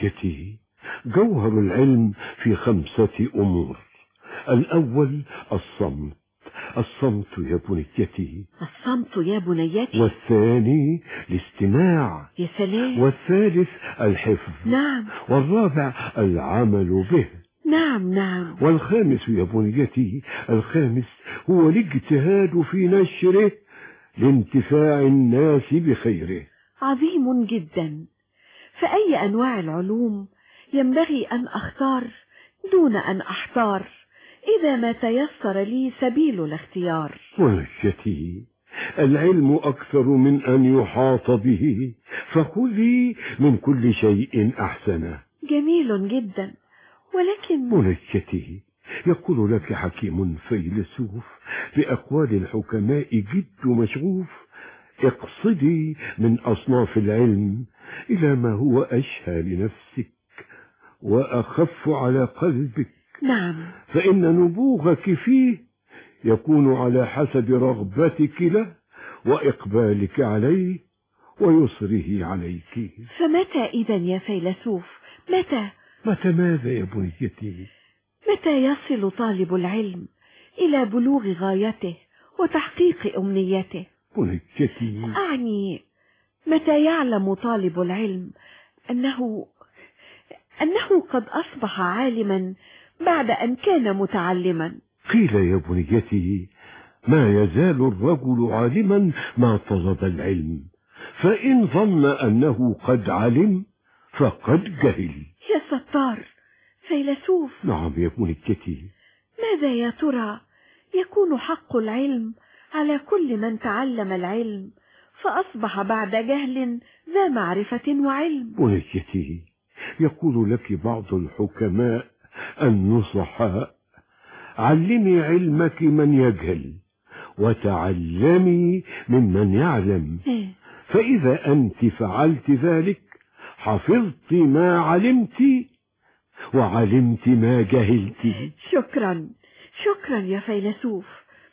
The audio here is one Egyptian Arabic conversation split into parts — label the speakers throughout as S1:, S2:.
S1: منجتي جوهر العلم في خمسة أمور الأول الصمت الصمت يا بنيتي
S2: الصمت يا بنيتي
S1: والثاني الاستماع
S2: يا سلام
S1: والثالث الحفظ
S2: نعم
S1: والرابع العمل به
S2: نعم نعم
S1: والخامس يا بنيتي الخامس هو الاجتهاد في نشره لانتفاع الناس بخيره
S2: عظيم جدا فأي أنواع العلوم ينبغي أن أختار دون أن أحتار إذا ما تيسر لي سبيل الاختيار
S1: بنيتي العلم أكثر من أن يحاط به فخذي من كل شيء أحسنه
S2: جميل جدا ولكن
S1: بنيتي يقول لك حكيم فيلسوف بأقوال الحكماء جد مشغوف اقصدي من أصناف العلم إلى ما هو أشهى لنفسك وأخف على قلبك
S2: نعم
S1: فإن نبوغك فيه يكون على حسب رغبتك له وإقبالك عليه ويسره عليك
S2: فمتى إذا يا فيلسوف متى
S1: متى ماذا يا بنيتي
S2: متى يصل طالب العلم إلى بلوغ غايته وتحقيق أمنيته
S1: بنيتي
S2: أعني متى يعلم طالب العلم أنه أنه قد أصبح عالما بعد أن كان متعلما
S1: قيل يا بنيتي ما يزال الرجل عالما ما طلب العلم فإن ظن أنه قد علم فقد جهل
S2: يا ستار فيلسوف
S1: نعم يا بنيتي
S2: ماذا يا ترى يكون حق العلم على كل من تعلم العلم فأصبح بعد جهل ذا معرفة وعلم
S1: بنيتي يقول لك بعض الحكماء النصحاء علمي علمك من يجهل وتعلمي ممن يعلم
S2: إيه،
S1: فإذا أنت فعلت ذلك حفظت ما علمت وعلمت ما جهلت
S2: شكرا شكرا يا فيلسوف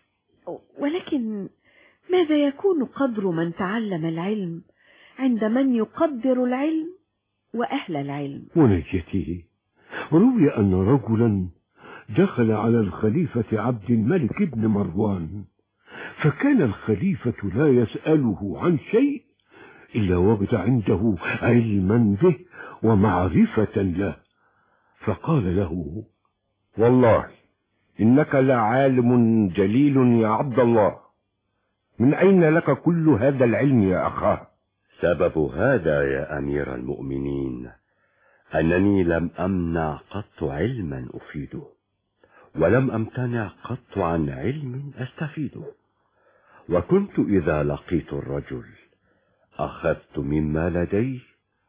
S2: ولكن ماذا يكون قدر من تعلم العلم عند من يقدر العلم وأهل العلم
S1: بنيتي روي أن رجلا دخل على الخليفة عبد الملك بن مروان فكان الخليفة لا يسأله عن شيء إلا وجد عنده علما به ومعرفة له فقال له
S3: والله إنك لعالم جليل يا عبد الله من أين لك كل هذا العلم يا أخاه
S4: سبب هذا يا أمير المؤمنين أنني لم أمنع قط علما أفيده ولم أمتنع قط عن علم أستفيده وكنت إذا لقيت الرجل أخذت مما لديه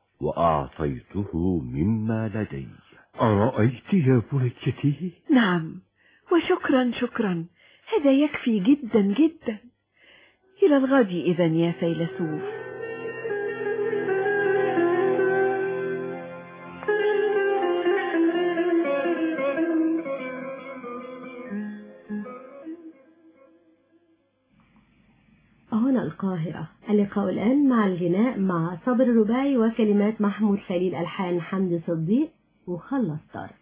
S4: وأعطيته مما لدي
S1: أرأيت يا بنيتي
S2: نعم وشكرا شكرا هذا يكفي جدا جدا إلى الغد إذا يا فيلسوف
S5: هنا القاهرة اللقاء الآن مع الغناء مع صبر الرباعي وكلمات محمود خليل ألحان حمدي صديق وخلص طارق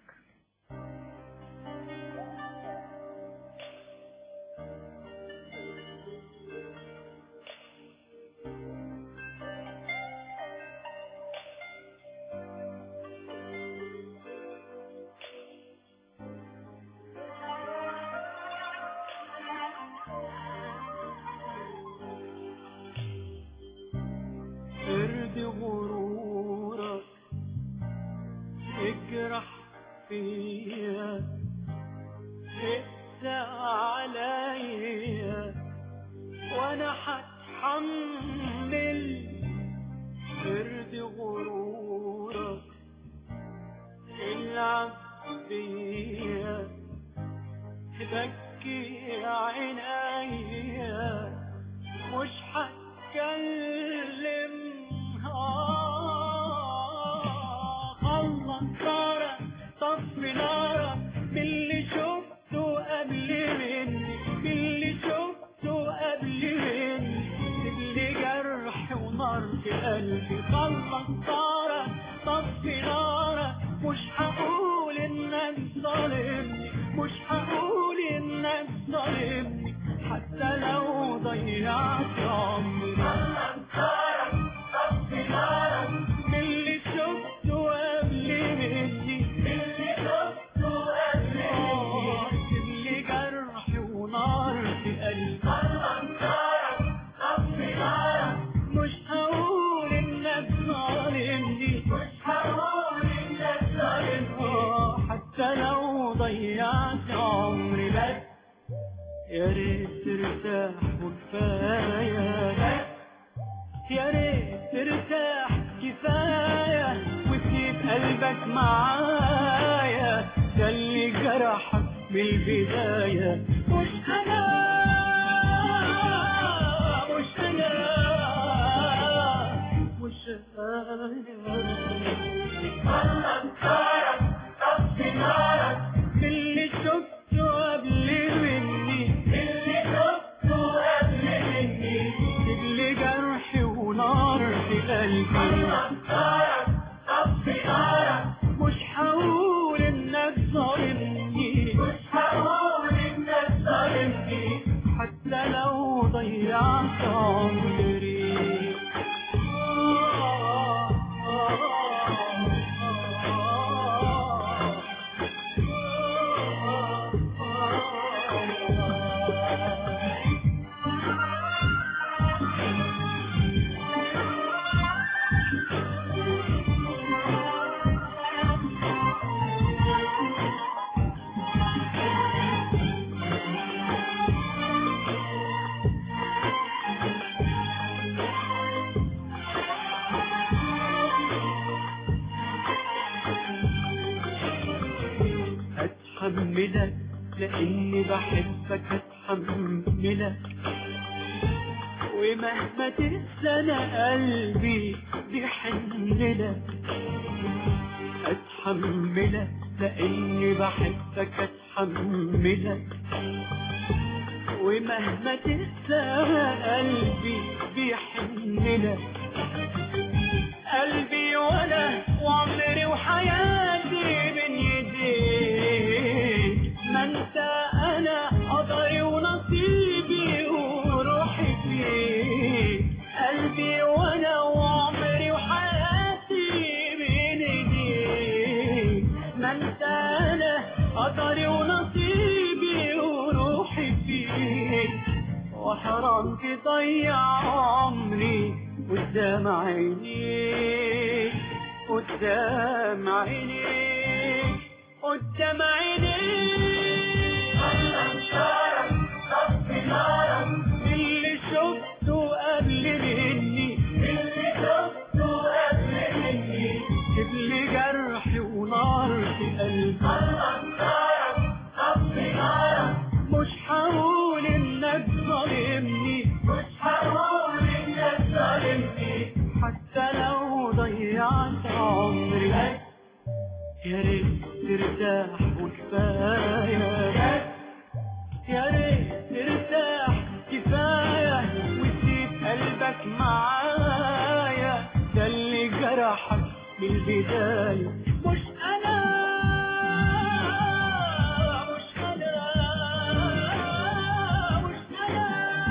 S6: ارد غرورك اجرح فيا اقسى عليا وانا هتحمل ارد غرورك العب بيا بكي عينيا مش هتكلم آه، خلص نارك طفي نارك باللي شفته قبل مني باللي شفته قبل مني سيبلي جرح ونار في قلبي خلص نارك طفي نارك مش هقول انك ظالمني مش هقول انك ظالمني حتى لو ضيعت عمري من اللي شفته قبل مني من اللي شفته قبل مني اللي جرح ونار في قلبي مش هقول انك ظالمني مش هقول انك ظالمني حتى لو ضيعت عمري بس يا ريت ترتاح وكفايه بس يا ريت ترتاح كفايه وتسيب قلبك معايا ده اللي جرحك من البدايه مش انا مش انا مش انا انكرك طفي نارك اللي شفته قبل مني اللي شفته قبل مني اللي جرح ونار في قلبي انكرك طفي نارك مش هقول انك ظالمني مش هقول انك ظالمني حتى لو ضيعت عمري هتحملك لاني بحبك هتحملك ومهما تنسى قلبي بيحنلك اتحملك لاني بحبك اتحملك ومهما تنسى قلبي بيحنلك قلبي وانا وعمري وحياتي بين يديك ما انت انا قدري ونصيبي وروحي فيك قلبي وانا وعمري وحياتي بين ايديك ما انت انا قدري ونصيبي وروحي فيك وحرام تضيع عمري قدام عينيك قدام عينيك قدام عينيك اللي شفته قبل مني اللي شفته قبل مني اللي جرحي ونار في قلبي مش هقول انك ظالمني مش هقول انك ظالمني حتى لو ضيعت عمري يا ريت ترتاح وكفايه بس يا ريت ترتاح كفايه وتسيب قلبك معايا ده اللي جرحك من البدايه مش انا مش انا مش انا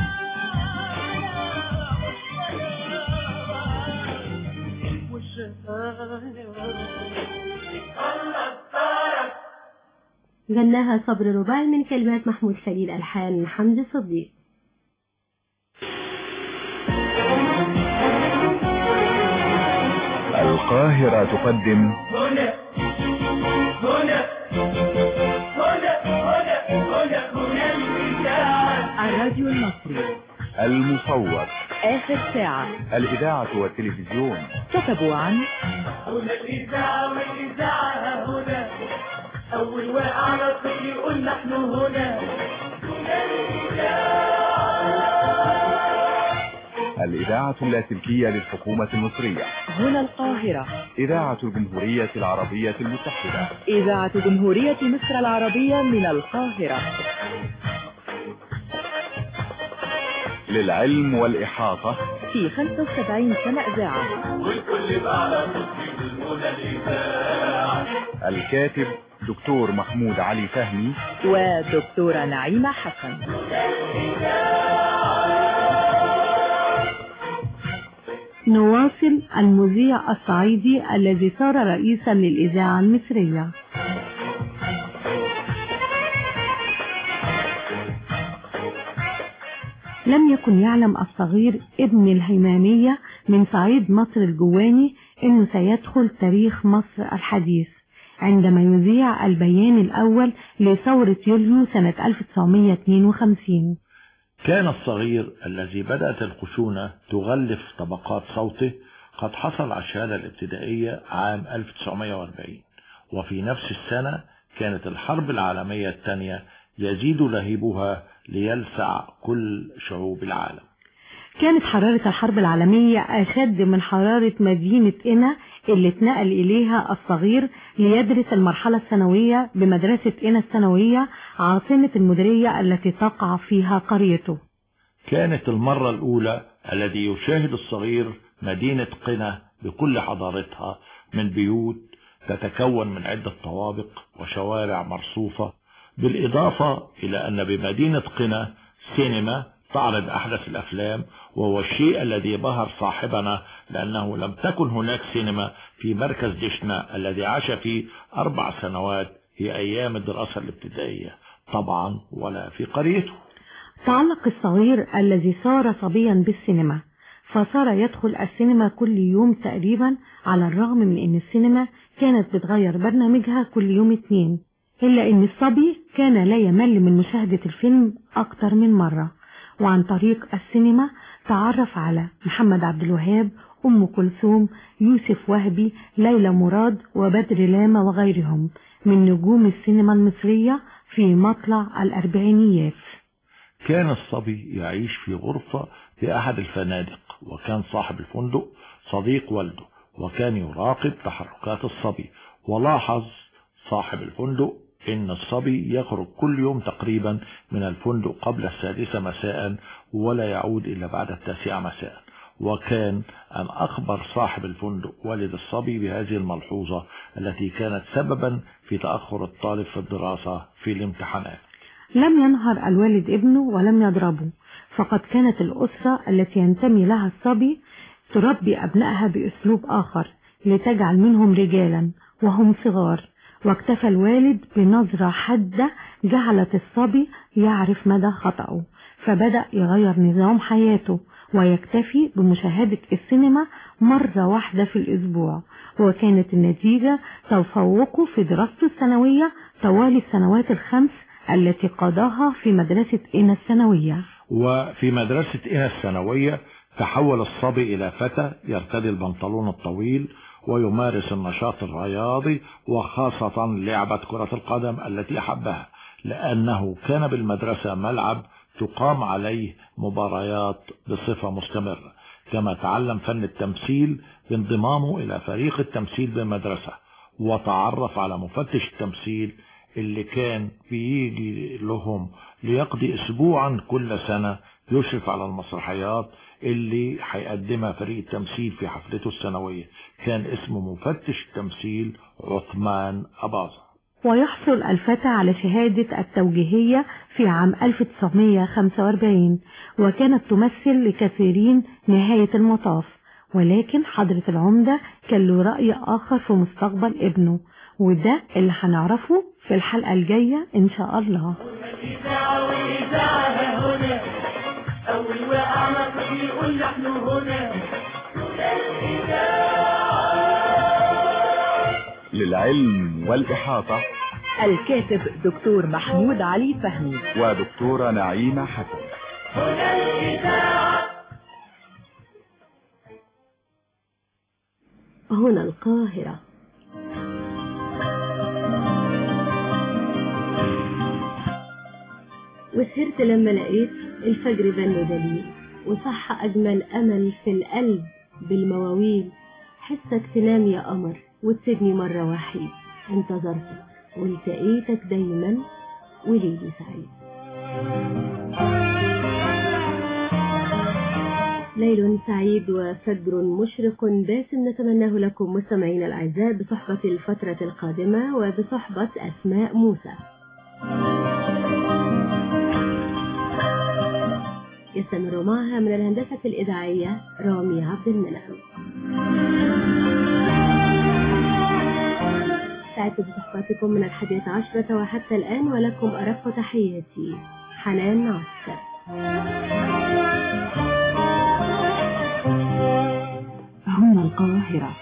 S6: مش انا
S5: غناها صبر رباعي من كلمات محمود خليل ألحان حمدي صديق
S7: القاهرة تقدم
S6: هنا هنا هنا هنا هنا هنا الإذاعة
S2: الراديو المصري
S7: المصور
S2: آخر ساعة
S7: الإذاعة والتلفزيون
S2: كتبوا عن
S6: هنا الإذاعة والإذاعة هنا أول واقع على الطفل يقول نحن هنا هنا
S7: الإذاعة اللاسلكية للحكومة المصرية
S2: هنا القاهرة
S7: إذاعة الجمهورية العربية المتحدة
S2: إذاعة جمهورية مصر العربية من القاهرة
S7: للعلم والإحاطة
S2: في 75 سنة إذاعة
S6: والكل بقى على طفل هنا الإذاعة
S7: الكاتب دكتور محمود علي فهمي
S8: ودكتورة نعيمة حسن
S5: نواصل المذيع الصعيدي الذي صار رئيسا للإذاعة المصرية لم يكن يعلم الصغير ابن الهيمامية من صعيد مصر الجواني انه سيدخل تاريخ مصر الحديث عندما يذيع البيان الأول لثورة يوليو سنة 1952
S9: كان الصغير الذي بدأت الخشونة تغلف طبقات صوته قد حصل على الشهادة الابتدائية عام 1940 وفي نفس السنة كانت الحرب العالمية الثانية يزيد لهيبها ليلسع كل شعوب العالم
S5: كانت حرارة الحرب العالمية أشد من حرارة مدينة إنا اللي اتنقل إليها الصغير ليدرس المرحلة الثانوية بمدرسة إنا الثانوية عاصمة المديرية التي تقع فيها قريته
S9: كانت المرة الأولى الذي يشاهد الصغير مدينة قنا بكل حضارتها من بيوت تتكون من عدة طوابق وشوارع مرصوفة بالإضافة إلى أن بمدينة قنا سينما تعرض أحدث الأفلام وهو الشيء الذي بهر صاحبنا لأنه لم تكن هناك سينما في مركز دشنا الذي عاش فيه أربع سنوات في أيام الدراسة الابتدائية طبعا ولا في قريته
S5: تعلق الصغير الذي صار صبيا بالسينما فصار يدخل السينما كل يوم تقريبا على الرغم من ان السينما كانت بتغير برنامجها كل يوم اتنين الا ان الصبي كان لا يمل من مشاهدة الفيلم اكتر من مرة وعن طريق السينما تعرف على محمد عبد الوهاب ام كلثوم يوسف وهبي ليلى مراد وبدر لامة وغيرهم من نجوم السينما المصرية في مطلع الاربعينيات
S9: كان الصبي يعيش في غرفة في أحد الفنادق وكان صاحب الفندق صديق والده وكان يراقب تحركات الصبي ولاحظ صاحب الفندق إن الصبي يخرج كل يوم تقريبا من الفندق قبل السادسة مساء ولا يعود إلا بعد التاسعة مساء وكان أن أخبر صاحب الفندق والد الصبي بهذه الملحوظة التي كانت سببا في تأخر الطالب في الدراسة في الامتحانات
S5: لم ينهر الوالد ابنه ولم يضربه فقد كانت الأسرة التي ينتمي لها الصبي تربي أبنائها بأسلوب آخر لتجعل منهم رجالا وهم صغار واكتفى الوالد بنظرة حادة جعلت الصبي يعرف مدى خطأه فبدأ يغير نظام حياته ويكتفي بمشاهدة السينما مرة واحدة في الأسبوع وكانت النتيجة تفوقه في دراسته الثانوية طوال السنوات الخمس التي قضاها في مدرسة إنا الثانوية
S9: وفي مدرسة إنا الثانوية تحول الصبي إلى فتى يرتدي البنطلون الطويل ويمارس النشاط الرياضي وخاصة لعبة كرة القدم التي أحبها لأنه كان بالمدرسة ملعب تقام عليه مباريات بصفة مستمرة كما تعلم فن التمثيل بانضمامه إلى فريق التمثيل بالمدرسة وتعرف على مفتش التمثيل اللي كان بيجي لهم ليقضي اسبوعا كل سنة يشرف على المسرحيات اللي هيقدمها فريق التمثيل في حفلته السنوية كان اسمه مفتش التمثيل عثمان أباظة
S5: ويحصل الفتى على شهادة التوجيهية في عام 1945 وكانت تمثل لكثيرين نهاية المطاف ولكن حضرة العمدة كان له رأي آخر في مستقبل ابنه وده اللي هنعرفه في الحلقة الجاية إن شاء الله
S6: الإذاعة والإذاعة هنا أول واقع مصر يقول نحن هنا
S7: للعلم والإحاطة
S8: الكاتب دكتور محمود علي فهمي
S7: ودكتورة نعيمة حسن
S6: هنا الإذاعة
S5: هنا القاهرة وسهرت لما لقيت الفجر بن دليل وصح أجمل أمل في القلب بالمواويل حسك تنام يا قمر وتسيبني مرة وحيد انتظرتك والتقيتك دايما وليلي سعيد
S10: ليل سعيد وفجر مشرق باسم نتمناه لكم مستمعينا الأعزاء بصحبة الفترة القادمة وبصحبة أسماء موسى يستمر معها من الهندسة الإذاعية رامي عبد المنعم سعدت بصحبتكم من الحادية عشرة وحتى الآن ولكم أرق تحياتي حنان عسكر
S11: هنا القاهرة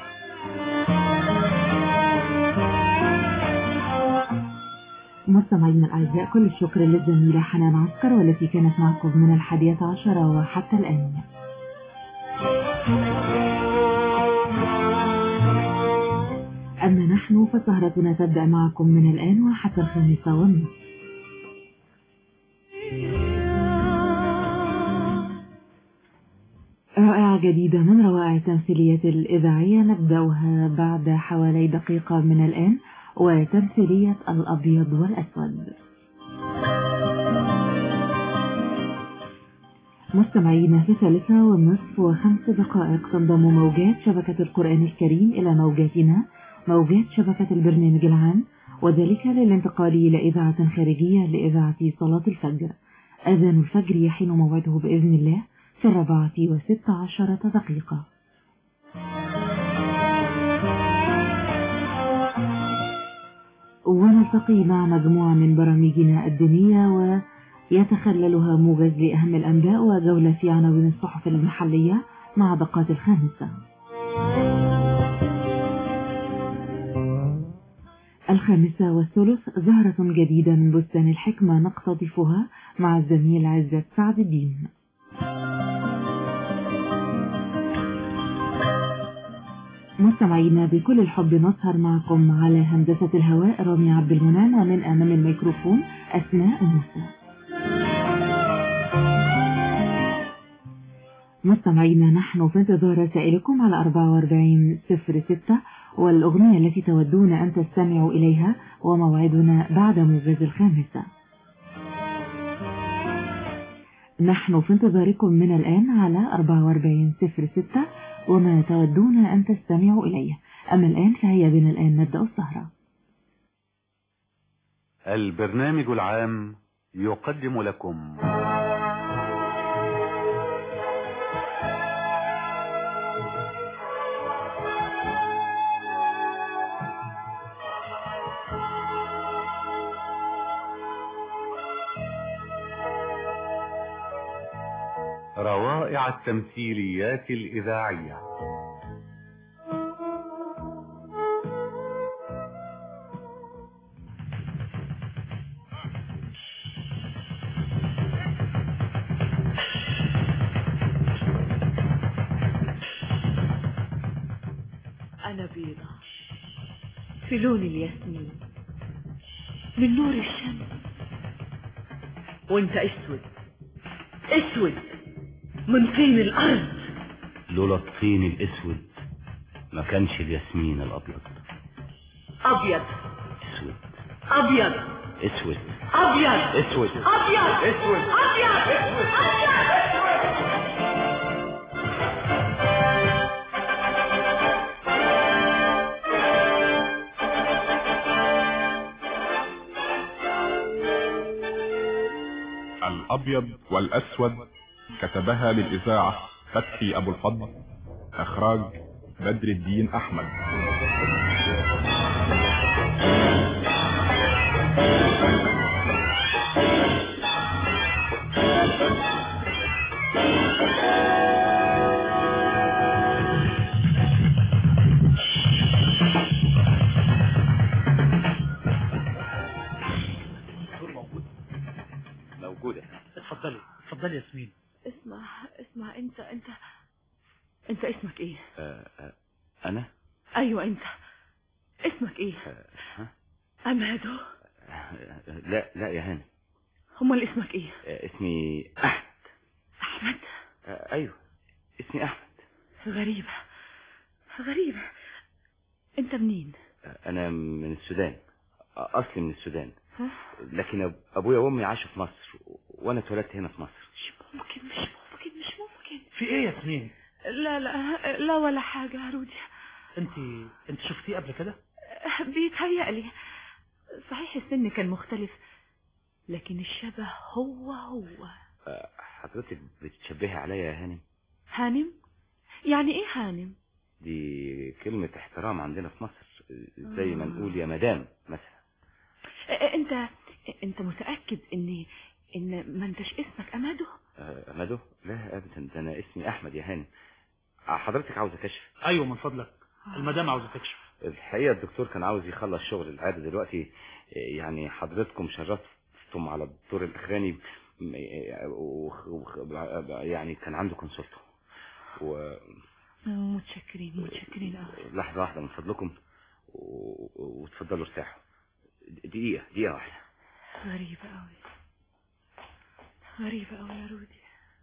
S11: مستمعينا الأعزاء كل الشكر للزميلة حنان عسكر والتي كانت معكم من الحادية عشرة وحتى الآن أما نحن فسهرتنا تبدأ معكم من الآن وحتى الخامسة والنصف رائعة جديدة من روائع التمثيلية الإذاعية نبدأها بعد حوالي دقيقة من الآن وتمثيلية الأبيض والأسود مستمعينا في ثالثة والنصف وخمس دقائق تنضم موجات شبكة القرآن الكريم إلى موجاتنا موجات شبكة البرنامج العام وذلك للانتقال إلى إذاعة خارجية لإذاعة صلاة الفجر أذان الفجر يحين موعده بإذن الله في الرابعة وست عشرة دقيقة ونلتقي مع مجموعة من برامجنا الدينية ويتخللها موجز لأهم الأنباء وجولة في عناوين الصحف المحلية مع دقات الخامسة الخامسة والثلث زهرة جديدة من بستان الحكمة نقتطفها مع الزميل عزت سعد الدين مستمعينا بكل الحب نسهر معكم على هندسة الهواء رامي عبد المنعم ومن أمام الميكروفون أسماء موسى مستمعينا نحن في انتظار رسائلكم على 4406 والأغنية التي تودون أن تستمعوا إليها وموعدنا بعد موجز الخامسة نحن في انتظاركم من الآن على 4406 وما تودون أن تستمعوا إليه أما الآن فهيا بنا الآن نبدأ السهرة
S12: البرنامج العام يقدم لكم روائع التمثيليات الإذاعية
S2: أنا بيضة في لون الياسمين من نور الشمس وانت اسود اسود من طين الارض
S4: لولا الطين الاسود ما كانش الياسمين الابيض
S2: ابيض
S4: اسود
S2: ابيض
S4: اسود
S2: ابيض
S4: اسود
S2: ابيض
S4: اسود
S2: ابيض
S7: الأبيض والأسود كتبها للإذاعة فتحي أبو الفضل إخراج بدر الدين أحمد
S4: موجودة
S13: اتفضلي اتفضلي ياسمين
S2: اسمع اسمع انت انت انت اسمك ايه
S4: آه آه انا
S2: ايوه انت اسمك ايه
S4: آه ها؟
S2: امادو
S4: آه، لا لا يا هاني
S2: امال اسمك ايه
S4: آه اسمي احمد
S2: احمد
S4: آه ايوه اسمي احمد
S2: غريبة غريبة انت منين
S4: آه انا من السودان آه اصلي من السودان
S2: ها؟
S4: لكن أب- ابويا وامي عاشوا في مصر وانا اتولدت هنا في مصر
S2: مش ممكن مش ممكن مش ممكن
S13: في ايه يا ياسمين
S2: لا لا لا ولا حاجة يا رودي
S13: انت انت شفتيه قبل كده
S2: بيتهيألي صحيح السن كان مختلف لكن الشبه هو هو
S4: آه، حضرتك بتشبهي عليا يا هانم
S2: هانم يعني ايه هانم
S4: دي كلمة احترام عندنا في مصر زي ما نقول يا مدام مثلا
S2: آه، انت انت متأكد ان ان ما انتش اسمك امادو
S4: آه، أمادو لا أبدا ده أنا اسمي أحمد يا هانم آه، حضرتك عاوزة كشف
S13: ايوه من فضلك المدام عاوزه تكشف
S4: الحقيقة الدكتور كان عاوز يخلص شغل العادة دلوقتي يعني حضرتكم شرفتم على الدور الأخراني م- وخ- وخ- يعني كان عنده كونسلته و
S2: متشكرين متشكرين قوي
S4: لحظة واحدة من فضلكم و- وتفضلوا ارتاحوا دقيقة دقيقة واحدة
S2: غريبة قوي غريبة قوي يا رودي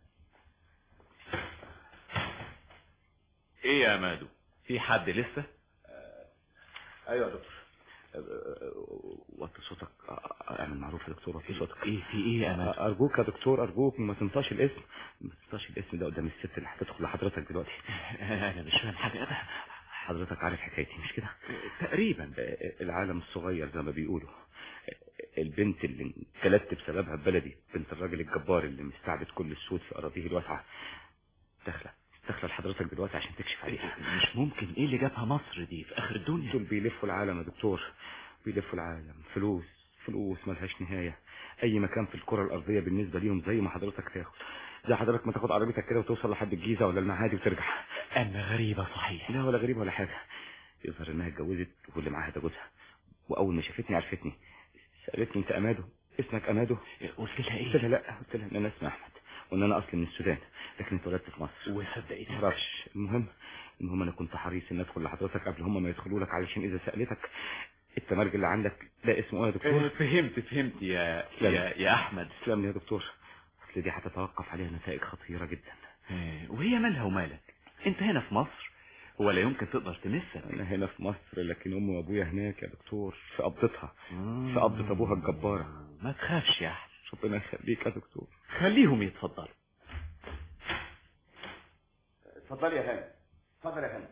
S14: ايه يا مادو في حد لسه
S4: ايوه يا دكتور وطي صوتك اعمل معروف يا دكتور وطي صوتك ايه في ايه يا أمادو ارجوك يا دكتور ارجوك ما تنطاش الاسم ما تنطاش الاسم ده قدام الست اللي هتدخل لحضرتك دلوقتي
S14: انا مش فاهم حاجه ابدا
S4: حضرتك عارف حكايتي مش كده
S14: تقريبا
S4: العالم الصغير زي ما بيقولوا البنت اللي انجلدت بسببها ببلدي بنت الراجل الجبار اللي مستعبد كل السود في اراضيه الواسعه داخله داخله لحضرتك دلوقتي عشان تكشف عليها
S14: مش ممكن ايه اللي جابها مصر دي في اخر الدنيا
S4: دول بيلفوا العالم يا دكتور بيلفوا العالم فلوس فلوس ملهاش نهاية اي مكان في الكرة الارضية بالنسبة ليهم زي ما حضرتك تاخد زي حضرتك ما تاخد عربيتك كده وتوصل لحد الجيزة ولا المعادي وترجع
S14: اما غريبة صحيح
S4: لا ولا غريب ولا حاجة يظهر انها اتجوزت واللي معاها ده جوزها واول ما شافتني عرفتني سألتني انت امادو اسمك امادو
S14: قلت لها ايه
S4: قلت لها لا قلت لها ان انا اسمي احمد وان انا اصلي من السودان لكن اتولدت في مصر
S14: وصدقتني
S4: معرفش المهم المهم انا كنت حريص ان ادخل لحضرتك قبل هم ما يدخلوا لك علشان اذا سالتك التمرج اللي عندك ده اسمه ايه يا دكتور
S14: فهمت فهمت يا يا, يا احمد
S4: تسلم لي يا دكتور اصل دي هتتوقف عليها نتائج خطيره جدا
S14: وهي مالها ومالك انت هنا في مصر ولا يمكن تقدر تمسك
S4: انا هنا في مصر لكن امي وابويا هناك يا دكتور في قبضتها في قبضه ابوها الجباره
S14: ما تخافش يا احمد
S4: ربنا يخليك يا دكتور
S14: خليهم يتفضلوا
S4: اتفضلي يا هاني اتفضل يا هاني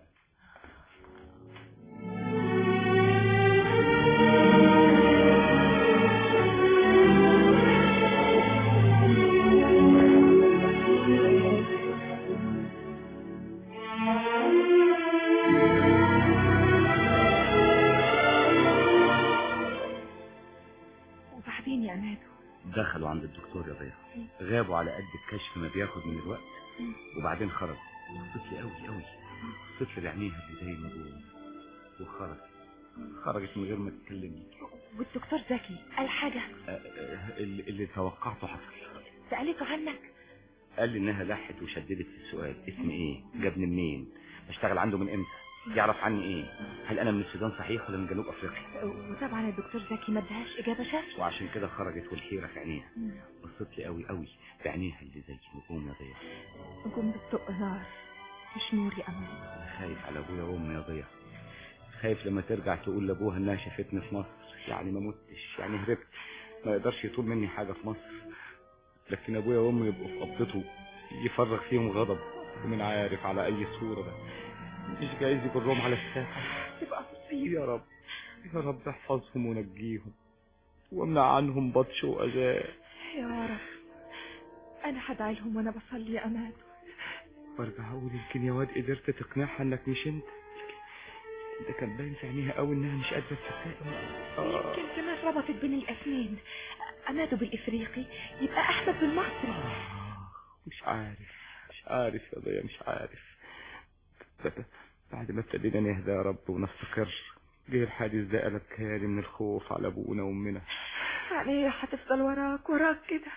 S2: وبعدين يا مادو
S4: دخلوا عند الدكتور يا ضياء غابوا على قد الكشف ما بياخد من الوقت وبعدين خرج بصيت لي قوي قوي بصيت لي بعينيها اللي زي ما بقول وخرج خرجت من غير ما تكلمني
S2: والدكتور زكي قال حاجة
S4: آه، آه، اللي اللي توقعته حصل
S2: سألته عنك
S4: قال لي انها لحت وشددت في السؤال اسمي ايه جابني منين بشتغل عنده من امتى يعرف عني ايه هل انا من السودان صحيح ولا من جنوب افريقيا
S2: وطبعا الدكتور زكي ما ادهاش إجابة شافية
S4: وعشان كده خرجت والحيرة في عينيها بصيت لي قوي قوي بعينيها اللي زي نجوم يا ضياء
S2: نجوم بتطق نار مش نور يا أمان
S4: أنا خايف على ابويا وامي يا ضياء خايف لما ترجع تقول لابوها انها شافتني في مصر يعني ما متش يعني هربت ما يقدرش يطول مني حاجة في مصر لكن ابويا وامي يبقوا في قبضته يفرغ فيهم غضب ومن عارف على اي صورة ده مش جايز يجرهم على الساحة
S2: تبقى مصيبة
S4: يا رب يا رب احفظهم ونجيهم وامنع عنهم بطش واذى
S2: يا رب أنا هدعي لهم وأنا بصلي يا أمان
S4: وارجع اقول يمكن يا واد قدرت تقنعها انك مش انت ده كان باين في عينيها قوي انها مش قادره تصدقني آه.
S2: يمكن كمان ربطت بين الاسمين أمادو بالإفريقي يبقى أحمد بالمصري
S4: مش عارف مش عارف يا ضيا مش عارف ب- بعد ما ابتدينا نهدى يا رب ونستقر جه الحادث ده قلب كيالي من الخوف على ابونا وامنا
S2: يعني هتفضل وراك وراك كده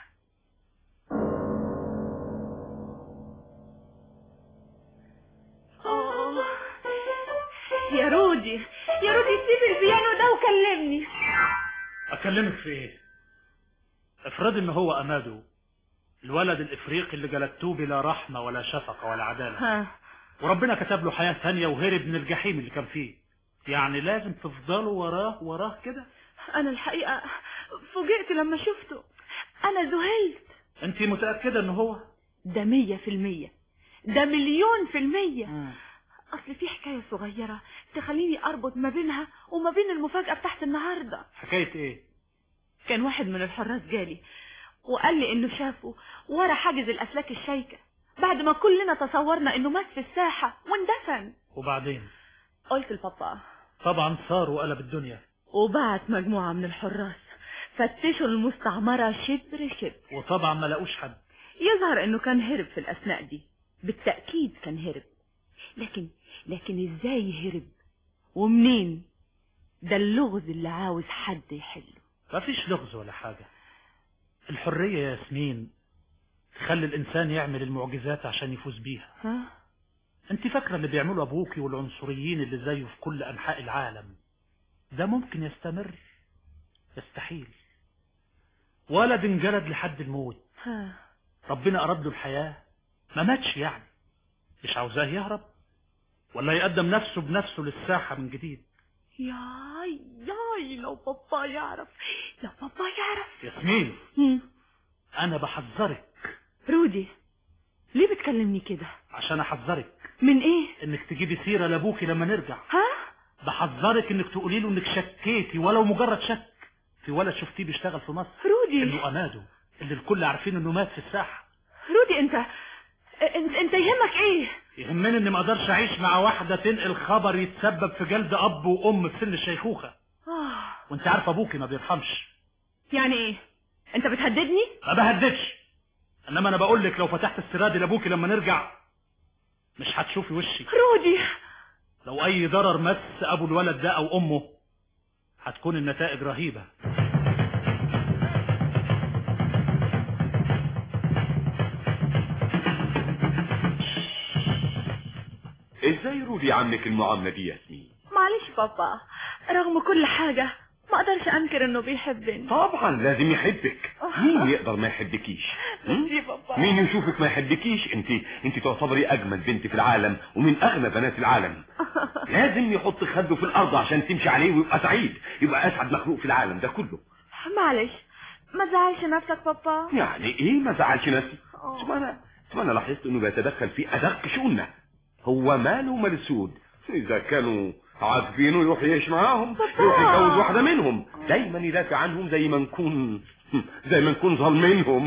S2: آه. يا رودي يا رودي سيب البيانو ده وكلمني
S13: اكلمك في ايه افرض ان هو امادو الولد الافريقي اللي جلدتوه بلا رحمة ولا شفقة ولا عدالة
S2: ها
S13: وربنا كتب له حياة ثانية وهرب من الجحيم اللي كان فيه يعني لازم تفضلوا وراه وراه كده
S2: أنا الحقيقة فوجئت لما شفته أنا ذهلت
S13: انت متأكدة ان هو
S2: ده مية في المية
S15: ده مليون في المية اصل في حكاية صغيرة تخليني اربط ما بينها وما بين المفاجأة بتاعت النهاردة
S13: حكاية ايه
S15: كان واحد من الحراس جالي وقال لي انه شافه ورا حاجز الاسلاك الشايكة بعد ما كلنا تصورنا انه مات في الساحة واندفن
S13: وبعدين
S15: قلت لبابا
S13: طبعا صار وقلب الدنيا
S15: وبعت مجموعة من الحراس فتشوا المستعمرة شبر شبر
S13: وطبعا ما لقوش حد
S15: يظهر انه كان هرب في الاثناء دي بالتأكيد كان هرب لكن لكن ازاي هرب ومنين ده اللغز اللي عاوز حد يحله
S13: ما فيش لغز ولا حاجة الحرية يا ياسمين تخلي الإنسان يعمل المعجزات عشان يفوز بيها
S15: ها
S13: انت فاكرة اللي بيعمله أبوكي والعنصريين اللي زيه في كل أنحاء العالم ده ممكن يستمر يستحيل ولد انجلد لحد الموت
S15: ها
S13: ربنا أراد له الحياة ما ماتش يعني مش عاوزاه يهرب ولا يقدم نفسه بنفسه للساحة من جديد
S15: ياي ياي لو بابا يعرف لو بابا يعرف
S13: ياسمين
S15: هم.
S13: أنا بحذرك
S15: رودي ليه بتكلمني كده
S13: عشان أحذرك
S15: من ايه
S13: إنك تجيبي سيرة لأبوكي لما نرجع
S15: ها
S13: بحذرك إنك تقولي له إنك شكيتي ولو مجرد شك في ولد شفتيه بيشتغل في مصر
S15: رودي
S13: إنه أمادو اللي الكل عارفين إنه مات في الساحة
S15: رودي انت انت, انت يهمك ايه
S13: يهمني إني ما أقدرش أعيش مع واحدة تنقل خبر يتسبب في جلد أب وأم في سن الشيخوخة
S15: آه.
S13: وأنت عارف أبوكي ما بيرحمش
S15: يعني ايه انت بتهددني
S13: ما بهددش انما انا بقول لك لو فتحت السراد لابوكي لما نرجع مش هتشوفي وشي
S15: رودي
S13: لو اي ضرر مس ابو الولد ده او امه هتكون النتائج رهيبة
S3: ازاي رودي عنك المعاملة دي يا ياسمين
S15: معلش بابا رغم كل حاجة ما اقدرش انكر انه بيحبني
S3: طبعا لازم يحبك مين يقدر ما يحبكيش هم؟
S15: يا بابا
S3: مين يشوفك ما يحبكيش انت انت تعتبري اجمل بنت في العالم ومن اغنى بنات العالم لازم يحط خده في الارض عشان تمشي عليه ويبقى سعيد يبقى اسعد مخلوق في العالم ده كله
S15: معلش ما تزعلش نفسك بابا
S3: يعني ايه ما زعلش نفسي ثم انا ثم انا لاحظت انه بيتدخل في ادق شؤوننا هو ماله مال السود اذا كانوا عاجبينه يروح يعيش معاهم يروح يتجوز واحده منهم دايما يدافع عنهم زي ما نكون زي ما نكون ظالمينهم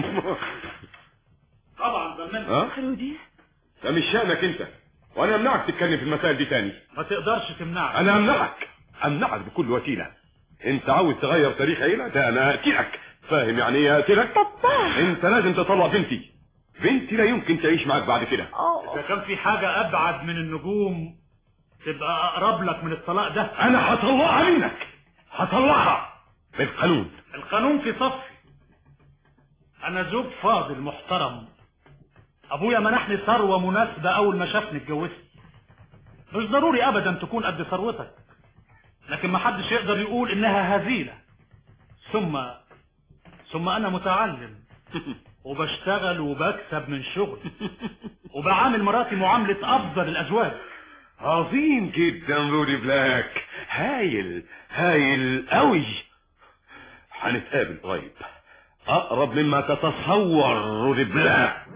S13: طبعا ظلمنا
S3: ها
S15: رودي
S3: ده مش شأنك انت وانا امنعك تتكلم في المسائل دي تاني
S13: ما تقدرش تمنعني
S3: انا امنعك امنعك بكل وسيله انت عاوز تغير تاريخ عيله ده انا اقتلك فاهم يعني ايه اقتلك
S15: بابا
S3: انت لازم تطلع بنتي بنتي لا يمكن تعيش معاك بعد كده
S13: اذا كان في حاجة ابعد من النجوم تبقى اقرب لك من الطلاق ده
S3: انا هطلعها منك هطلعها بالقانون
S13: القانون في صفي انا زوج فاضل محترم ابويا منحني ثروة مناسبة اول ما شافني اتجوزت مش ضروري ابدا تكون قد ثروتك لكن ما حدش يقدر يقول انها هزيلة ثم ثم انا متعلم وبشتغل وبكسب من شغل وبعامل مراتي معاملة افضل الازواج
S3: عظيم جدا رودي بلاك هايل هايل قوي هنتقابل قريب اقرب مما تتصور رودي بلاك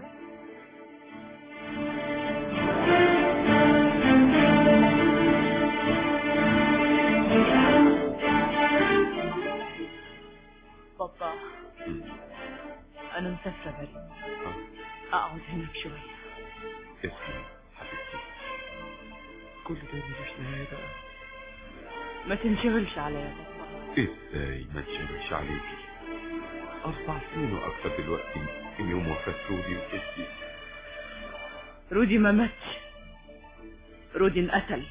S15: بابا انا مسافرة بريء اقعد هناك شوية
S3: اسمع حبيبتي كل ده ملوش نهاية بقى
S15: ما تنشغلش عليا يا بابا
S3: ازاي ما تشغلش عليكي اربع سنين واكثر دلوقتي من يوم وفاة رودي وجدي
S15: رودي ما ماتش رودي انقتل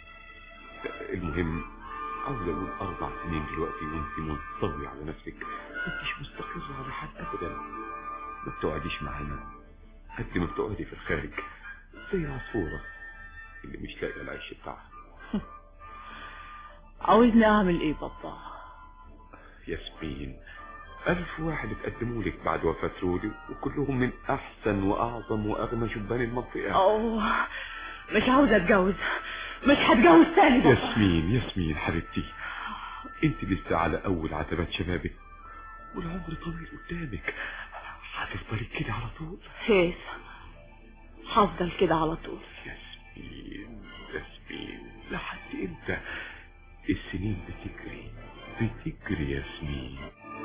S3: المهم عاوز اقول اربع سنين دلوقتي وانت منطوي على نفسك انتش مستقرة على حد ابدا ما بتقعديش معانا قد ما بتقعدي في الخارج زي العصفورة اللي مش لاقية العيش بتاعها
S15: عاوزني اعمل ايه بابا
S3: ياسمين ألف واحد اتقدموا لك بعد وفاة رودي وكلهم من أحسن وأعظم وأغنى شبان المنطقة
S15: اوه مش عاوزة اتجوز مش هتجوز تاني بابا
S3: ياسمين ياسمين حبيبتي انت لسه على أول عتبات شبابك والعمر طويل قدامك هتفضلي كده على طول
S15: هيس
S2: هفضل كده على طول
S1: ياسمين ياسمين لحد امتى السنين بتجري بتجري ياسمين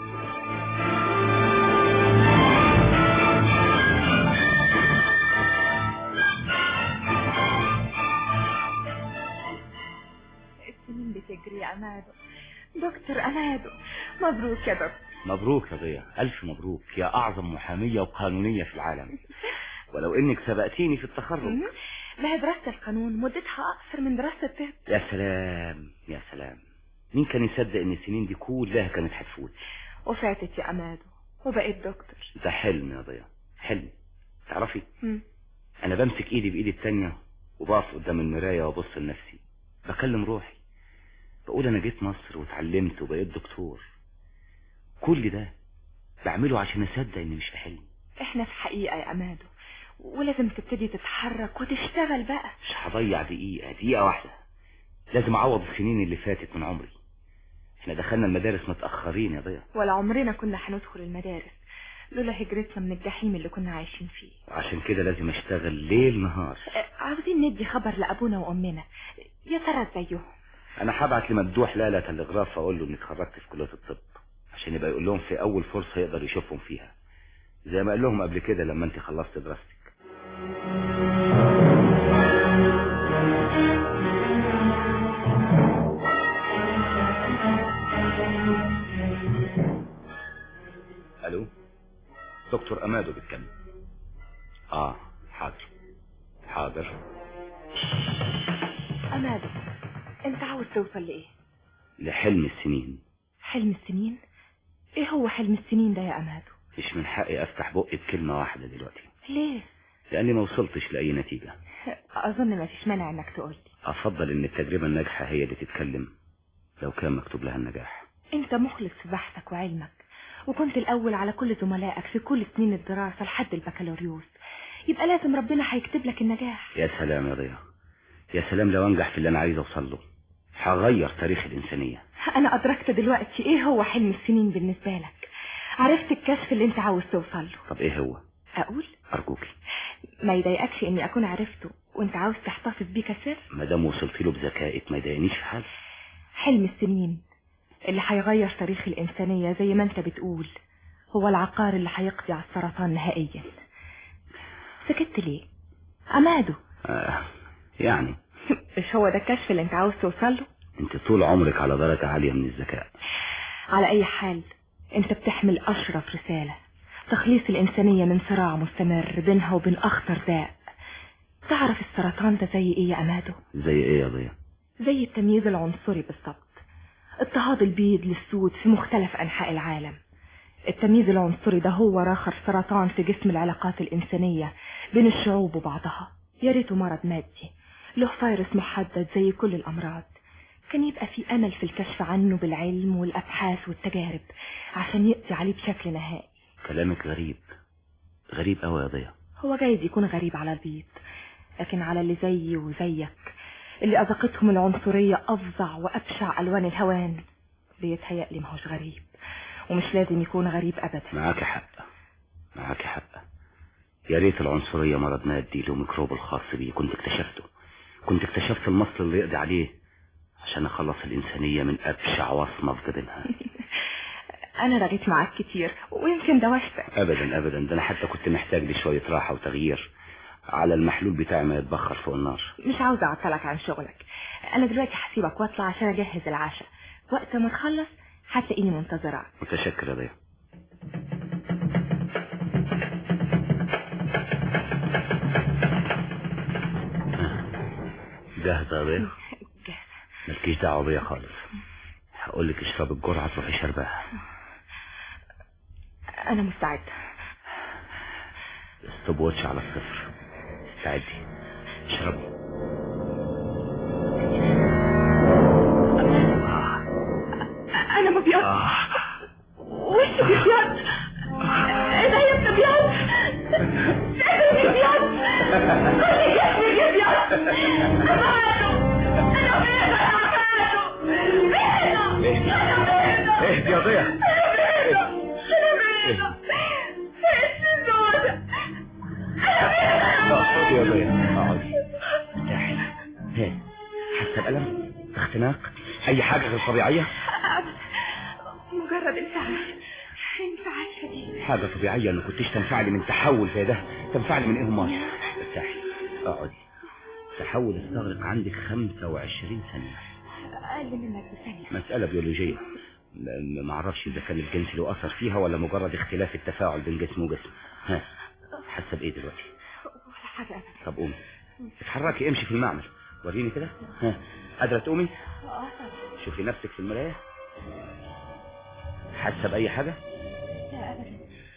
S15: السنين بتجري يا أمادو دكتور أمادو مبروك يا دكتور
S4: مبروك يا ضياء ألف مبروك يا أعظم محامية وقانونية في العالم ولو إنك سبقتيني في التخرج
S15: ما هي دراسة القانون مدتها أقصر من دراسة الطب
S4: يا سلام يا سلام مين كان يصدق إن السنين دي كلها كانت هتفوت
S15: وفاتت يا أمادو وبقيت دكتور
S4: ده حلم يا ضياء حلم تعرفي
S15: مم.
S4: أنا بمسك إيدي بإيدي التانية وبقف قدام المراية وأبص لنفسي بكلم روحي بقول أنا جيت مصر واتعلمت وبقيت دكتور كل ده بعمله عشان أصدق إني مش في حلم
S15: احنا في حقيقة يا أمادو ولازم تبتدي تتحرك وتشتغل بقى
S4: مش هضيع دقيقة دقيقة واحدة لازم أعوض السنين اللي فاتت من عمري احنا دخلنا المدارس متأخرين يا ضياء
S15: ولا عمرنا كنا هندخل المدارس لولا هجرتنا من الجحيم اللي كنا عايشين فيه
S4: وعشان كده لازم أشتغل ليل نهار
S15: اه، عاوزين ندي خبر لأبونا وأمنا يا ترى زيهم
S4: أنا هبعت لممدوح لالا تلغراف أقول له إني اتخرجت في كلية الطب عشان يبقى يقول لهم في أول فرصة يقدر يشوفهم فيها زي ما قال لهم قبل كده لما أنت خلصت دراستك ألو دكتور أمادو بيتكلم آه حاضر حاضر
S15: أمادو أنت عاوز توصل لإيه
S4: لحلم السنين
S15: حلم السنين إيه هو حلم السنين ده يا أمادو
S4: مش من حقي أفتح بقي بكلمة واحدة دلوقتي
S15: ليه
S4: لأني ما وصلتش لأي نتيجة
S15: أظن ما فيش مانع إنك تقول
S4: أفضل إن التجربة الناجحة هي اللي تتكلم لو كان مكتوب لها النجاح
S15: أنت مخلص في بحثك وعلمك وكنت الأول على كل زملائك في كل سنين الدراسة لحد البكالوريوس يبقى لازم ربنا هيكتب لك النجاح
S4: يا سلام يا ضياء يا سلام لو أنجح في اللي أنا عايز أوصل له هغير تاريخ الإنسانية
S15: أنا أدركت دلوقتي إيه هو حلم السنين بالنسبة لك عرفت الكشف اللي أنت عاوز توصل له
S4: طب إيه هو
S15: أقول
S4: أرجوكي
S15: ما يضايقكش إني أكون عرفته وأنت عاوز تحتفظ بيه كسر
S4: ما دام وصلت له بذكائك ما يضايقنيش في حال
S15: حلم السنين اللي هيغير تاريخ الإنسانية زي ما أنت بتقول هو العقار اللي هيقضي على السرطان نهائيا سكت ليه أمادو
S4: آه يعني
S15: مش هو ده الكشف اللي أنت عاوز توصل له
S4: أنت طول عمرك على درجة عالية من الذكاء
S15: على أي حال أنت بتحمل أشرف رسالة تخليص الإنسانية من صراع مستمر بينها وبين أخطر داء تعرف السرطان ده زي إيه يا أمادو
S4: زي إيه يا ضياء
S15: زي التمييز العنصري بالظبط اضطهاد البيض للسود في مختلف أنحاء العالم التمييز العنصري ده هو راخر سرطان في جسم العلاقات الإنسانية بين الشعوب وبعضها يا ريته مرض مادي له فيروس محدد زي كل الأمراض كان يبقى في أمل في الكشف عنه بالعلم والأبحاث والتجارب عشان يقضي عليه بشكل نهائي
S4: كلامك غريب غريب قوي يا ضياء
S15: هو جايز يكون غريب على البيض لكن على اللي زيي وزيك اللي أذقتهم العنصرية أفظع وأبشع ألوان الهوان بيتهيألي ماهوش غريب ومش لازم يكون غريب أبدا
S4: معاك حق معاك حق يا ريت العنصرية مرض مادي له ميكروب الخاص بيه كنت اكتشفته كنت اكتشفت المصل اللي يقضي عليه عشان اخلص الإنسانية من أبشع وصمة في جبينها
S15: أنا رغيت معاك كتير ويمكن دوشتك
S4: أبدا أبدا ده أنا حتى كنت محتاج لشوية راحة وتغيير على المحلول بتاعي ما يتبخر فوق النار
S15: مش عاوزة أعطلك عن شغلك أنا دلوقتي هسيبك وأطلع عشان أجهز العشاء وقت ما تخلص هتلاقيني منتظرة
S4: متشكر يا ضياء جاهزة يا ضياء مالكيش دعوة بيا خالص هقول لك اشرب الجرعة تروحي شربها
S15: أنا مستعدة
S4: ستوب واتش على الصفر استعدي اشربي
S15: أنا مبيض وشي بيبيض إيديا بتبيض صدري بيبيض كل جسمي بيبيض أمانه أنا بيضة يا أمانه بيضة
S4: اهدي يا ضياء
S15: أنا بيضة إيش الزودة أنا بيضة
S4: خفي يا ضياء اقعدي ارتاحي ها حاسه بألم اختناق اي حاجه غير طبيعيه
S15: مجرد انفعال انفعال شديد
S4: حاجه طبيعيه ان كنتيش تنفعلي من تحول زي ده تنفعلي من ايه امال ارتاحي اقعدي تحول استغرق عندك 25 ثانيه
S15: اقل منك بثانيه
S4: مساله بيولوجيه م- ما اعرفش اذا كان الجنس له اثر فيها ولا مجرد اختلاف التفاعل بين جسم وجسم ها حاسه بايه دلوقتي
S15: ولا حاجه ابدا
S4: طب قومي اتحركي امشي في المعمل وريني كده ها قادره تقومي
S15: اه طبعا
S4: شوفي نفسك في المرايه حاسه باي حاجه
S15: لا ابدا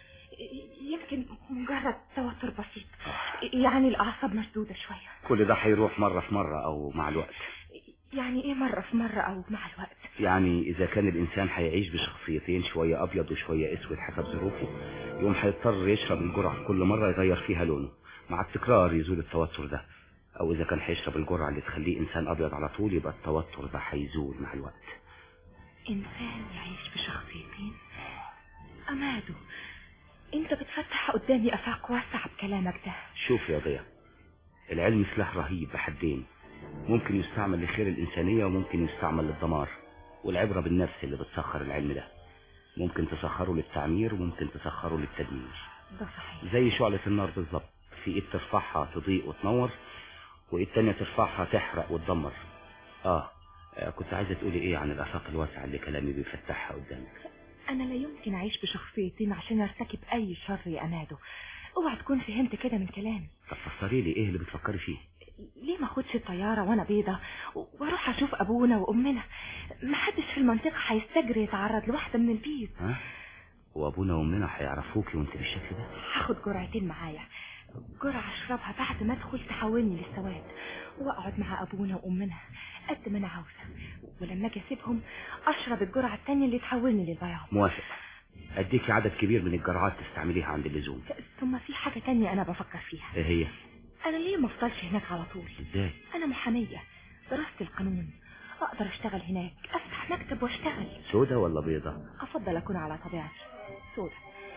S15: يمكن مجرد توتر بسيط يعني الاعصاب مشدوده شويه
S4: كل ده هيروح مره في مره او مع الوقت
S15: يعني ايه مره في مره او مع الوقت
S4: يعني اذا كان الانسان هيعيش بشخصيتين شويه ابيض وشويه اسود حسب ظروفه يوم هيضطر يشرب الجرعه كل مره يغير فيها لونه مع التكرار يزول التوتر ده او اذا كان هيشرب الجرعه اللي تخليه انسان ابيض على طول يبقى التوتر ده هيزول مع الوقت
S15: انسان يعيش بشخصيتين امادو انت بتفتح قدامي افاق واسعه بكلامك ده
S4: شوف يا ضياء العلم سلاح رهيب بحدين ممكن يستعمل لخير الإنسانية وممكن يستعمل للدمار والعبرة بالنفس اللي بتسخر العلم ده ممكن تسخره للتعمير وممكن تسخره للتدمير
S15: ده صحيح
S4: زي شعلة النار بالظبط في ايد ترفعها تضيء وتنور وايد تانية ترفعها تحرق وتدمر آه. اه كنت عايزة تقولي ايه عن الآفاق الواسعة اللي كلامي بيفتحها قدامك
S15: انا لا يمكن اعيش بشخصيتين عشان ارتكب اي شر يا امادو اوعى تكون فهمت كده من كلامي
S4: طب فسري لي ايه اللي بتفكري فيه
S15: ليه ما اخدش الطيارة وانا بيضة واروح اشوف ابونا وامنا محدش في المنطقة هيستجري يتعرض لواحدة من البيض
S4: ها وابونا وامنا هيعرفوكي وانت بالشكل ده
S15: هاخد جرعتين معايا جرعة اشربها بعد ما ادخل تحولني للسواد واقعد مع ابونا وامنا قد ما انا عاوزة ولما اجي اسيبهم اشرب الجرعة التانية اللي تحولني للبياض
S4: موافق اديكي عدد كبير من الجرعات تستعمليها عند اللزوم
S15: ثم في حاجة تانية انا بفكر فيها
S4: ايه هي
S15: انا ليه ما افضلش هناك على طول
S4: ازاي
S15: انا محامية درست القانون اقدر اشتغل هناك افتح مكتب واشتغل
S4: سودة ولا بيضة
S15: افضل اكون على طبيعتي سودة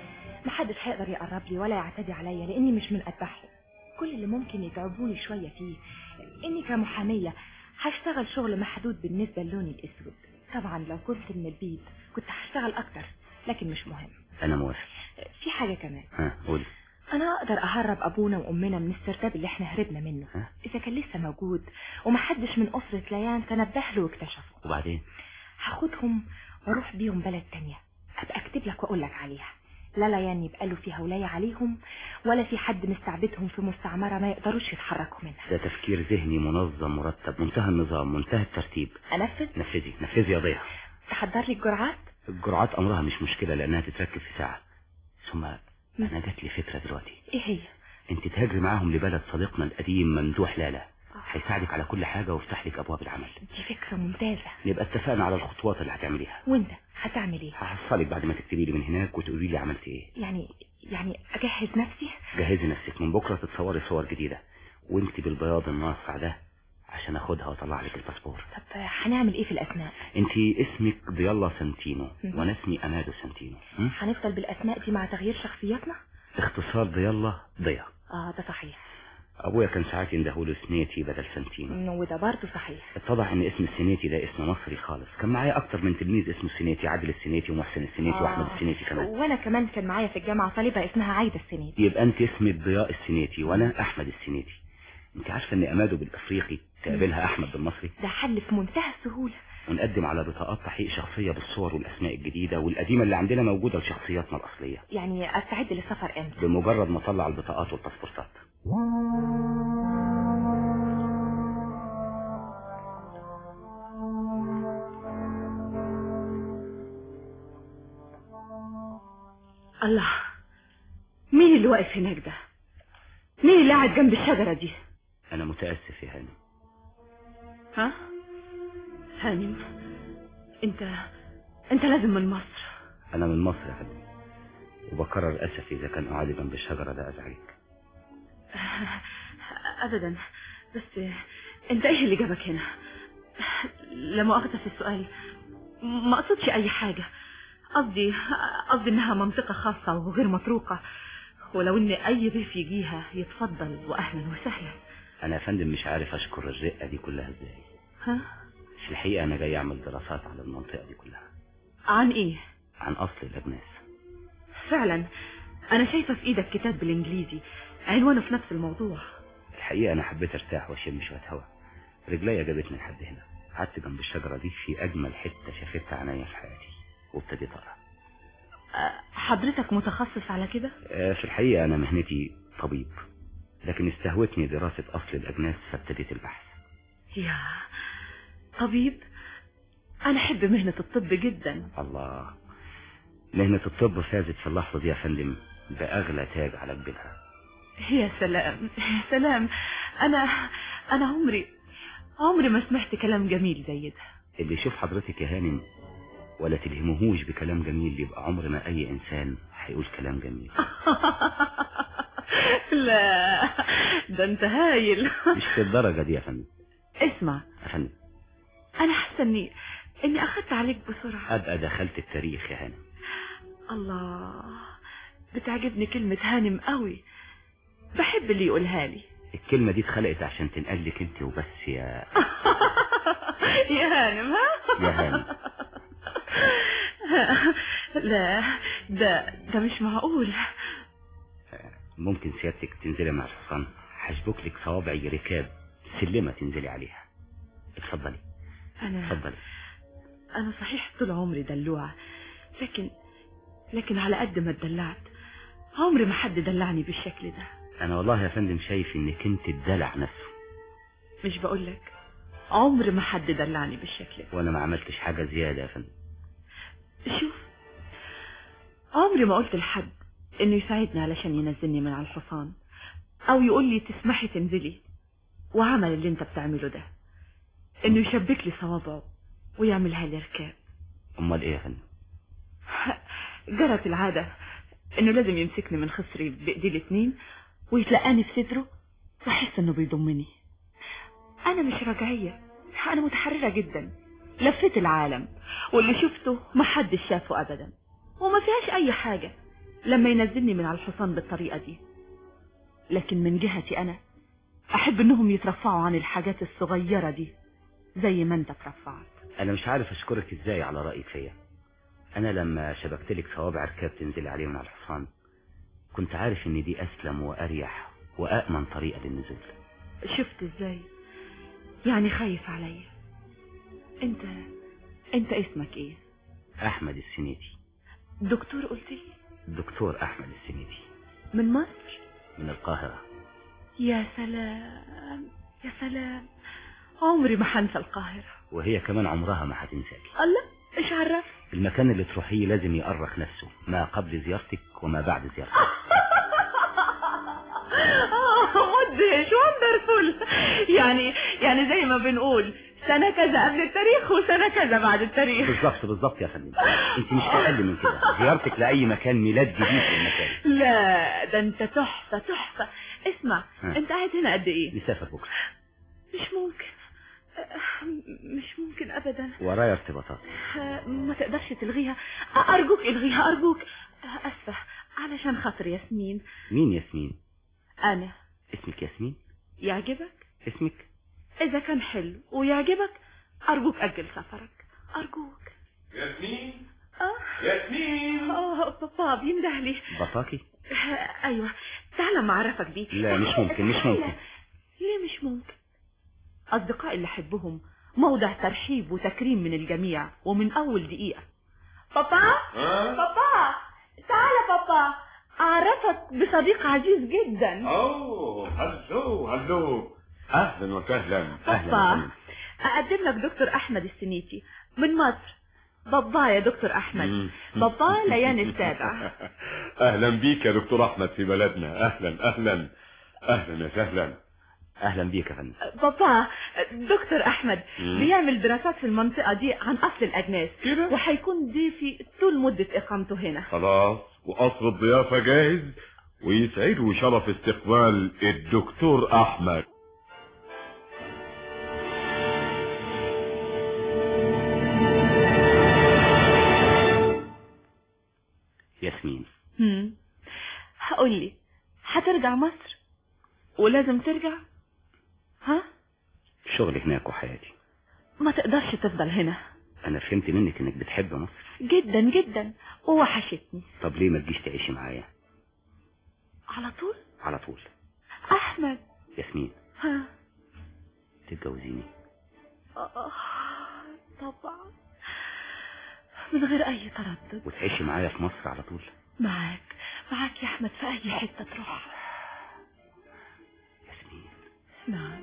S15: محدش هيقدر يقرب لي ولا يعتدي عليا لاني مش من اتباعهم كل اللي ممكن يتعبوني شوية فيه اني كمحامية هشتغل شغل محدود بالنسبة للون الاسود طبعا لو كنت من البيض كنت هشتغل اكتر لكن مش مهم
S4: انا موافق
S15: في حاجة كمان
S4: ها قولي
S15: انا اقدر اهرب ابونا وامنا من السرداب اللي احنا هربنا منه
S4: ها؟
S15: اذا كان لسه موجود ومحدش من اسرة ليان تنبه له واكتشفه
S4: وبعدين
S15: هاخدهم واروح بيهم بلد تانية هبقى اكتب لك واقول لك عليها لا ليان يبقى له فيها ولاية عليهم ولا في حد مستعبدهم في مستعمرة ما يقدروش يتحركوا منها
S4: ده تفكير ذهني منظم مرتب منتهى النظام منتهى الترتيب
S15: انفذ
S4: نفذي نفذي يا ضياء
S15: تحضر لي الجرعات
S4: الجرعات امرها مش مشكلة لانها تتركب في ساعة ثم انا جات لي فكرة دلوقتي
S15: ايه هي
S4: انت تهاجري معاهم لبلد صديقنا القديم ممدوح لالا هيساعدك على كل حاجة ويفتح لك ابواب العمل
S15: دي فكرة ممتازة
S4: نبقى اتفقنا على الخطوات اللي هتعمليها
S15: وانت هتعمل ايه
S4: هحصلك بعد ما تكتبي لي من هناك وتقولي لي عملت ايه
S15: يعني يعني اجهز نفسي
S4: جهزي نفسك من بكرة تتصوري صور جديدة وانت بالبياض الناصع ده عشان اخدها واطلع لك الباسبور
S15: طب هنعمل ايه في الاسماء
S4: انت اسمك ضيالة سنتينو
S15: مم.
S4: وانا اسمي امادو سنتينو م?
S15: هنفضل بالاسماء دي مع تغيير شخصياتنا
S4: اختصار ضيالة ضيا
S15: اه ده صحيح
S4: ابويا كان ساعات يندهوله سنيتي بدل سنتينو
S15: مم، وده برضه صحيح
S4: اتضح ان اسم السنيتي ده اسم مصري خالص كان معايا اكتر من تلميذ اسمه السنيتي عادل السنيتي ومحسن السنيتي
S15: آه.
S4: واحمد السنيتي كمان
S15: وانا كمان كان معايا في الجامعة طالبة اسمها عايدة السنيد
S4: يبقى انت اسمك ضياء السنيتي وانا احمد السنيتي انت عارفه ان امادو بالافريقي تقابلها احمد بالمصري
S15: ده حل في منتهى السهولة
S4: ونقدم على بطاقات تحقيق شخصيه بالصور والاسماء الجديده والقديمه اللي عندنا موجوده لشخصياتنا الاصليه
S15: يعني استعد للسفر امتى
S4: بمجرد ما اطلع البطاقات والباسبورتات
S2: الله مين اللي واقف هناك ده مين اللي قاعد جنب الشجرة دي
S4: انا متاسف يا هاني
S2: ها هانم انت انت لازم من مصر
S4: انا من مصر يا فندم وبكرر اسفي اذا كان قعدي جنب الشجره ده ازعجك
S2: ابدا بس انت ايه اللي جابك هنا لا مؤاخذة في السؤال ما اقصدش اي حاجة قصدي قصدي انها منطقة خاصة وغير مطروقة
S16: ولو ان اي ضيف يجيها يتفضل واهلا وسهلا
S17: انا يا فندم مش عارف اشكر الرقة دي كلها ازاي
S16: ها
S17: في الحقيقة انا جاي اعمل دراسات على المنطقة دي كلها
S16: عن ايه
S17: عن اصل الاجناس
S16: فعلا انا شايفة في ايدك كتاب بالانجليزي عنوانه في نفس الموضوع
S17: الحقيقة انا حبيت ارتاح واشم شوية هوا رجليا جابتني لحد هنا قعدت جنب الشجرة دي في اجمل حتة شافتها عينيا في حياتي وابتديت اقرا
S16: أه، حضرتك متخصص على كده
S17: آه، في الحقيقة انا مهنتي طبيب لكن استهوتني دراسة اصل الاجناس فابتديت البحث
S16: يا طبيب انا احب مهنة الطب جدا
S17: الله مهنة الطب فازت في اللحظة دي يا فندم بأغلى تاج على جبينها
S16: يا سلام يا سلام انا انا عمري عمري ما سمعت كلام جميل زي ده
S17: اللي يشوف حضرتك يا هانم ولا تلهمهوش بكلام جميل يبقى عمر ما أي إنسان هيقول كلام جميل
S16: لا ده انت هايل
S17: مش في الدرجة دي يا فندم
S16: اسمع
S17: يا فندم
S16: انا حاسه اني اني اخدت عليك بسرعه
S17: أبقى دخلت التاريخ يا هانم
S16: الله بتعجبني كلمة هانم قوي بحب اللي يقولها لي
S17: الكلمة دي اتخلقت عشان تنقلك انت وبس يا
S16: يا هانم ها
S17: يا هانم
S16: لا ده ده مش معقول
S17: ممكن سيادتك تنزلي مع الحصان هشبك لك صوابعي ركاب سلمة تنزلي عليها اتفضلي
S16: انا
S17: اتفضلي
S16: انا صحيح طول عمري دلوعة لكن لكن على قد ما اتدلعت عمري ما حد دلعني بالشكل ده
S17: انا والله يا فندم شايف انك انت الدلع نفسه
S16: مش بقولك عمر ما حد دلعني بالشكل ده
S17: وانا ما عملتش حاجة زيادة يا فندم
S16: شوف عمري ما قلت لحد انه يساعدني علشان ينزلني من على الحصان او يقول لي تسمحي تنزلي وعمل اللي انت بتعمله ده انه يشبك لي صوابعه ويعملها لي ركاب
S17: امال ايه يا فندم
S16: جرت العادة انه لازم يمسكني من خصري بايديه الاتنين ويتلقاني في صدره واحس انه بيضمني انا مش رجعية انا متحررة جدا لفيت العالم واللي شفته ما حدش شافه ابدا وما فيهاش اي حاجة لما ينزلني من على الحصان بالطريقة دي لكن من جهتي انا احب انهم يترفعوا عن الحاجات الصغيرة دي زي ما انت ترفعت
S17: انا مش عارف اشكرك ازاي على رأيك فيا انا لما شبكت لك صوابع ركاب تنزلي عليه من على الحصان كنت عارف ان دي اسلم واريح وامن طريقة للنزول
S16: شفت ازاي يعني خايف عليا انت انت اسمك ايه
S17: احمد السنيتي
S16: دكتور قلت لي
S17: الدكتور احمد السنيتي
S16: من مصر
S17: من القاهرة
S16: يا سلام يا سلام عمري ما هنسى القاهرة
S17: وهي كمان عمرها ما هتنساكي
S16: الله ايش عرف
S17: المكان اللي تروحيه لازم يأرخ نفسه ما قبل زيارتك وما بعد زيارتك
S16: مدهش وندرفول يعني يعني زي ما بنقول سنة كذا قبل التاريخ وسنة كذا بعد التاريخ
S17: بالظبط بالظبط يا فندم انت مش اقل من كده زيارتك لاي مكان ميلاد جديد في المكان
S16: لا ده انت تحفة تحفة اسمع
S17: ها.
S16: انت قاعد هنا قد ايه
S17: نسافر بكره
S16: مش ممكن أه، مش ممكن ابدا
S17: ورايا ارتباطات
S16: أه، ما تقدرش تلغيها ارجوك الغيها ارجوك أه، اسفة علشان خاطر ياسمين
S17: مين ياسمين
S16: انا
S17: اسمك ياسمين
S16: يعجبك
S17: اسمك
S16: اذا كان حلو ويعجبك ارجوك اجل سفرك ارجوك
S3: ياسمين
S16: اه
S3: ياسمين
S16: اه بابا بينده لي
S17: بطاكي
S16: آه، ايوه تعال ما اعرفك بيه
S17: لا مش ممكن مش ممكن
S16: ليه مش ممكن اصدقائي اللي احبهم موضع ترحيب وتكريم من الجميع ومن اول دقيقة بابا
S3: ها؟
S16: بابا تعال بابا اعرفك بصديق عزيز جدا
S3: اوه هلو هلو اهلا وسهلا
S16: بابا اقدم لك دكتور احمد السنيتي من مصر بابا يا دكتور احمد بابا ليان السابع
S3: اهلا بيك يا دكتور احمد في بلدنا اهلا اهلا اهلا وسهلا
S17: اهلا بيك يا فندم
S16: بابا دكتور احمد
S3: مم.
S16: بيعمل دراسات في المنطقة دي عن اصل الاجناس
S3: كده؟
S16: وهيكون ضيفي طول مدة اقامته هنا
S3: خلاص وقصر الضيافة جاهز ويسعده شرف استقبال الدكتور احمد
S17: ياسمين
S16: هم. قول لي هترجع مصر ولازم ترجع ها
S17: شغلي هناك وحياتي
S16: ما تقدرش تفضل هنا
S17: انا فهمت منك انك بتحب مصر
S16: جدا جدا ووحشتني
S17: طب ليه ما تجيش تعيشي معايا
S16: على طول
S17: على طول
S16: احمد
S17: ياسمين
S16: ها
S17: تتجوزيني
S16: آه، طبعا من غير اي تردد
S17: وتعيشي معايا في مصر على طول
S16: معاك معاك يا احمد في اي حته تروح
S17: ياسمين
S16: نعم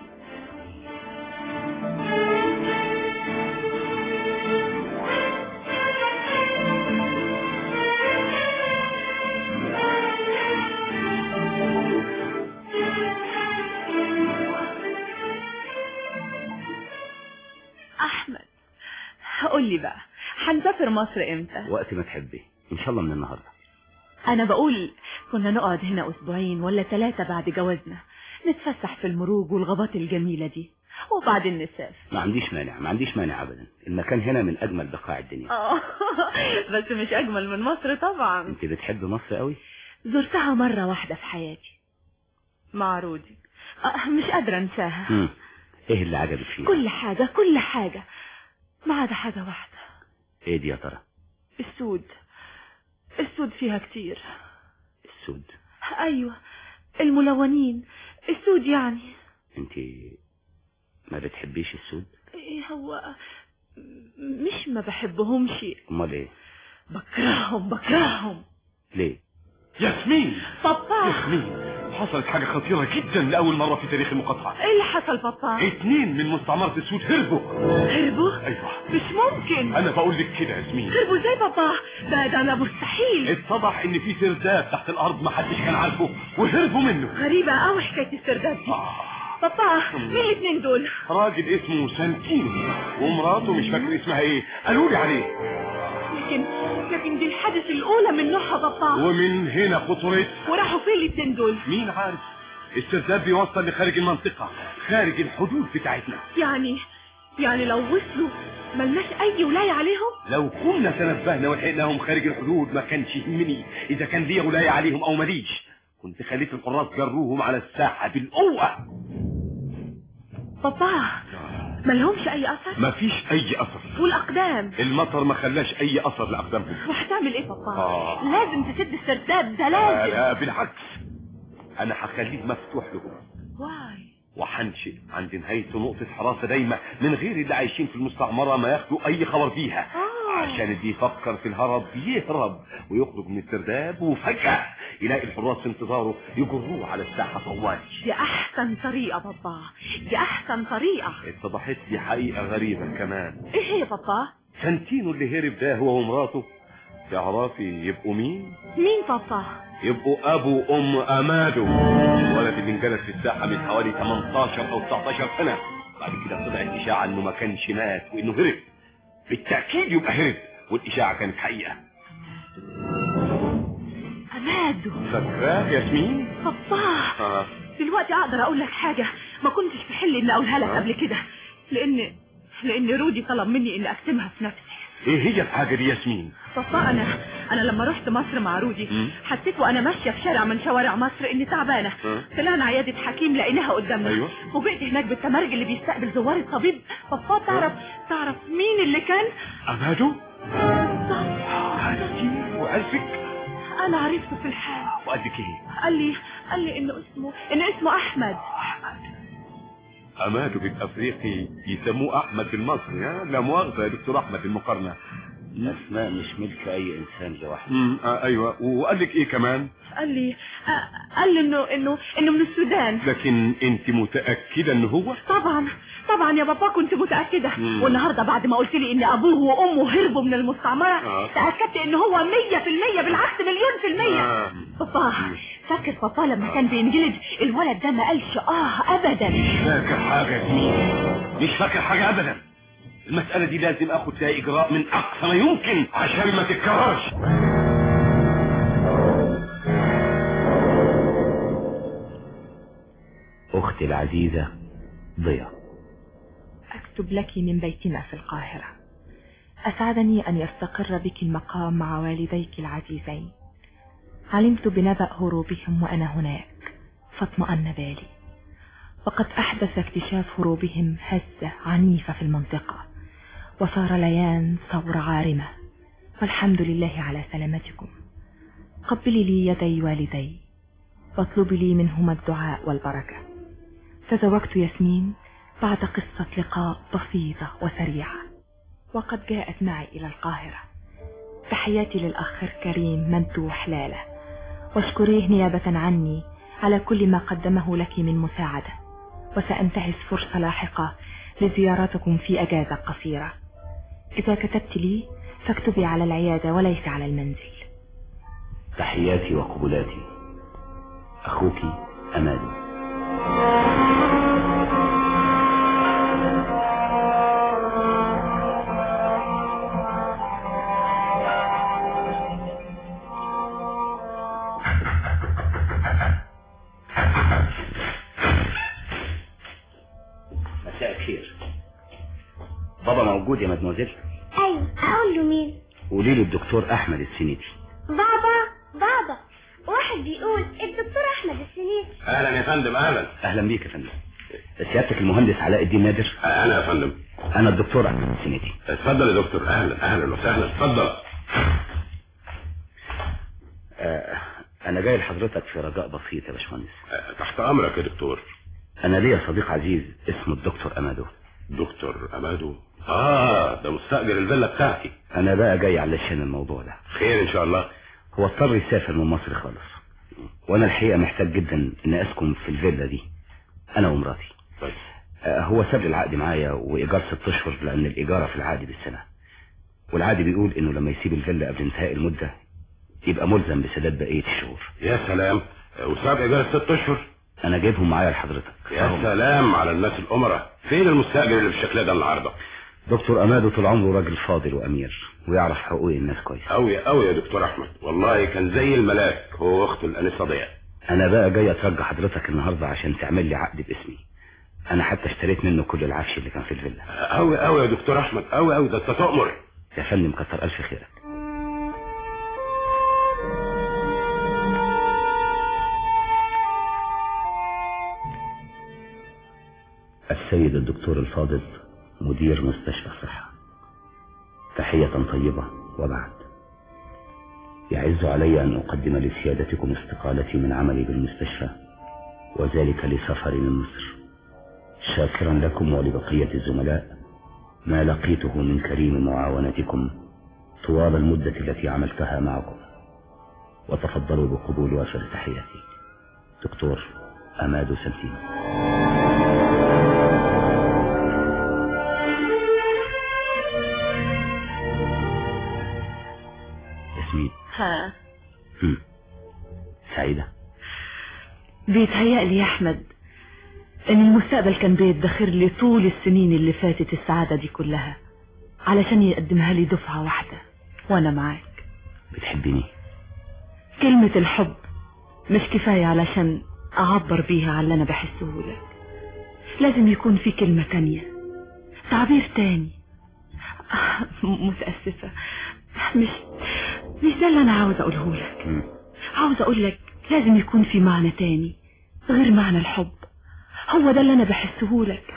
S16: احمد قول لي بقى هنسافر مصر امتى
S17: وقت ما تحبي ان شاء الله من النهارده
S16: انا بقول كنا نقعد هنا اسبوعين ولا ثلاثة بعد جوازنا نتفسح في المروج والغابات الجميلة دي وبعدين نسافر
S17: ما عنديش مانع ما عنديش مانع ابدا المكان هنا من اجمل بقاع الدنيا
S16: اه بس مش اجمل من مصر طبعا
S17: انت بتحب مصر قوي
S16: زرتها مرة واحدة في حياتي مع رودي آه مش قادرة انساها
S17: مم. ايه اللي عجبك فيها
S16: كل حاجة كل حاجة ما عدا حاجة واحدة
S17: ايه دي يا ترى
S16: السود السود فيها كتير
S17: السود
S16: ايوه الملونين السود يعني
S17: انت ما بتحبيش السود
S16: ايه هو مش ما بحبهمش
S17: امال ايه
S16: بكرههم بكرههم
S17: ليه
S3: ياسمين
S16: بابا
S3: ياسمين حصلت حاجة خطيرة جدا لأول مرة في تاريخ المقاطعة
S16: ايه اللي حصل بابا
S3: اتنين من مستعمرة السود هربوا
S16: هربوا
S3: ايوه
S16: مش ممكن
S3: انا بقول لك كده يا ياسمين
S16: هربوا ازاي بابا ده ده انا مستحيل
S3: اتضح ان في سرداب تحت الارض ما حدش كان عارفه وهربوا منه
S16: غريبة قوي حكاية السرداب دي بابا مين الاثنين دول
S3: راجل اسمه سانتينو ومراته مش فاكر اسمها ايه قالوا لي عليه
S16: لكن لكن دي الحادث الاولى من نوعها بابا
S3: ومن هنا خطرت
S16: وراحوا فين الاثنين دول
S3: مين عارف السرداب بيوصل لخارج المنطقة خارج الحدود بتاعتنا
S16: يعني يعني لو وصلوا ملناش اي ولاية عليهم
S3: لو كنا تنبهنا ولحقناهم خارج الحدود ما كانش يهمني اذا كان ليا ولاية عليهم او ماليش كنت خليت الحراس جروهم على الساحة بالقوة
S16: بابا ملهمش اي اثر
S3: مفيش اي اثر
S16: والاقدام
S3: المطر ما خلاش اي اثر لاقدامهم
S16: وهتعمل ايه بابا
S3: آه.
S16: لازم تسد السرداب ده
S3: لا,
S16: لازم
S3: لا بالعكس انا هخليه مفتوح لهم
S16: واي
S3: وحنشئ عند نهايته نقطة حراسة دايمة من غير اللي عايشين في المستعمرة ما ياخدوا أي خبر بيها عشان اللي يفكر في الهرب يهرب ويخرج من السرداب وفجأة يلاقي الحراس في انتظاره يجروه على الساحة طوالي
S16: دي احسن طريقة بابا دي احسن طريقة
S3: اتضحت لي حقيقة غريبة كمان
S16: ايه هي بابا
S3: سانتينو اللي هرب ده هو ومراته تعرفي يبقوا مين؟
S16: مين بابا
S3: يبقوا ابو ام امادو الولد اللي انجلس في الساحه من حوالي 18 او 19 سنه بعد كده طلعت اشاعه انه ما كانش مات وانه هرب بالتاكيد يبقى هرب والاشاعه كانت حقيقه
S16: امادو
S3: فاكراه ياسمين
S16: بابا
S3: اه
S16: دلوقتي اقدر اقول لك حاجة ما كنتش في حل اني اقولها لك
S3: آه.
S16: قبل كده لان لان رودي طلب مني اني اكتمها في نفسي
S3: ايه هي الحاجه دي ياسمين
S16: بابا انا انا لما رحت مصر مع رودي
S3: مم.
S16: حسيت وانا ماشيه في شارع من شوارع مصر اني تعبانه
S3: اه.
S16: طلعنا عياده حكيم لقيناها قدامنا
S3: أيوة.
S16: وبقيت هناك بالتمرج اللي بيستقبل زوار الطبيب بابا تعرف تعرف مين اللي كان
S3: امادو عرفتي وعرفك
S16: انا عرفته في الحال
S3: وقال لك ايه
S16: قال لي قال لي انه اسمه انه اسمه احمد
S3: امادو بالافريقي يسموه احمد بالمصري ها لا مؤاخذه يا دكتور احمد المقارنه
S17: الاسماء مش ملك اي انسان لوحده
S3: امم آه ايوه وقال لك ايه كمان
S16: قال لي آه، قال لي انه انه انه من السودان
S3: لكن انت متاكده ان هو
S16: طبعا طبعا يا بابا كنت متأكدة
S3: مم.
S16: والنهاردة بعد ما قلت لي ان ابوه وامه هربوا من المستعمرة
S3: آه.
S16: تأكدت ان هو مية في المية بالعكس مليون في المية
S3: آه.
S16: بابا فاكر بابا لما كان بينجلد الولد ده ما قالش اه ابدا
S3: فاكر حاجه يا زميلي مش فاكر حاجه ابدا المساله دي لازم اخد فيها اجراء من اقصى ما يمكن عشان ما تتكررش
S17: اختي العزيزة ضياء
S15: أكتب لك من بيتنا في القاهرة أسعدني أن يستقر بك المقام مع والديك العزيزين علمت بنبأ هروبهم وأنا هناك فاطمأن بالي وقد أحدث اكتشاف هروبهم هزة عنيفة في المنطقة وصار ليان ثورة عارمة والحمد لله على سلامتكم قبلي لي يدي والدي واطلبي لي منهما الدعاء والبركة تزوجت ياسمين بعد قصة لقاء بسيطة وسريعة وقد جاءت معي إلى القاهرة تحياتي للأخ الكريم ممدوح لالة واشكريه نيابة عني على كل ما قدمه لك من مساعدة وسأنتهز فرصة لاحقة لزيارتكم في أجازة قصيرة إذا كتبت لي فاكتبي على العيادة وليس على المنزل
S17: تحياتي وقبلاتي أخوك أمال مساء الخير بابا موجود يا مدموزيل
S18: ايوه اقول له مين
S17: قولي له الدكتور أحمد السنيدي
S18: بابا بابا واحد بيقول الدكتور احمد السنيسي
S3: اهلا يا فندم اهلا
S17: أهلا بيك يا فندم سيادتك المهندس علاء الدين نادر
S3: انا يا فندم
S17: أنا الدكتور أحمد السنيدي
S3: اتفضل يا دكتور اهلا اهلا وسهلا اتفضل
S17: آه أنا جاي لحضرتك في رجاء بسيط يا باشمهندس
S3: آه، تحت امرك يا دكتور
S17: أنا ليا صديق عزيز اسمه الدكتور أمادو
S3: دكتور امادو اه ده مستأجر الفيلا بتاعتي
S17: أنا بقى جاي علشان الموضوع ده
S3: خير ان شاء الله
S17: هو اضطر يسافر من مصر خالص وأنا الحقيقة محتاج جدا إن أسكن في الفيلا دي أنا ومراتي
S3: طيب
S17: آه، هو ساب لي العقد معايا وإيجار ست أشهر لأن الإيجار في العقد بالسنة والعقد بيقول إنه لما يسيب الفيلا قبل انتهاء المدة يبقى ملزم بسداد بقية الشهور
S3: يا سلام وساب ايجار ست اشهر
S17: أنا جايبهم معايا لحضرتك
S3: يا سلام على الناس الامراء فين المستأجر اللي بالشكل ده النهارده
S17: دكتور أمادو طول عمره راجل فاضل وأمير ويعرف حقوق الناس كويس
S3: قوي قوي يا دكتور احمد والله كان زي الملاك هو واخته الانسه ضياء
S17: أنا بقى جاي أترجى حضرتك النهاردة عشان تعمل لي عقد باسمي أنا حتى اشتريت منه كل العفش اللي كان في الفيلا
S3: قوي قوي يا دكتور احمد قوي قوي ده انت تؤمر
S17: يا فندم كتر ألف خيرك السيد الدكتور الفاضل مدير مستشفى الصحة تحية طيبة وبعد يعز علي أن أقدم لسيادتكم استقالتي من عملي بالمستشفى وذلك لسفري من مصر شاكرا لكم ولبقية الزملاء ما لقيته من كريم معاونتكم طوال المدة التي عملتها معكم وتفضلوا بقبول وافر تحياتي دكتور أمادو سنتين ياسمين
S2: ها
S17: هم. سعيدة
S2: بيتهيألي يا أحمد إن المستقبل كان بيدخر لي طول السنين اللي فاتت السعادة دي كلها علشان يقدمها لي دفعة واحدة وأنا معاك
S17: بتحبيني
S2: كلمة الحب مش كفاية علشان أعبر بيها على اللي أنا بحسه لك لازم يكون في كلمة تانية تعبير تاني آه، م- متأسفة مش مش ده اللي أنا عاوز أقوله لك عاوز أقول لك لازم يكون في معنى تاني غير معنى الحب هو ده اللي أنا بحسه لك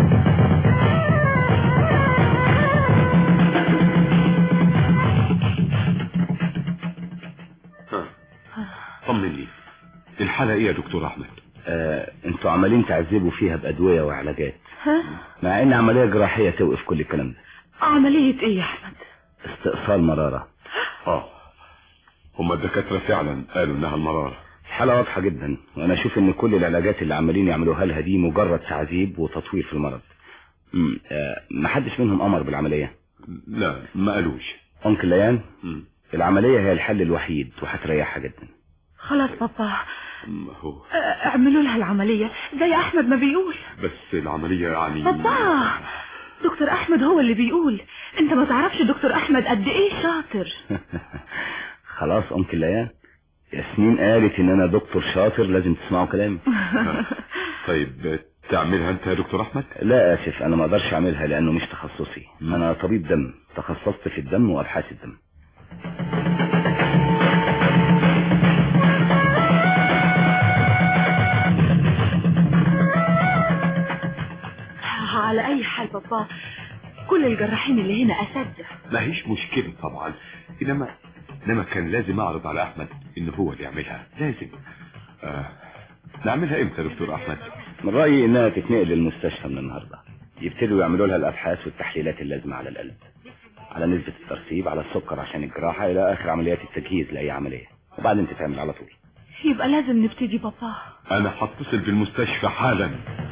S3: طمني الحالة ايه يا دكتور احمد
S17: آه، انتوا عمالين تعذبوا فيها بأدوية وعلاجات
S2: ها
S17: مع ان عملية جراحية توقف كل الكلام ده
S2: عملية إيه يا أحمد
S17: استئصال مرارة
S3: اه هما الدكاترة فعلا قالوا انها المرارة
S17: الحالة واضحة جدا وانا اشوف ان كل العلاجات اللي عمالين يعملوها لها دي مجرد تعذيب وتطوير في المرض مم، آه، ما حدش منهم امر بالعملية
S3: لا ما قالوش
S17: انكل ليان
S3: مم.
S17: العملية هي الحل الوحيد وهتريحها جدا
S2: خلاص بابا
S3: ما هو
S2: آه، اعملوا لها العملية زي أحمد ما بيقول
S3: بس العملية يعني
S2: بابا دكتور أحمد هو اللي بيقول أنت ما تعرفش دكتور أحمد قد إيه شاطر
S17: خلاص انكل ليان ياسمين قالت ان انا دكتور شاطر لازم تسمعوا كلامي
S3: طيب تعملها انت يا دكتور احمد
S17: لا اسف انا ما اقدرش اعملها لانه مش تخصصي انا طبيب دم تخصصت في الدم وابحاث الدم
S2: حال بابا كل الجراحين اللي هنا اساتذه
S3: ما هيش مشكلة طبعا انما انما كان لازم اعرض على احمد ان هو اللي يعملها لازم آه. نعملها امتى يا دكتور احمد
S17: من رأيي انها تتنقل للمستشفى من النهاردة يبتدوا يعملوا لها الابحاث والتحليلات اللازمة على القلب على نسبة الترسيب على السكر عشان الجراحة الى اخر عمليات التجهيز لاي عملية وبعدين تتعمل على طول
S2: يبقى لازم نبتدي بابا
S3: انا هتصل بالمستشفى حالا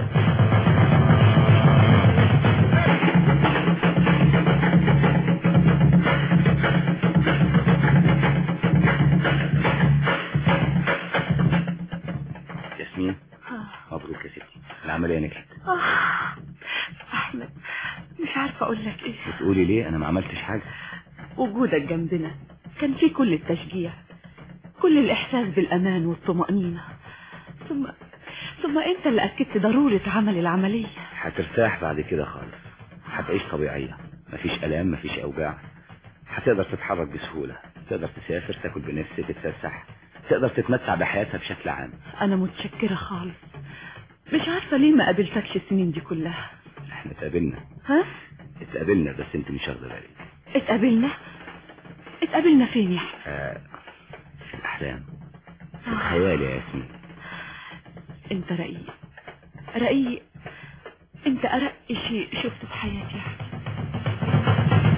S17: ياسمين مبروك يا ستي العملية نجحت
S2: آه. احمد مش عارفه اقول لك ايه
S17: بتقولي ليه انا ما عملتش حاجة
S2: وجودك جنبنا كان في كل التشجيع كل الإحساس بالأمان والطمأنينة ثم ثم أنت اللي أكدت ضرورة عمل العملية
S17: هترتاح بعد كده خالص هتعيش طبيعية مفيش ألام مفيش أوجاع هتقدر تتحرك بسهولة تقدر تسافر تاكل بنفس تتفسح تقدر تتمتع بحياتها بشكل عام
S2: أنا متشكرة خالص مش عارفة ليه ما قابلتكش السنين دي كلها
S17: احنا اتقابلنا
S2: ها؟
S17: اتقابلنا بس انت مش واخده بالك
S2: اتقابلنا اتقابلنا فين يا أحمد؟
S17: آه في الأحلام في الخيال يا ياسمين
S2: أنت رقيق رقيق أنت أرق شيء شفته في حياتي يا أحمد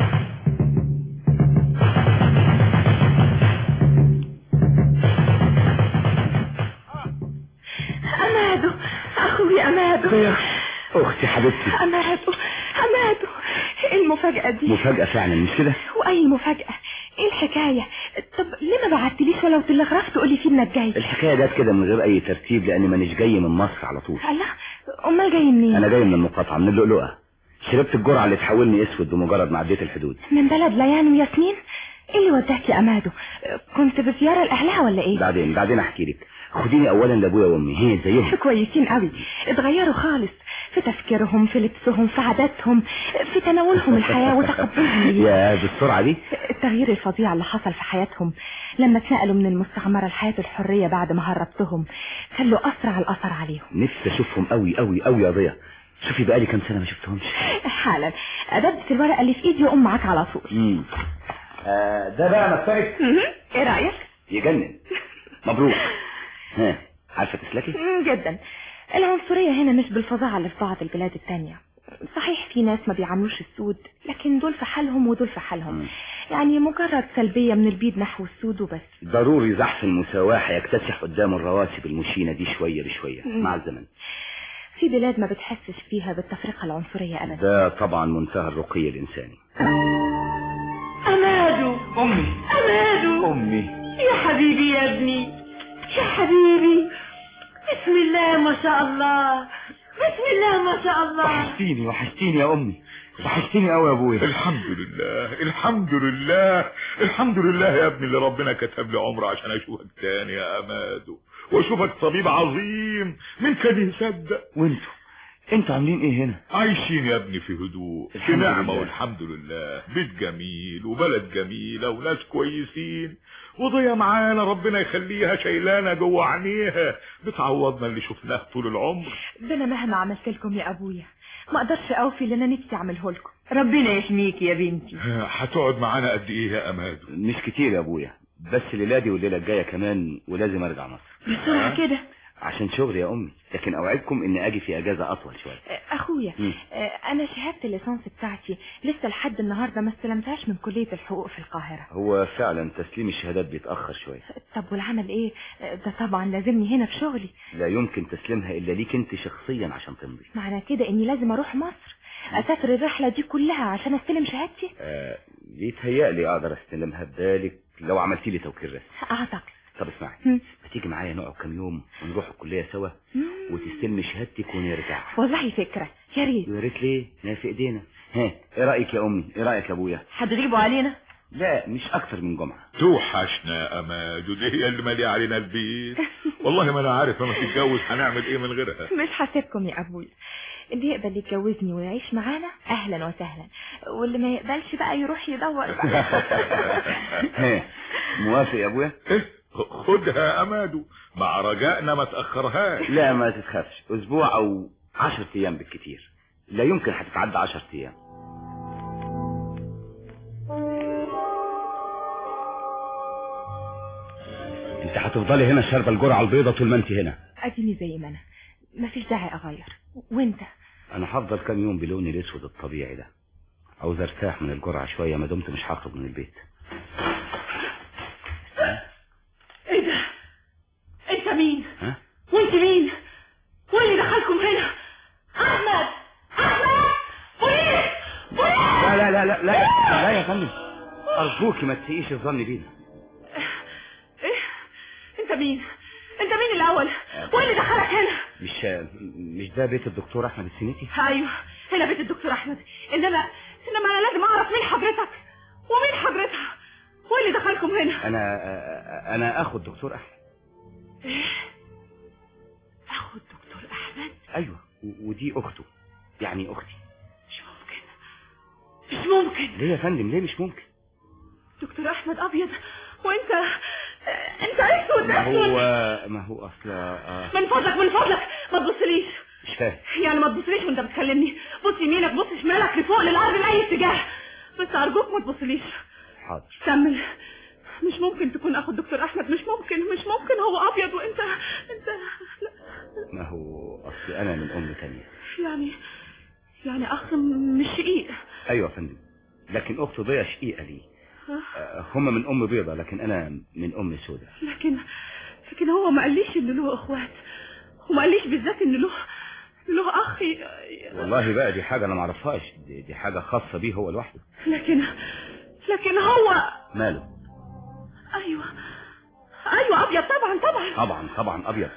S2: أمادو أخوي أمادو
S17: أختي حبيبتي
S15: أمادو أمادو إيه المفاجأة دي
S17: مفاجأة فعلا مش كده
S15: وأي مفاجأة إيه الحكاية طب ليه ما بعتليش ولو تلغراف تقولي فيه إنك جاي
S17: الحكاية جت كده من غير أي ترتيب لأني مانيش جاي من مصر على طول
S15: الله أمال جاي منين
S17: أنا جاي من المقاطعة من اللؤلؤة شربت الجرعة اللي تحولني أسود بمجرد ما عديت الحدود
S15: من بلد ليان وياسمين إيه اللي وداك يا أمادو كنت بزيارة لأهلها ولا إيه
S17: بعدين بعدين أحكي لك خديني أولا لأبويا وأمي هي زيهم
S15: كويسين قوي اتغيروا خالص في تفكيرهم في لبسهم في عاداتهم في تناولهم الحياة وتقبلهم ليها
S17: يا بالسرعة دي
S15: التغيير الفظيع اللي حصل في حياتهم لما اتنقلوا من المستعمرة لحياة الحرية بعد ما هربتهم خلوا أسرع الأثر عليهم
S17: نفسي أشوفهم قوي قوي قوي يا ضيا شوفي بقالي كام سنة ما شفتهمش
S15: حالا أدبت الورقة اللي في إيدي وأقوم معاك على طول
S17: امم آه ده بقى مكتبك
S15: إيه رأيك؟
S17: يجنن مبروك ها عارفة تسلكي
S15: مم، جدا العنصرية هنا مش بالفظاعة اللي في بعض البلاد التانية صحيح في ناس ما بيعاملوش السود لكن دول في حالهم ودول في حالهم يعني مجرد سلبية من البيض نحو السود وبس
S17: ضروري زحف المساواة هيكتسح قدام الرواسب المشينة دي شوية بشوية
S15: مم.
S17: مع الزمن
S15: في بلاد ما بتحسش فيها بالتفرقة العنصرية أبدا
S17: ده طبعا منتهى الرقي الإنساني
S6: أمادو
S17: أمي
S6: أمادو
S17: أمي
S6: يا حبيبي يا ابني يا حبيبي بسم الله ما شاء الله بسم الله ما شاء الله
S17: وحشتيني وحشتيني يا أمي وحشتيني قوي يا أبويا
S7: الحمد لله الحمد لله الحمد لله يا ابني اللي ربنا كتب لي عمر عشان اشوفك تاني يا امادو واشوفك طبيب عظيم من كان يصدق
S17: وانتوا انتوا عاملين ايه هنا
S7: عايشين يا ابني في هدوء في
S17: الحمد
S7: نعمة
S17: لله.
S7: والحمد لله بيت جميل وبلد جميلة وناس كويسين وضيا معانا ربنا يخليها شايلانا جوه عينيها بتعوضنا اللي شفناه طول العمر
S15: ده أنا مهما عملت لكم يا أبويا ما أقدرش أوفي اللي أنا نفسي أعمله لكم
S6: ربنا يحميك يا بنتي
S7: هتقعد معانا قد ايه يا امادو
S17: مش كتير يا أبويا بس الليلة دي والليلة الجاية كمان ولازم أرجع مصر
S15: بسرعة كده
S17: عشان شغل يا أمي لكن أوعدكم إني أجي في أجازة أطول شوية
S15: أخويا
S17: مم.
S15: آه، أنا شهادة الليسانس بتاعتي لسه لحد النهاردة ما استلمتهاش من كلية الحقوق في القاهرة
S17: هو فعلا تسليم الشهادات بيتأخر شوية
S15: طب والعمل إيه آه، ده طبعا لازمني هنا في شغلي
S17: لا يمكن تسليمها إلا ليك أنت شخصيا عشان تمضي
S15: معنى كده إني لازم أروح مصر أسافر الرحلة دي كلها عشان أستلم شهادتي
S17: آه بيتهيألي أقدر أستلمها ببالك لو عملتي لي توكيل رسمي
S15: أعتقد
S17: طب اسمعي
S15: مم.
S17: ما تيجي معايا نقعد كام يوم ونروح الكلية سوا
S15: مم.
S17: وتستلمي شهادتك ونرجع
S15: والله فكرة يا ريت
S17: يا ريت ليه ما في ايدينا ها ايه رايك يا امي ايه رايك يا ابويا
S6: هتغيبوا علينا
S17: لا مش اكتر من جمعه
S7: توحشنا يا امادو دي هي اللي ماليه علينا البيت والله ما انا عارف لما تتجوز هنعمل ايه من غيرها
S15: مش حاسبكم يا أبويا اللي يقبل يتجوزني ويعيش معانا أهلا وسهلا واللي ما يقبلش بقى يروح يدور بقى.
S17: ها موافق يا ابويا
S7: خدها يا امادو مع رجائنا ما تاخرهاش
S17: لا ما تتخافش اسبوع او عشر ايام بالكتير لا يمكن هتتعدى عشر ايام انت هتفضلي هنا شاربه الجرعه البيضاء طول ما انت هنا
S15: اديني زي ما انا مفيش داعي اغير وانت
S17: انا هفضل كام يوم بلوني الاسود الطبيعي ده عاوز ارتاح من الجرعه شويه ما دمت مش هخرج من البيت
S2: ايه ده انت مين
S17: ها؟
S2: وانت مين واللي دخلكم هنا احمد احمد بوليس بوليس
S17: لا لا لا لا لا لا يا فندم ارجوكي ما تسيئيش الظن بينا
S2: ايه انت مين انت مين الاول واللي دخلك هنا
S17: مش مش ده بيت الدكتور احمد السنيتي
S2: ايوه هنا بيت الدكتور احمد انما انما انا لازم اعرف مين حضرتك ومين حضرتها واللي دخلكم هنا
S17: انا انا اخو الدكتور احمد
S2: ايه اخو الدكتور احمد
S17: ايوه و- ودي اخته يعني اختي
S2: مش ممكن
S17: ليه يا فندم ليه مش ممكن
S2: دكتور احمد ابيض وانت انت اسود
S17: ما
S2: اسود
S17: هو ما هو اصل آه،
S2: من فضلك من فضلك ما تبصليش
S17: مش فاهم
S2: يعني ما تبصليش وانت بتكلمني بص يمينك بص شمالك لفوق للارض لاي اتجاه بس ارجوك ما تبصليش
S17: حاضر
S2: كمل مش ممكن تكون اخو الدكتور احمد مش ممكن مش ممكن هو ابيض وانت انت لا
S17: ما هو اصل انا من ام تانية
S2: يعني يعني اخ مش شقيق
S17: ايوه يا فندم لكن اخته ضيا شقيقه لي
S2: ها؟
S17: آه، هما من ام بيضة لكن انا من ام سودة
S2: لكن لكن هو ما قاليش ان له اخوات وما قاليش بالذات ان له له اخ ي-
S17: والله بقى دي حاجة انا ما اعرفهاش دي, دي حاجة خاصة بيه هو لوحده
S2: لكن لكن هو
S17: ماله
S2: ايوه ايوه ابيض طبعا طبعا
S17: طبعا طبعا ابيض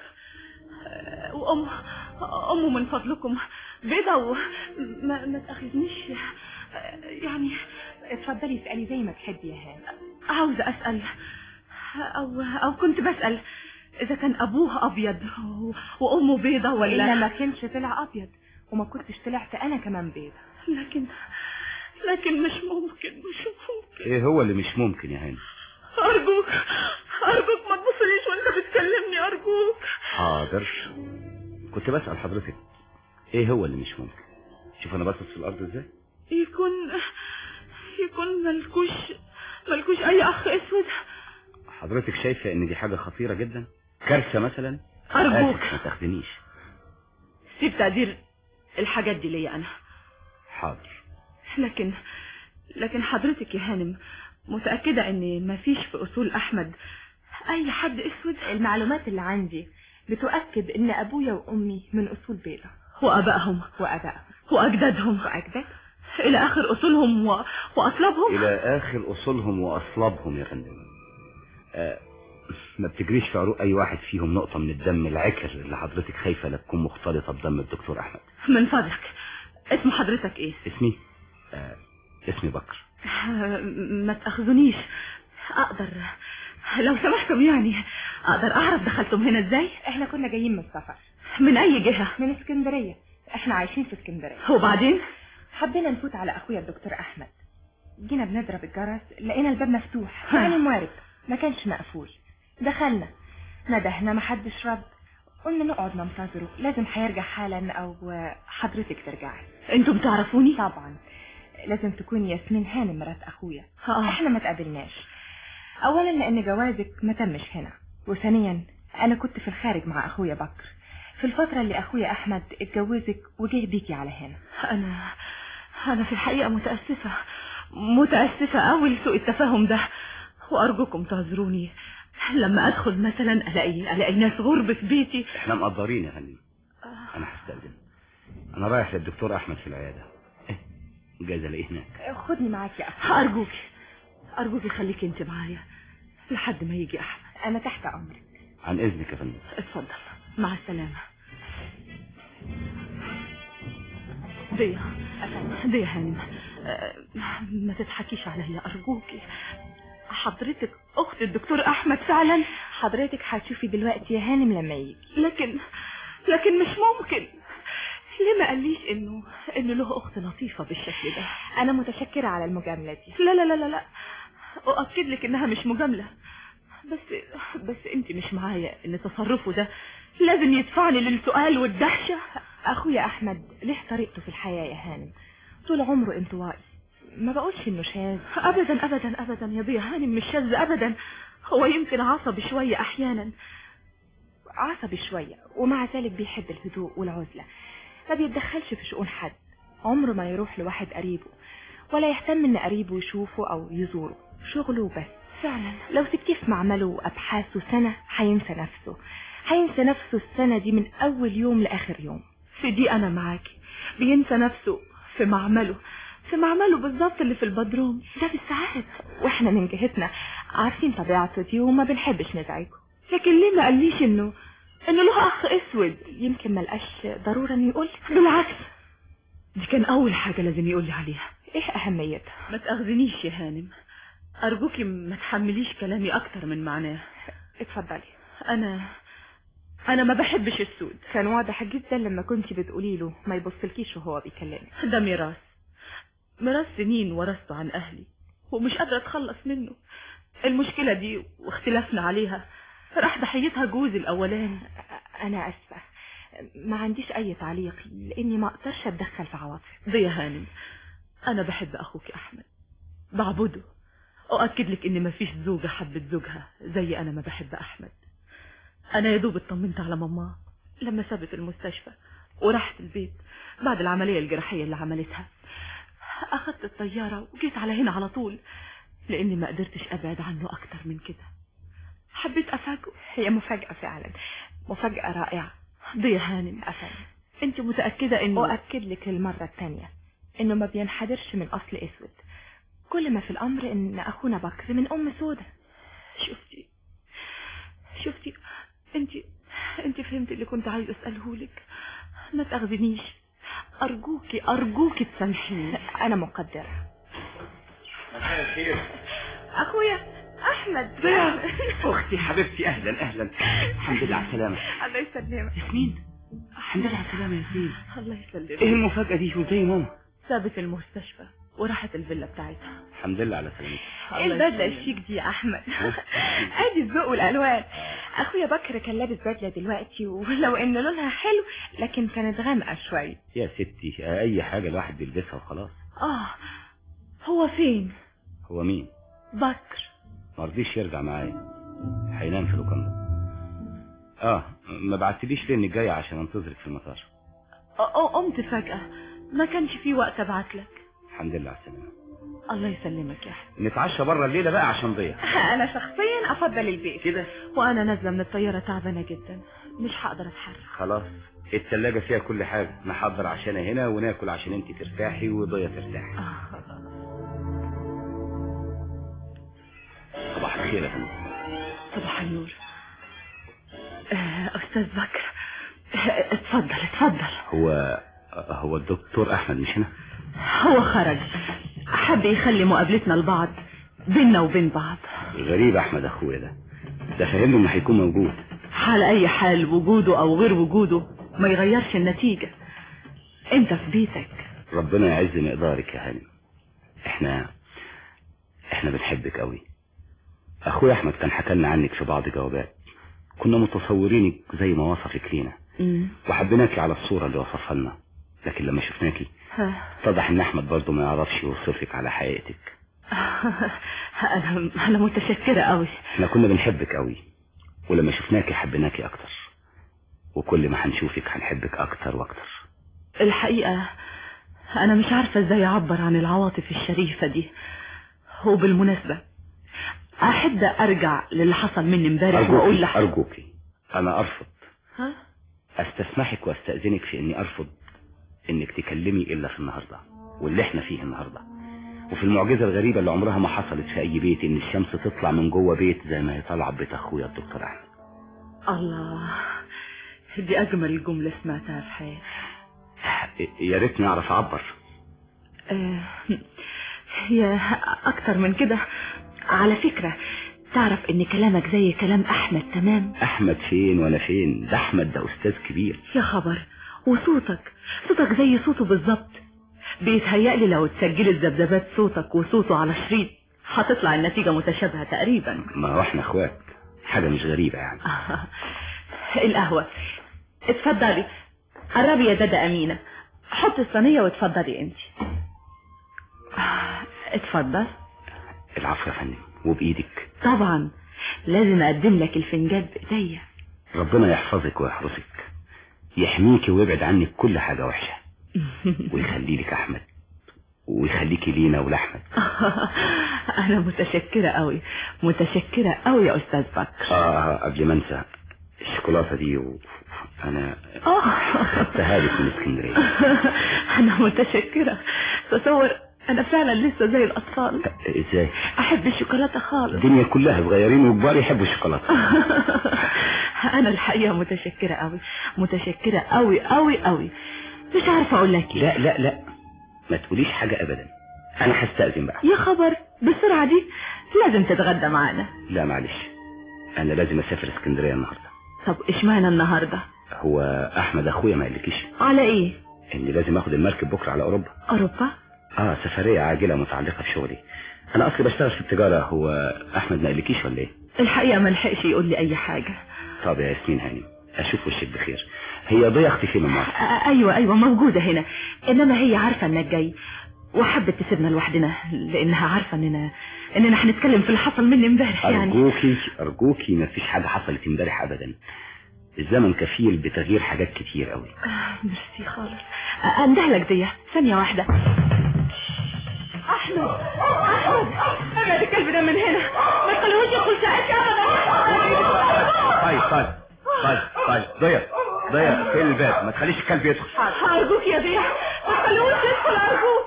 S2: وام امه من فضلكم بيضة وما ما تاخذنيش يعني
S15: اتفضلي اسالي زي ما تحبي يا هان
S2: عاوزة اسال او او كنت بسال اذا كان ابوه ابيض و- وامه بيضة ولا
S15: الا ما كانش طلع ابيض وما كنتش طلعت انا كمان بيضة
S2: لكن لكن مش ممكن مش ممكن
S17: ايه هو اللي مش ممكن يا هاني
S2: ارجوك ارجوك ما تبصليش وانت بتكلمني ارجوك
S17: حاضر كنت بسأل حضرتك ايه هو اللي مش ممكن شوف انا باصص في الارض ازاي
S2: يكون يكون ملكوش ملكوش اي اخ اسود
S17: حضرتك شايفة ان دي حاجة خطيرة جدا كارثة مثلا
S2: أرجوك.
S17: آسف، ما تاخدنيش
S2: سيب تقدير الحاجات دي ليا انا
S17: حاضر
S2: لكن لكن حضرتك يا هانم متأكدة ان مفيش في اصول احمد اي حد اسود
S15: المعلومات اللي عندي بتؤكد ان ابويا وامي من اصول بيضة
S2: وابائهم
S15: وابائهم
S2: واجدادهم
S15: واجداد
S2: الى اخر اصولهم و... واصلابهم
S17: الى اخر اصولهم واصلابهم يا فندم آه ما بتجريش في عروق اي واحد فيهم نقطة من الدم العكر اللي حضرتك خايفة لا تكون مختلطة بدم الدكتور احمد
S2: من فضلك اسم حضرتك ايه
S17: اسمي آه اسمي بكر
S2: ما تاخذونيش اقدر لو سمحتم يعني اقدر اعرف دخلتم هنا ازاي
S15: احنا كنا جايين من السفر
S2: من اي جهة
S15: من اسكندرية احنا عايشين في اسكندرية
S2: وبعدين
S15: حبينا نفوت على اخويا الدكتور احمد جينا بنضرب الجرس لقينا الباب مفتوح يعني موارد ما كانش مقفول دخلنا ندهنا ما حدش رد قلنا نقعد ننتظره لازم هيرجع حالا او حضرتك ترجعي
S2: انتم تعرفوني
S15: طبعا لازم تكون ياسمين هانم مرات اخويا
S2: آه.
S15: احنا ما تقابلناش اولا لان جوازك ما تمش هنا وثانيا انا كنت في الخارج مع اخويا بكر في الفترة اللي اخويا احمد اتجوزك وجه بيكي على هنا
S2: انا انا في الحقيقة متأسفة متأسفة قوي لسوء التفاهم ده وارجوكم تعذروني لما ادخل مثلا الاقي الاقي ناس غرب في بيتي
S17: احنا مقدرين يا فندم انا هستأذن انا رايح للدكتور احمد في العيادة إيه، جايز الاقيه هناك
S15: خدني معاك يا اخويا
S2: ارجوك ارجوك خليك انت معايا لحد ما يجي احمد
S15: انا تحت امرك
S17: عن اذنك يا فندم
S2: اتفضل مع السلامة ديا ديا هانم آه، ما تضحكيش عليا أرجوكي حضرتك أخت الدكتور أحمد فعلا
S15: حضرتك هتشوفي دلوقتي يا هانم لما يجي
S2: لكن لكن مش ممكن ليه ما قاليش إنه إنه له أخت لطيفة بالشكل ده
S15: انا متشكرة على المجاملة دي
S2: لا لا لا لا لا أؤكد لك إنها مش مجاملة بس بس أنت مش معايا إن تصرفه ده لازم يدفعني للسؤال والدهشة
S15: اخويا احمد ليه طريقته في الحياة يا هانم طول عمره انطوائي ما بقولش انه شاذ
S2: ابدا ابدا ابدا يا ضيا هانم مش شاذ ابدا هو يمكن عصبي شوية احيانا
S15: عصبي شوية ومع ذلك بيحب الهدوء والعزلة ما بيتدخلش في شؤون حد عمره ما يروح لواحد قريبه ولا يهتم ان قريبه يشوفه او يزوره شغله بس
S2: فعلا
S15: لو سبتيه في معمله وابحاثه سنة هينسى نفسه هينسى نفسه السنة دي من اول يوم لاخر يوم
S2: في دي انا معاكي بينسى نفسه في معمله في معمله بالظبط اللي في البدروم ده بالساعات
S15: واحنا من جهتنا عارفين طبيعته دي وما بنحبش نزعجه
S2: لكن ليه ما قاليش انه انه له اخ اسود
S15: يمكن ملقاش ضرورة انه يقول
S2: بالعكس دي كان اول حاجة لازم يقول لي عليها
S15: ايه اهميتها
S2: ما تاخذنيش يا هانم ارجوكي ما تحمليش كلامي اكتر من معناه
S15: اتفضلي
S2: انا انا ما بحبش السود
S15: كان واضح جدا لما كنت بتقولي له ما يبصلكيش وهو بيكلمك
S2: ده ميراث ميراث سنين ورثته عن اهلي ومش قادرة اتخلص منه المشكلة دي واختلافنا عليها راح ضحيتها جوزي الاولاني
S15: انا اسفة ما عنديش اي تعليق لاني ما اقدرش اتدخل في عواطفي
S2: ضيا هانم انا بحب اخوك احمد بعبده اؤكد لك ان مفيش زوجة حبت زوجها زي انا ما بحب احمد انا يا دوب اطمنت على ماما لما سابت المستشفى ورحت البيت بعد العملية الجراحية اللي عملتها اخدت الطيارة وجيت على هنا على طول لاني ما قدرتش ابعد عنه اكتر من كده حبيت افاجئه
S15: هي مفاجأة فعلا مفاجأة رائعة
S2: ضيا هانم
S15: أفهم
S2: انت متأكدة انه
S15: أؤكد لك للمرة الثانية انه ما بينحدرش من اصل اسود كل ما في الامر ان اخونا بكر من ام سودة
S2: شفتي شفتي انت انت فهمت اللي كنت عايز اساله لك ما تاخذنيش ارجوكي ارجوكي تسامحيني
S15: انا مقدرة
S3: مساء الخير
S15: اخويا احمد
S17: اختي حبيبتي اهلا اهلا الحمد لله على السلامه
S15: الله يسلمك
S17: ياسمين الحمد لله على السلامه يا ياسمين
S2: الله يسلمك
S17: ايه المفاجاه دي وزي ماما
S2: سابت المستشفى وراحت الفيلا بتاعتها
S17: الحمد لله على سلامتك
S15: ايه البدله الشيك دي يا احمد ادي الذوق والالوان اخويا بكر كان لابس بدله دلوقتي ولو ان لونها حلو لكن كانت غامقه شويه
S17: يا ستي اي حاجه الواحد بيلبسها وخلاص
S2: اه هو فين
S17: هو مين
S2: بكر
S17: مرضيش يرجع معايا هينام في لوكاندا اه ما بعتليش ليه انك جايه عشان انتظرك في المطار
S2: اه قمت فجأة ما كانش في وقت ابعت لك
S17: الحمد لله على السلامه
S2: الله يسلمك يا احمد
S17: نتعشى بره الليله بقى عشان ضيع
S15: انا شخصيا افضل البيت
S17: كده
S2: وانا نازله من الطياره تعبانه جدا مش هقدر اتحرك
S17: خلاص التلاجة فيها كل حاجة نحضر عشان هنا وناكل عشان انت ترتاحي وضية ترتاحي صباح الخير يا فندم
S2: صباح النور آه، استاذ بكر آه، اتفضل اتفضل
S17: هو هو الدكتور احمد مش هنا
S2: هو خرج حب يخلي مقابلتنا لبعض بيننا وبين بعض
S17: غريب احمد اخويا ده ده فهمني انه هيكون موجود
S2: على اي حال وجوده او غير وجوده ما يغيرش النتيجة انت في بيتك
S17: ربنا يعز مقدارك يا هاني احنا احنا بنحبك قوي اخويا احمد كان حكى لنا عنك في بعض جوابات كنا متصورينك زي ما وصفك لينا وحبيناكي على الصورة اللي وصفها لنا لكن لما شفناكي
S2: ها.
S17: اتضح ان احمد برضه ما يعرفش يوصفك على حقيقتك
S2: انا انا متشكرة قوي
S17: احنا كنا بنحبك قوي ولما شفناكي حبيناكي اكتر وكل ما هنشوفك هنحبك اكتر واكتر
S2: الحقيقة انا مش عارفة ازاي اعبر عن العواطف الشريفة دي وبالمناسبة احب ارجع للي حصل مني امبارح واقول
S17: ارجوكي
S2: لح
S17: ارجوكي انا ارفض
S2: ها
S17: استسمحك واستأذنك في اني ارفض انك تكلمي الا في النهاردة واللي احنا فيه النهاردة وفي المعجزة الغريبة اللي عمرها ما حصلت في اي بيت ان الشمس تطلع من جوه بيت زي ما هي طالعة بيت اخويا الدكتور احمد
S2: الله دي اجمل جملة سمعتها في حياتي
S17: يا ريتني اعرف اعبر
S2: آه، هي اكتر من كده على فكرة تعرف ان كلامك زي كلام احمد تمام
S17: احمد فين وانا فين ده احمد ده استاذ كبير
S2: يا خبر وصوتك صوتك زي صوته بالظبط بيتهيألي لو اتسجلت ذبذبات صوتك وصوته على شريط هتطلع النتيجة متشابهة تقريبا
S17: ما هو احنا اخوات حاجة مش غريبة يعني
S2: آه، القهوة اتفضلي قربي يا دادا أمينة حط الصينية واتفضلي انت اتفضل
S17: العفو يا فندم وبايدك
S2: طبعا لازم اقدم لك الفنجان بايديا
S17: ربنا يحفظك ويحرسك يحميكي ويبعد عنك كل حاجة وحشة ويخلي لك احمد ويخليكي لينا ولاحمد
S2: انا متشكرة قوي متشكرة قوي يا استاذ بكر
S17: اه قبل ما انسى الشوكولاته دي و... انا
S2: اه
S17: خدتها لك من اسكندريه
S2: انا متشكرة تصور انا فعلا لسه زي الاطفال
S17: ازاي
S2: احب الشوكولاتة خالص
S17: الدنيا كلها صغيرين وكبار يحبوا الشوكولاته
S2: انا الحقيقة متشكرة قوي متشكرة قوي قوي قوي مش عارفة اقول لك ايه
S17: لا لا لا ما تقوليش حاجه ابدا انا هستأذن بقى
S2: يا خبر بالسرعة دي لازم تتغدى معانا
S17: لا معلش انا لازم اسافر اسكندريه النهارده
S2: طب اشمعنى النهاردة
S17: هو احمد اخويا ما قالكيش
S2: على ايه
S17: اني لازم اخد المركب بكره على اوروبا
S2: اوروبا
S17: اه سفريه عاجله متعلقه بشغلي انا اصلي بشتغل في التجاره هو احمد ما قالكيش ولا ايه
S2: الحقيقة ما لحقش يقول لي اي حاجة
S17: طب يا ياسمين هاني اشوف وشك بخير هي ضيا اختي فين من مصر
S2: آه، ايوه ايوه موجودة هنا انما هي عارفة انك جاي وحبت تسيبنا لوحدنا لانها عارفة اننا اننا هنتكلم في اللي حصل مني امبارح يعني
S17: ارجوكي ارجوكي ما فيش حاجه حصلت امبارح ابدا الزمن كفيل بتغيير حاجات كتير قوي
S2: آه، ميرسي خالص آه، اندهلك دي ثانية واحدة احمد احمد ابعد الكلب ده من هنا ما تخليهوش يدخل ساعتي ابدا
S17: طيب طيب طيب طيب ضيا ضيا فين الباب ما تخليش الكلب يدخل
S2: ارجوك يا ضياء ما تخليهوش يدخل ارجوك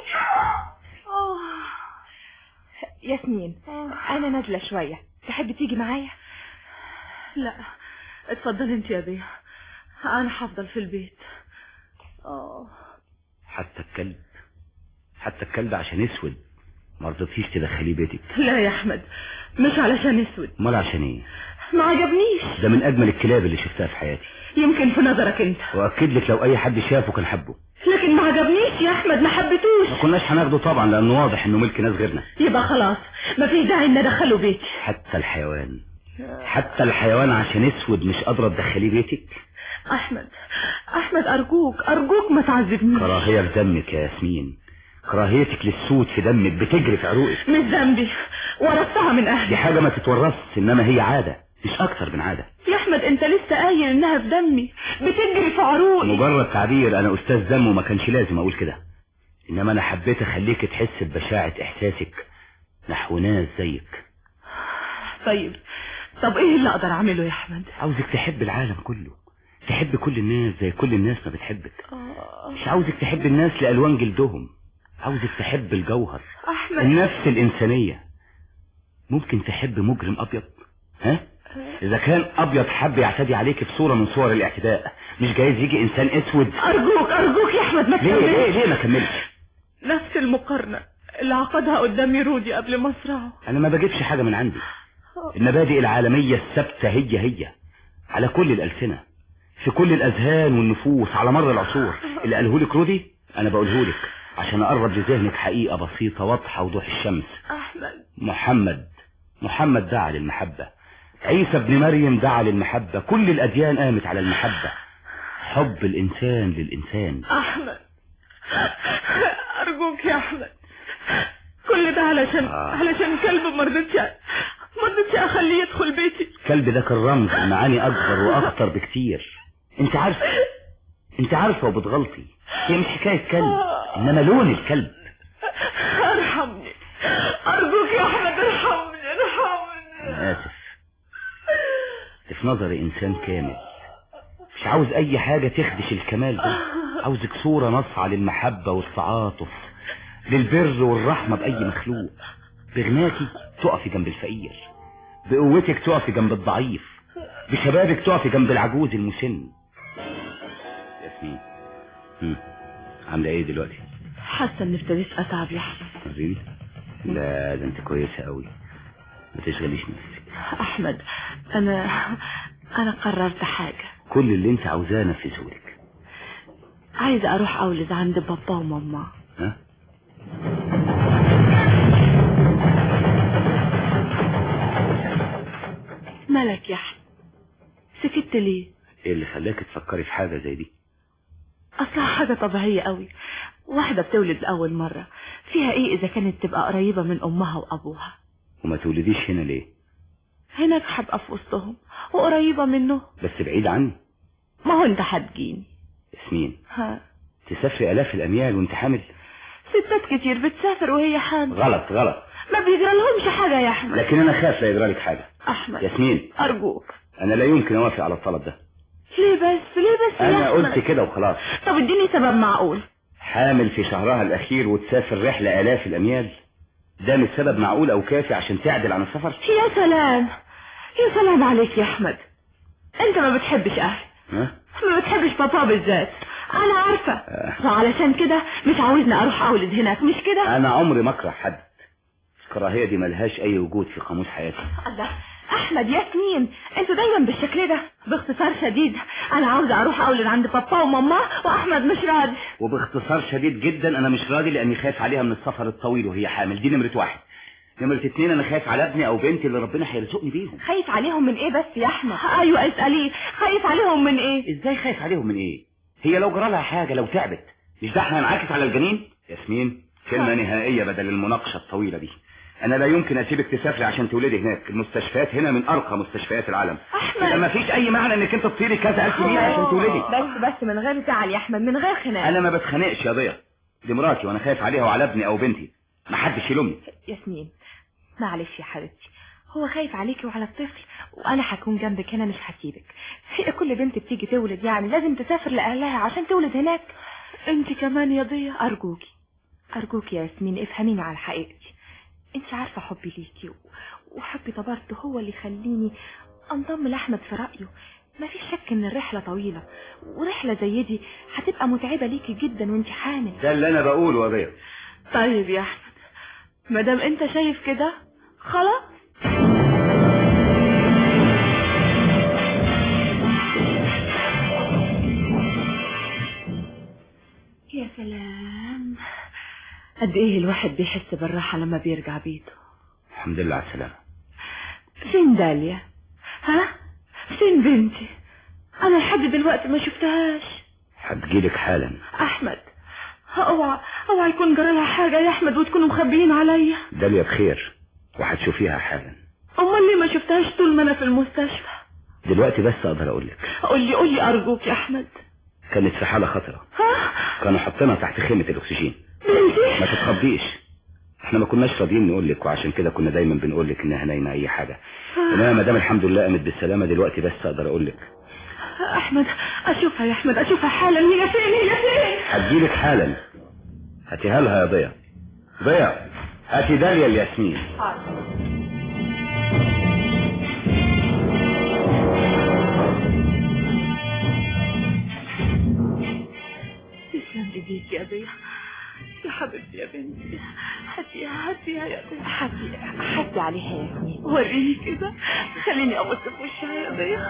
S15: ياسمين انا نازله شويه تحب تيجي معايا
S2: لا اتفضل انت يا ضياء انا هفضل في البيت اه
S17: حتى الكلب حتى الكلب عشان اسود ما رضيتيش تدخليه بيتك
S2: لا يا احمد مش علشان اسود
S17: امال عشان ايه
S2: ما عجبنيش
S17: ده من اجمل الكلاب اللي شفتها في حياتي
S2: يمكن في نظرك انت
S17: واكد لك لو اي حد شافه كان حبه
S2: لكن ما عجبنيش يا احمد ما حبيتوش
S17: ما كناش هناخده طبعا لانه واضح انه ملك ناس غيرنا
S2: يبقى خلاص ما فيش داعي ان ادخله بيتي
S17: حتى الحيوان حتى الحيوان عشان اسود مش قادره تدخليه بيتك
S2: احمد احمد ارجوك ارجوك ما تعذبنيش
S17: كراهيه في دمك يا ياسمين كراهيتك للسود في دمك بتجري في عروقك
S2: مش ذنبي ورثتها من
S17: دي
S2: اهلي
S17: حاجه ما تتورثش انما هي عاده مش اكتر من عاده
S2: يا احمد انت لسه قايل انها في دمي بتجري في عروقي
S17: مجرد تعبير انا استاذ دم وما كانش لازم اقول كده انما انا حبيت اخليك تحس ببشاعه احساسك نحو ناس زيك
S2: طيب طب ايه اللي اقدر اعمله يا احمد
S17: عاوزك تحب العالم كله تحب كل الناس زي كل الناس ما بتحبك مش عاوزك تحب الناس لألوان جلدهم عاوزك تحب الجوهر
S2: احمد
S17: النفس الإنسانية ممكن تحب مجرم أبيض ها إذا كان أبيض حب يعتدي عليك بصورة من صور الاعتداء مش جايز يجي إنسان أسود
S2: ارجوك ارجوك يا احمد ما
S17: ليه ليه
S2: تكملش
S17: ليه ما كملش
S2: نفس المقارنة اللي عقدها قدامي رودي قبل ما اسرعه
S17: أنا ما بجيبش حاجة من عندي المبادئ العالمية الثابتة هي هي على كل الألسنة في كل الأذهان والنفوس على مر العصور اللي قاله لك رودي أنا بقوله لك عشان أقرب لذهنك حقيقة بسيطة واضحة وضوح الشمس
S2: احمد
S17: محمد محمد دعا للمحبة عيسى ابن مريم دعا للمحبة كل الأديان قامت على المحبة حب الإنسان للإنسان
S2: احمد ارجوك يا احمد كل ده علشان
S17: آه.
S2: علشان كلب ما رضيتش ما رضيتش اخليه يدخل بيتي
S17: الكلب ده كان رمز المعاني أكبر وأخطر بكتير أنت عارفة أنت عارفة وبتغلطي هي مش حكاية كلب إنما لون الكلب
S2: ارحمني ارجوك يا احمد ارحمني ارحمني
S17: أنا آسف أنت في نظري إنسان كامل مش عاوز أي حاجة تخدش الكمال ده عاوزك صورة نصعة للمحبة والتعاطف للبر والرحمة بأي مخلوق بغناكي تقفي جنب الفقير بقوتك تقفي جنب الضعيف بشبابك تقفي جنب العجوز المسن ياسمين هم، عاملة ايه دلوقتي؟
S2: حاسه اني ابتديت اتعب يا احمد
S17: وريني لا ده انت كويسة قوي ما تشغليش نفسك
S2: احمد انا انا قررت حاجه
S17: كل اللي انت عاوزاه نفذهولك
S2: عايزه اروح اولد عند بابا وماما
S17: ها
S2: مالك يا احمد سكت ليه
S17: ايه اللي خلاك تفكري في حاجة زي دي
S2: اصلها حاجة طبيعية قوي واحدة بتولد لأول مرة فيها ايه اذا كانت تبقى قريبة من امها وابوها
S17: وما تولديش هنا ليه
S2: هناك هبقى في وسطهم وقريبة منه
S17: بس بعيد عني
S2: ما هو انت هتجيني
S17: ياسمين
S2: ها
S17: تسافري آلاف الأميال وانت حامل
S2: ستات كتير بتسافر وهي حامل
S17: غلط غلط
S2: ما بيجرى لهمش حاجة يا احمد
S17: لكن أنا خاف لا يجرى لك حاجة
S2: احمد
S17: ياسمين
S2: ارجوك
S17: أنا لا يمكن أوافق على الطلب ده
S2: ليه بس ليه بس يا
S17: أنا
S2: أحمد؟
S17: قلت كده وخلاص
S2: طب اديني سبب معقول
S17: حامل في شهرها الأخير وتسافر رحلة آلاف الأميال ده مش سبب معقول أو كافي عشان تعدل عن السفر
S2: يا سلام يا سلام عليك يا احمد انت ما بتحبش اهلي
S17: ها؟
S2: ما بتحبش بابا بالذات انا عارفة وعلشان كده مش عاوزني اروح اولد هناك مش كده
S17: أنا عمري ما أكره حد الكراهية دي ملهاش أي وجود في قاموس حياتي
S2: الله احمد ياسمين انتوا دايما بالشكل ده باختصار شديد انا عاوزة اروح اولد عند بابا وماما واحمد مش راضي
S17: وباختصار شديد جدا أنا مش راضي لأني خايف عليها من السفر الطويل وهي حامل دي نمرة واحد نمرة اتنين أنا خايف على ابني أو بنتي اللي ربنا هيرزقني بيهم
S15: خايف عليهم من ايه بس يا احمد
S2: ايوه اسأليه خايف عليهم من ايه
S17: ازاي خايف عليهم من ايه هي لو جرى لها حاجة لو تعبت مش ده هينعكس على الجنين ياسمين كلمة نهائية بدل المناقشة الطويلة دي انا لا يمكن اسيبك تسافري عشان تولدي هناك المستشفيات هنا من ارقى مستشفيات العالم احمد ما فيش اي معنى انك انت تطيري كذا الف ميل عشان تولدي
S15: بس بس من غير زعل يا احمد من غير خناق
S17: انا ما بتخانقش يا ضيا دي مراتي وانا خايف عليها وعلى ابني او بنتي ما حدش يلومني
S15: ياسمين معلش يا حبيبتي هو خايف عليكي وعلى الطفل وانا هكون جنبك هنا مش هسيبك هي كل بنت بتيجي تولد يعني لازم تسافر لاهلها عشان تولد هناك
S2: انت كمان يا ضيا
S15: ارجوكي ارجوكي يا ياسمين افهميني على حقيقتي انت عارفه حبي ليكي و- وحبي طبرته هو اللي يخليني انضم لاحمد في رايه ما في شك ان الرحله طويله ورحله زي دي هتبقى متعبه ليكي جدا وانت حامل
S17: ده اللي انا بقوله يا ضيا
S2: طيب يا احمد مادام انت شايف كده خلاص يا سلام قد ايه الواحد بيحس بالراحة لما بيرجع بيته
S17: الحمد لله على السلامة
S2: فين داليا ها فين بنتي انا لحد دلوقتي ما شفتهاش
S17: هتجيلك حالا
S2: احمد اوعى اوعى يكون جرى لها حاجة يا احمد وتكونوا مخبيين عليا
S17: داليا بخير وهتشوفيها حالا
S2: امال ليه ما شفتهاش طول ما انا في المستشفى
S17: دلوقتي بس اقدر اقول لك
S2: قول لي قول لي ارجوك يا احمد
S17: كانت في حالة خطرة
S2: ها
S17: كانوا حاطينها تحت خيمة الاكسجين
S2: بنتي
S17: ما تتخضيش احنا ما كناش راضيين نقول لك وعشان كده كنا دايما بنقول لك انها نايمه اي حاجه انما ما دام الحمد لله قامت بالسلامه دلوقتي بس اقدر اقول لك
S2: احمد اشوفها يا احمد اشوفها حالا هي فين هي فين
S17: هتجيلك حالا هاتيها لها يا ضيا ضيا هاتي داليا الياسمين
S2: تسلم ايديك يا ضيا يا حبيبتي يا بنتي هاتيها هاتيها يا ضيا
S15: حسي حسي عليها يا ياسمين
S2: وريني كده خليني ابص في وشها يا ضيا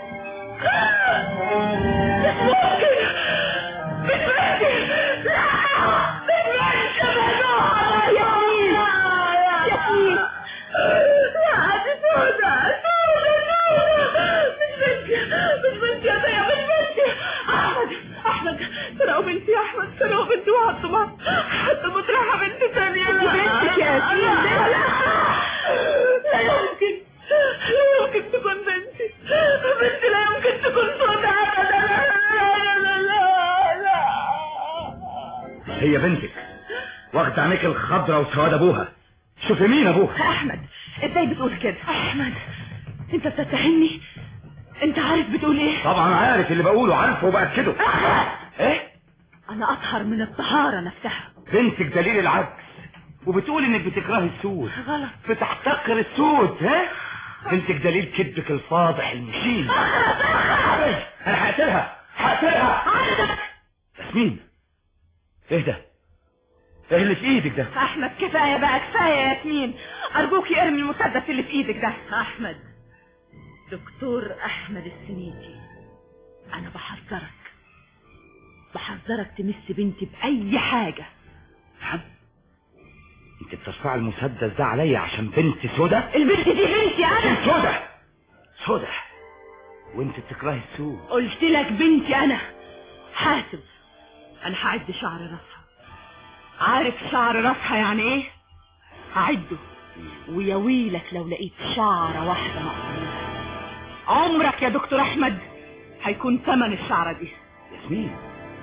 S2: مش ممكن مش ممكن لا مش ممكن ابعدوها
S15: ياسمين ياسمين
S2: لا دي سودة سودة سودة مش بنتي مش بنتي يا ضيا مش بنتي احمد احمد سرقوا بنتي يا احمد سرقوا بنتي وحطوا معاها حتى مطرحها بنت ثانية لا
S15: بنتك يا ياسمين.
S2: لا لا لا يمكن لا يمكن تكون بنتي بنتي لا يمكن تكون سودة ابدا لا لا لا لا لا
S17: هي بنتك واخد عينيك الخضرة وسواد ابوها شوفي مين ابوها
S2: احمد ازاي بتقول كده احمد انت بتتهمني انت عارف بتقول ايه
S17: طبعا عارف اللي بقوله عارفه وبأكده ايه
S2: انا اطهر من الطهارة نفسها
S17: بنتك دليل العكس وبتقول انك بتكرهي السود
S2: غلط
S17: بتحتقر السود ها بنتك دليل كذبك الفاضح المشين انا هقتلها هقتلها ياسمين ايه ده ايه اللي في ايدك ده
S2: احمد كفاية بقى كفاية يا ياسمين ارجوك ارمي المسدس اللي في ايدك ده احمد دكتور احمد السنيتي انا بحذرك بحذرك تمس بنتي باي حاجة
S17: انت بترفع المسدس ده عليا عشان بنت سودة
S2: البنت دي بنتي انا
S17: سودة سودة وانت بتكرهي السود
S2: قلت لك بنتي انا حاسب انا هعد شعر راسها عارف شعر راسها يعني ايه هعده ويا ويلك لو لقيت شعرة واحدة مقصودة عمرك يا دكتور احمد هيكون ثمن الشعرة دي
S17: ياسمين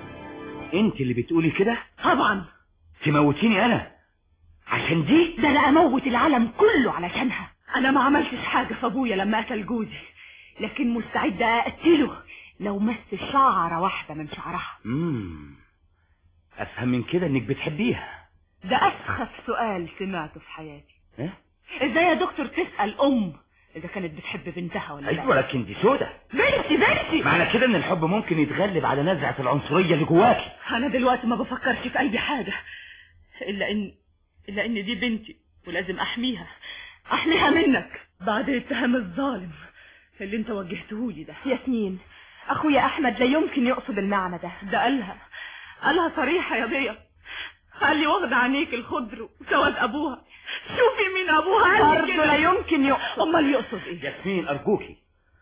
S17: انت اللي بتقولي كده
S2: طبعا
S17: تموتيني انا عشان دي
S2: ده انا اموت العالم كله علشانها انا ما عملتش حاجة في ابويا لما قتل جوزي لكن مستعدة اقتله لو مس شعرة واحدة من شعرها
S17: امم افهم من كده انك بتحبيها
S2: ده اسخف سؤال سمعته في حياتي
S17: ايه
S2: ازاي يا دكتور تسأل ام اذا كانت بتحب بنتها ولا
S17: ايوه
S2: لا
S17: لكن دي سودة
S2: بنتي بنتي
S17: معنى كده ان الحب ممكن يتغلب على نزعة العنصرية اللي جواكي
S2: انا دلوقتي ما بفكرش في اي حاجة الا ان الا ان دي بنتي ولازم احميها احميها منك بعد الاتهام الظالم اللي انت وجهته لي ده
S15: ياسمين اخويا احمد لا يمكن يقصد المعنى ده
S2: ده قالها قالها صريحة يا بيا قال لي واخد عينيك الخضر وسواد ابوها شوفي مين ابوها قال لي
S15: برضه لا
S2: كده
S15: يمكن يقصد
S2: امال يقصد ايه
S17: ياسمين ارجوكي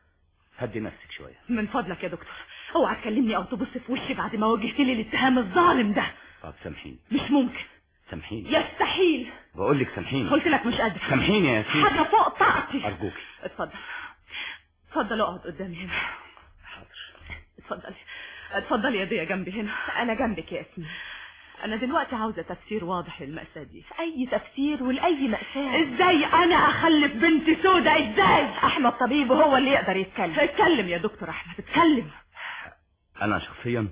S17: هدي نفسك شوية
S2: من فضلك يا دكتور اوعى تكلمني او تبص في وشي بعد ما وجهت لي الاتهام الظالم ده
S17: طب سامحيني
S2: مش ممكن
S17: سامحيني
S2: يستحيل
S17: بقول لك سامحيني
S2: قلت لك مش قادر
S17: سامحيني يا ياسمين
S2: حاجة فوق طاقتي
S17: ارجوكي
S2: اتفضل اتفضل اقعد قدامي هنا
S17: حاضر
S2: اتفضل اتفضل يا دي جنبي هنا
S15: انا جنبك يا ياسمين
S2: انا دلوقتي عاوزة تفسير واضح للمأساة دي
S15: اي تفسير ولاي مأساة
S2: ازاي انا اخلف بنتي سودة ازاي
S15: احمد طبيب هو اللي يقدر يتكلم
S2: اتكلم يا دكتور احمد اتكلم
S17: انا شخصيا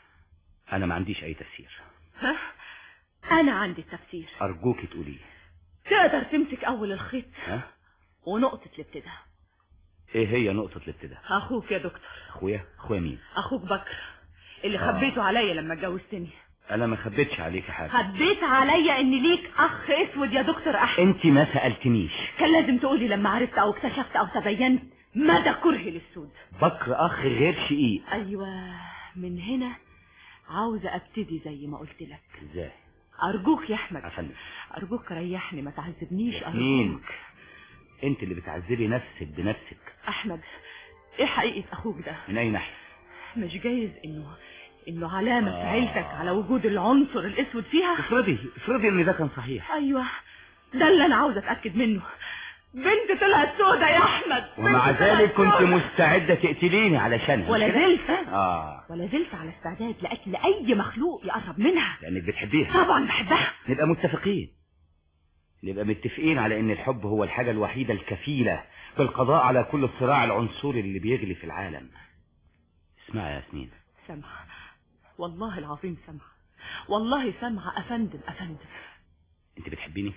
S17: انا ما عنديش اي تفسير
S2: ها انا عندي التفسير
S17: ارجوكي تقوليه
S2: تقدر تمسك اول الخيط
S17: ها
S2: ونقطة الابتداء
S17: ايه هي نقطة الابتداء
S2: اخوك يا دكتور
S17: اخويا اخويا مين
S2: اخوك بكر اللي
S17: آه.
S2: خبيته عليا لما اتجوزتني
S17: انا ما خبيتش عليكي حاجة
S2: خبيت عليا ان ليك اخ اسود يا دكتور احمد
S17: انت ما سألتنيش
S2: كان لازم تقولي لما عرفت او اكتشفت او تبينت مدى كرهي للسود
S17: بكر اخ غير شقيق
S2: ايوه من هنا عاوزة ابتدي زي ما قلت لك
S17: ازاي
S2: ارجوك يا احمد
S17: افندم
S2: ارجوك ريحني ما تعذبنيش
S17: ياسمين
S2: ارجوك
S17: انت اللي بتعذبي نفسك بنفسك
S2: احمد ايه حقيقة اخوك ده
S17: من اي ناحية
S2: مش جايز انه انه علامة في
S17: آه.
S2: عيلتك على وجود العنصر الاسود فيها
S17: افرضي افرضي ان ده كان صحيح
S2: ايوه ده اللي انا عاوزة اتأكد منه بنت طلعت سودة يا احمد
S17: ومع
S2: بنت
S17: ذلك
S2: طلعت
S17: كنت
S2: سودة.
S17: مستعدة تقتليني علشانها مش
S2: ولا
S17: كده؟
S2: زلت
S17: اه
S2: ولا زلت على استعداد لقتل اي مخلوق يقرب منها
S17: لانك بتحبيها
S2: طبعا بحبها
S17: نبقى متفقين نبقى متفقين على ان الحب هو الحاجة الوحيدة الكفيلة بالقضاء على كل الصراع العنصري اللي بيغلي في العالم اسمعي يا ياسمين
S2: سامعة والله العظيم سامعة والله سامعة افندم افندم
S17: انت بتحبيني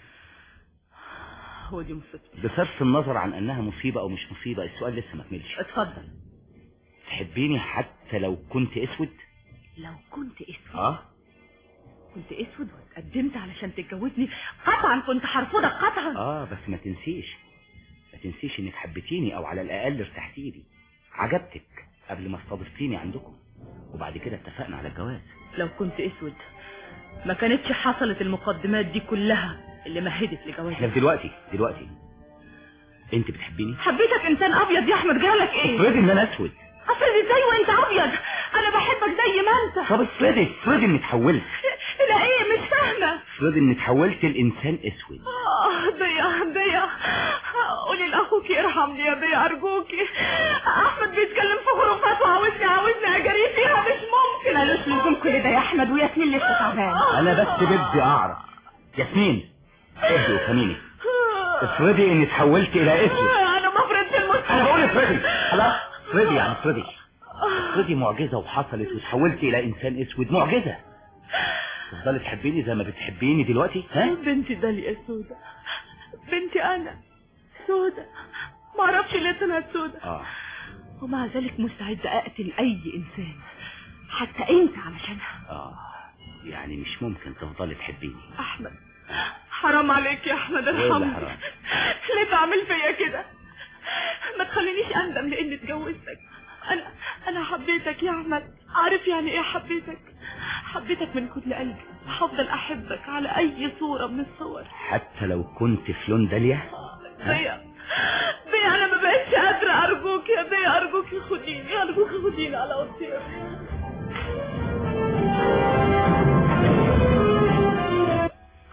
S2: هو دي مصيبتي
S17: بصرف النظر عن انها مصيبة او مش مصيبة السؤال لسه ما كملش
S2: اتفضل
S17: تحبيني حتى لو كنت اسود
S2: لو كنت اسود
S17: اه
S2: كنت اسود واتقدمت علشان تتجوزني قطعا كنت هرفضك قطعا
S17: اه بس ما تنسيش ما تنسيش انك حبيتيني او على الاقل ارتحتي لي عجبتك قبل ما استضفتيني عندكم وبعد كده اتفقنا على الجواز
S2: لو كنت اسود ما كانتش حصلت المقدمات دي كلها اللي مهدت
S17: احنا
S2: لجوازي
S17: في دلوقتي دلوقتي انت بتحبيني
S2: حبيتك انسان ابيض يا احمد جالك ايه
S17: افرضي ان انا اسود
S2: افرض ازاي وانت ابيض انا بحبك زي ما انت
S17: طب افرضي افرضي اني اتحولت
S2: لا ايه مش فاهمه
S17: افرضي اني اتحولت لانسان اسود
S2: اه ضيا ضيا قولي لاخوك يرحمني يا ضيا ارجوكي احمد بيتكلم في خرافات وعاوزني عاوزني اجري فيها مش ممكن
S15: ملوش لزوم كل ده يا احمد وياسمين لسه تعبانه
S17: انا بس بدي اعرف ياسمين اهدي وفهميني افرضي اني اتحولت الى اسود
S2: انا بفرض في المستقبل
S17: انا بقول افرضي خلاص افرضي يعني افرضي افرضي معجزة وحصلت وتحولتي الى انسان اسود معجزة تفضلي تحبيني زي ما بتحبيني دلوقتي ها
S2: بنتي داليا سودة بنتي انا سودة ما اعرفش ليه طلعت سودة
S17: اه
S2: ومع ذلك مستعدة اقتل اي انسان حتى انت علشانها
S17: اه يعني مش ممكن تفضلي تحبيني
S2: احمد حرام عليك يا احمد
S17: ايه اللي
S2: ارحمني
S17: حرام
S2: ليه تعمل فيا كده ما تخلينيش اندم لاني اتجوزتك انا انا حبيتك يا احمد عارف يعني ايه حبيتك حبيتك من كل قلبي هفضل احبك على اي صورة من الصور
S17: حتى لو كنت في لون داليا
S2: ضيا ضيا انا ما بقتش قادرة ارجوك يا ضيا ارجوك خديني ارجوك خديني على اوضتي يا ضيا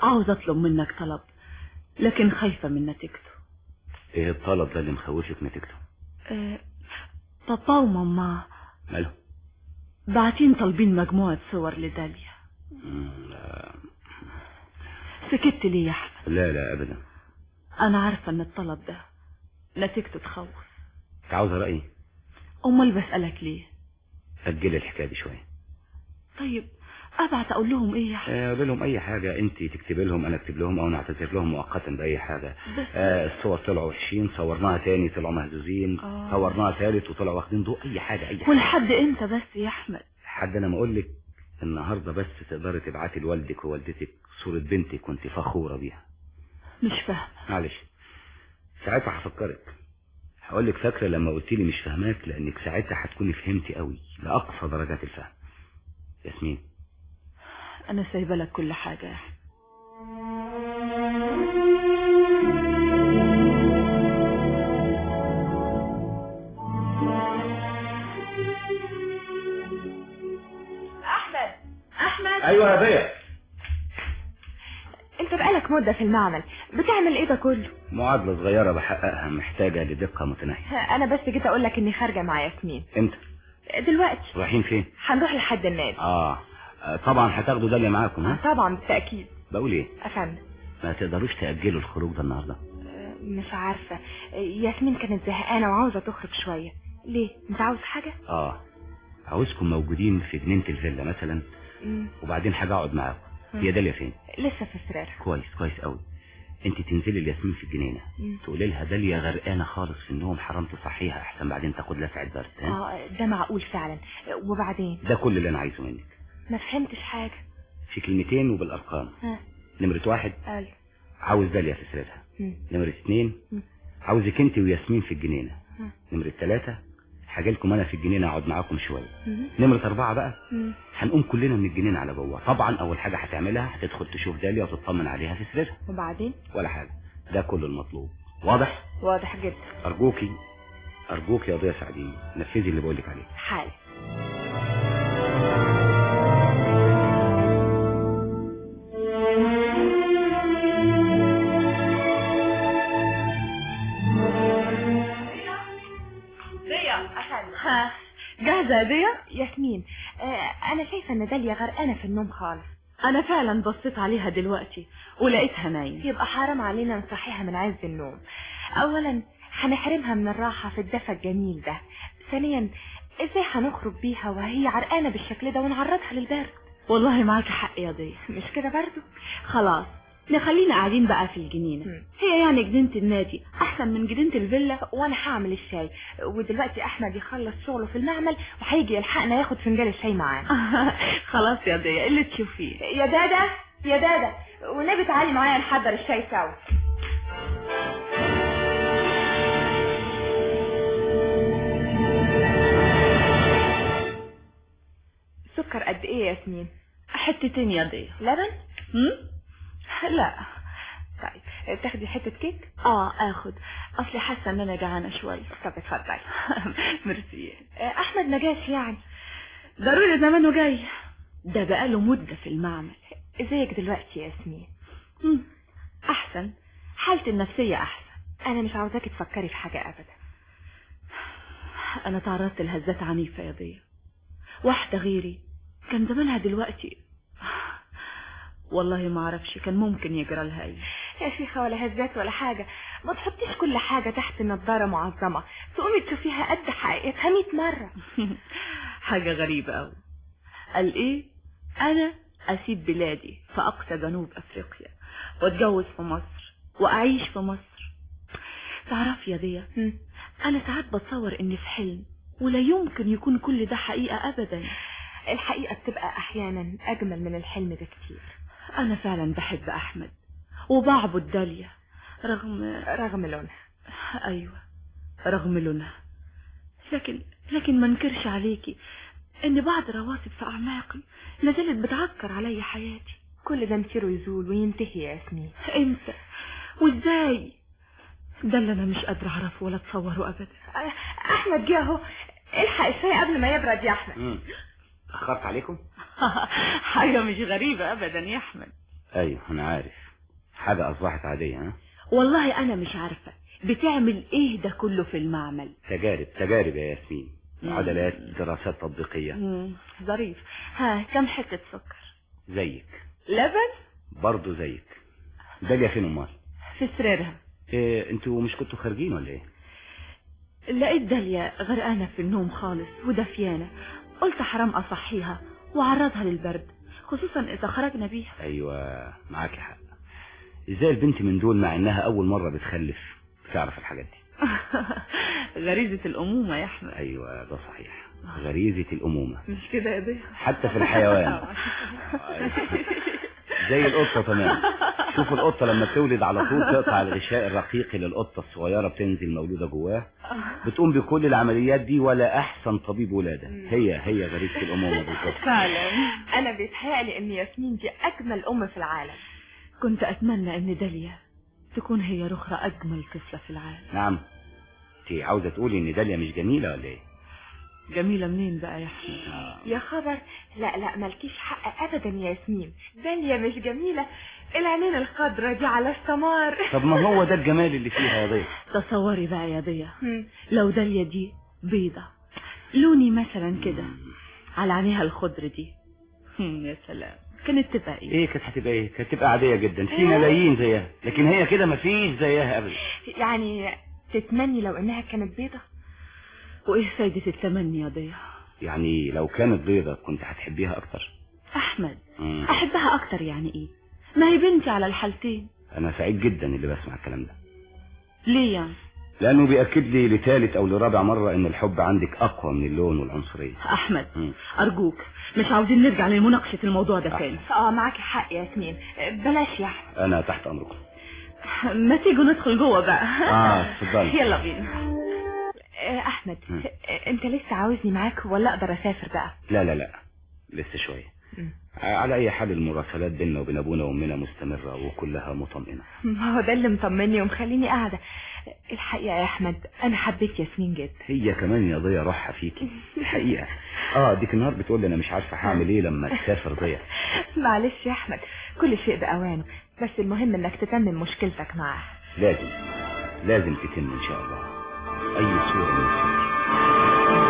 S2: عاوز اطلب منك طلب لكن خايفة من نتيجته
S17: ايه الطلب ده اللي مخوفك نتيجته
S2: آه، بابا وماما
S17: ماله
S2: باعتين طالبين مجموعة صور لداليا
S17: مم، لا
S2: سكت ليه يا احمد
S17: لا, لا ابدا
S2: انا عارفة ان الطلب ده نتيجته تخوف
S17: انت عاوزه رايي
S2: امال بسألك ليه
S17: اجلي الحكايه دي شويه
S2: طيب ابعت اقول لهم ايه يا احمد
S17: آه، قول لهم اي حاجه انت تكتبي لهم انا اكتب لهم او نعتذر لهم مؤقتا باي حاجه
S2: بس
S17: آه الصور طلعوا وحشين صورناها تاني طلعوا مهزوزين
S2: آه.
S17: صورناها تالت وطلعوا واخدين ضوء اي حاجه اي حاجه
S2: ولحد امتى بس يا احمد
S17: لحد انا ما اقول لك النهارده بس تقدري تبعتي لوالدك ووالدتك صوره بنتك وانت فخوره بيها
S2: مش فاهم
S17: معلش ساعتها هفكرك هقول لك فاكره لما قلت لي مش فاهماك لانك ساعتها هتكوني فهمتي قوي لاقصى درجات الفهم ياسمين
S2: انا سايبه لك كل حاجة يا احمد
S15: احمد احمد
S17: ايوه يا بيه
S15: انت بقالك مدة في المعمل بتعمل ايه ده كله
S17: معادله صغيره بحققها محتاجه لدقه متناهيه
S15: انا بس جيت اقول لك اني خارجة مع ياسمين
S17: امتى
S15: دلوقتي
S17: رايحين فين
S15: هنروح لحد النادي
S17: اه آه، طبعا هتاخدوا داليا معاكم ها
S15: طبعا بالتأكيد
S17: بقول ايه
S15: افندم
S17: ما تقدروش تاجلوا الخروج ده النهارده
S15: مش عارفة ياسمين كانت زهقانة وعاوزة تخرج شوية ليه انت عاوز حاجة
S17: اه عاوزكم موجودين في جنينه الفيلا مثلا
S15: مم.
S17: وبعدين هاجي اقعد معاكم
S15: مم.
S17: هي داليا فين
S15: لسه في سريرها
S17: كويس كويس قوي انت تنزلي الياسمين في الجنينه
S15: مم.
S17: تقولي لها داليا غرقانه خالص في النوم حرام تصحيها احسن بعدين تاخد لسعه برد ها
S15: اه ده معقول فعلا وبعدين
S17: ده كل اللي انا عايزه منك
S15: ما فهمتش حاجة
S17: في كلمتين وبالارقام
S15: ها
S17: نمره واحد
S15: قال
S17: عاوز داليا في سريرها
S15: مم.
S17: نمره اتنين
S15: مم.
S17: عاوزك انت وياسمين في الجنينه
S15: ها.
S17: نمره ثلاثة هاجي لكم انا في الجنينه اقعد معاكم شويه
S15: مم.
S17: نمره أربعة بقى
S15: مم.
S17: هنقوم كلنا من الجنينه على جوه طبعا اول حاجه هتعملها هتدخل تشوف داليا وتطمن عليها في سريرها
S15: وبعدين
S17: ولا حاجه ده كل المطلوب واضح
S15: واضح جدا
S17: ارجوكي ارجوك يا ضياء سعدين نفذي اللي بقولك عليه
S15: حال
S2: ديا
S15: أفندم
S2: ها جاهزة يا ديا
S15: ياسمين آه انا شايفة ان داليا غرقانة في النوم خالص
S2: انا فعلا بصيت عليها دلوقتي ولقيتها نايمة
S15: يبقى حرام علينا نصحيها من عز النوم اولا هنحرمها من الراحة في الدفى الجميل ده ثانيا ازاي هنخرج بيها وهي عرقانة بالشكل ده ونعرضها للبرد
S2: والله معاك حق يا ديا
S15: مش كده برضو
S2: خلاص نخلينا قاعدين بقى في الجنينة هي يعني جنينة النادي احسن من جنينة الفيلا
S15: وانا هعمل الشاي ودلوقتي احمد يخلص شغله في المعمل وهيجي يلحقنا ياخد فنجان الشاي معانا
S2: خلاص يا ديا اللي تشوفيه
S15: يا دادا يا دادا والنبي تعالي معايا نحضر الشاي سوا سكر قد ايه يا ياسمين
S2: حتتين يا ديا
S15: لبن
S2: هم؟ لا
S15: طيب تاخدي حتة كيك
S2: اه اخد اصلي حاسه ان انا جعانه شويه
S15: طب اتفضلي
S2: ميرسي
S15: آه، احمد ما جاش يعني
S2: ضروري زمانه جاي ده بقاله مده في المعمل
S15: ازيك دلوقتي يا ياسمين
S2: مم. احسن حالتي النفسيه احسن
S15: انا مش عاوزاكي تفكري في حاجة ابدا
S2: انا تعرضت لهزات عنيفه يا ضيا واحده غيري كان زمانها دلوقتي والله ما اعرفش كان ممكن يجرى لها ايه
S15: يا شيخة ولا هزات ولا حاجة ما تحطيش كل حاجة تحت نظارة معظمة تقومي تشوفيها قد حقيقتها 100 مرة
S2: حاجه غريبه قوي قال ايه انا اسيب بلادي في اقصى جنوب افريقيا واتجوز في مصر واعيش في مصر تعرف يا ديا انا ساعات بتصور اني في حلم ولا يمكن يكون كل ده حقيقه ابدا
S15: الحقيقة بتبقى احيانا اجمل من الحلم بكتير
S2: انا فعلا بحب احمد وبعبد داليا رغم
S15: رغم لونها
S2: ايوه رغم لونها لكن لكن ما انكرش عليكي ان بعض رواسب في اعماقي لازالت بتعكر علي حياتي
S15: كل ده مصيره يزول وينتهي يا ياسمين
S2: امتى وازاي ده اللي انا مش قادره اعرفه ولا اتصوره ابدا
S15: احمد جه اهو الحق الشاي قبل ما يبرد يا احمد
S17: امم اخرت عليكم
S2: حاجه مش غريبه ابدا يا احمد
S17: ايوه انا عارف حاجة اصبحت عادية ها
S2: والله انا مش عارفة بتعمل ايه ده كله في المعمل
S17: تجارب تجارب يا ياسمين
S2: مم.
S17: معادلات دراسات تطبيقية
S2: مم، ظريف ها كم حتة سكر
S17: زيك
S2: لبن
S17: برضه زيك داليا فين امال
S2: في سريرها
S17: إيه انتوا مش كنتوا خارجين ولا ايه
S2: لقيت داليا غرقانة في النوم خالص ودفيانة قلت حرام أصحيها وعرضها للبرد خصوصا إذا خرجنا بيها
S17: ايوه معاكي حق ازاي البنت من دول مع انها اول مرة بتخلف بتعرف الحاجات دي
S2: غريزة الأمومة يا أحمد
S17: ايوه ده صحيح غريزة الامومة
S2: مش كده يا بيه
S17: حتى في الحيوان زي القطة تمام شوف القطة لما بتولد على طول تقطع الغشاء الرقيقي للقطة الصغيرة بتنزل مولودة جواه بتقوم بكل العمليات دي ولا أحسن طبيب ولادة هي هي غريزة الأمومة بالظبط
S15: فعلا انا بيتهيألي ان ياسمين دي اجمل ام في العالم
S2: كنت أتمنى إن داليا تكون هي رخرة أجمل طفلة في العالم
S17: نعم انت عاوزة تقولي إن داليا مش جميلة ولا إيه؟
S2: جميلة منين بقى يا أحمد
S15: يا خبر لا لا مالكيش حق ابدا يا ياسمين داليا مش جميلة العينين الخضرة دي على السمار
S17: طب ما هو ده الجمال اللي فيها يا ضيف
S2: تصوري بقى يا ضيا
S15: مم.
S2: لو داليا دي بيضة لوني مثلا كده على عينيها الخضر دي هم، يا سلام كانت تبقى ايه
S17: إيه كانت هتبقى إيه؟ كانت تبقى عادية جدا في ملايين زيها لكن هي كده مفيش زيها أبدا
S15: يعني تتمني لو انها كانت بيضة
S2: وايه فايدة التمني يا ضيا
S17: يعني لو كانت بيضة كنت هتحبيها أكتر
S2: احمد
S17: مم.
S2: احبها اكتر يعني ايه ما هي بنتي على الحالتين
S17: أنا سعيد جدا اللي بسمع الكلام ده
S2: ليه يعني
S17: لأنه بيأكد لي لثالث أو لرابع مرة إن الحب عندك أقوى من اللون والعنصرية
S2: احمد
S17: مم.
S2: ارجوك مش عاوزين نرجع لمناقشة الموضوع ده تاني
S15: اه معاكي حق يا ياسمين بلاش يا احمد
S17: أنا تحت أمركم
S2: ما تيجوا ندخل جوه بقى
S17: آه اتفضلي
S2: يلا بينا
S15: آه، احمد
S17: مم.
S15: آه، انت لسه عاوزني معاك ولا اقدر اسافر بقى
S17: لا لا لا لسه شوية
S15: مم.
S17: على أي حال المراسلات بيننا وبين أبونا وأمنا مستمرة وكلها مطمئنة
S15: ما هو ده اللي مطمني ومخليني قاعدة الحقيقة يا احمد انا حبيت ياسمين جدا
S17: هي كمان يا ضيا روحها فيكي الحقيقة اه ديك النهار بتقول لي أنا مش عارفة هعمل إيه لما تسافر ضيا
S15: معلش يا احمد كل شيء بأوانه بس المهم انك تتمم مشكلتك معاه
S17: لازم لازم تتم إن شاء الله أي صورة من الصور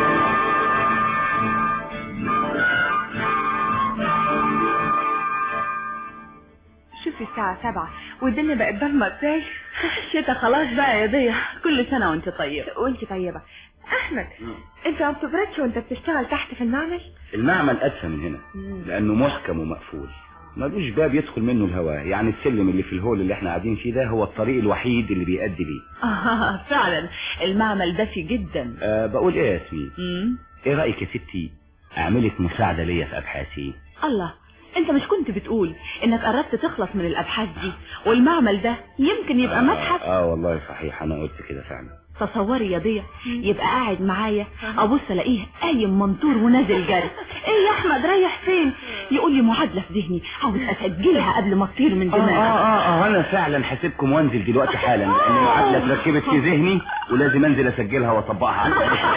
S15: شوفي الساعة سبعة والدنيا بقت ضلمة ازاي
S2: الشتا خلاص بقى يا ضيا كل سنة وانت طيب
S15: وانت طيبة احمد انت ما بتبردش وانت بتشتغل تحت في المعمل
S17: المعمل أدفى من هنا لأنه محكم ومقفول ملوش باب يدخل منه الهواء يعني السلم اللي في الهول اللي احنا قاعدين فيه ده هو الطريق الوحيد اللي بيؤدي ليه
S2: آه فعلا المعمل دافي جدا
S17: أه بقول ايه يا ياسمين
S2: مم.
S17: ايه رأيك يا ستي اعملك مساعدة ليا في ابحاثي
S2: الله انت مش كنت بتقول انك قربت تخلص من الابحاث دي والمعمل ده يمكن يبقى متحف
S17: اه والله صحيح انا قلت كده فعلا
S2: تصوري يا ضيا يبقى قاعد معايا ابص الاقيه قايم منطور ونازل جري ايه يا احمد رايح فين يقول لي معادله في ذهني عاوز اسجلها قبل ما تطير من
S17: اه
S2: دماغي
S17: اه اه, آه انا فعلا حاسبكم وانزل دلوقتي حالا لان المعادلة اتركبت في ذهني ولازم انزل اسجلها واطبقها على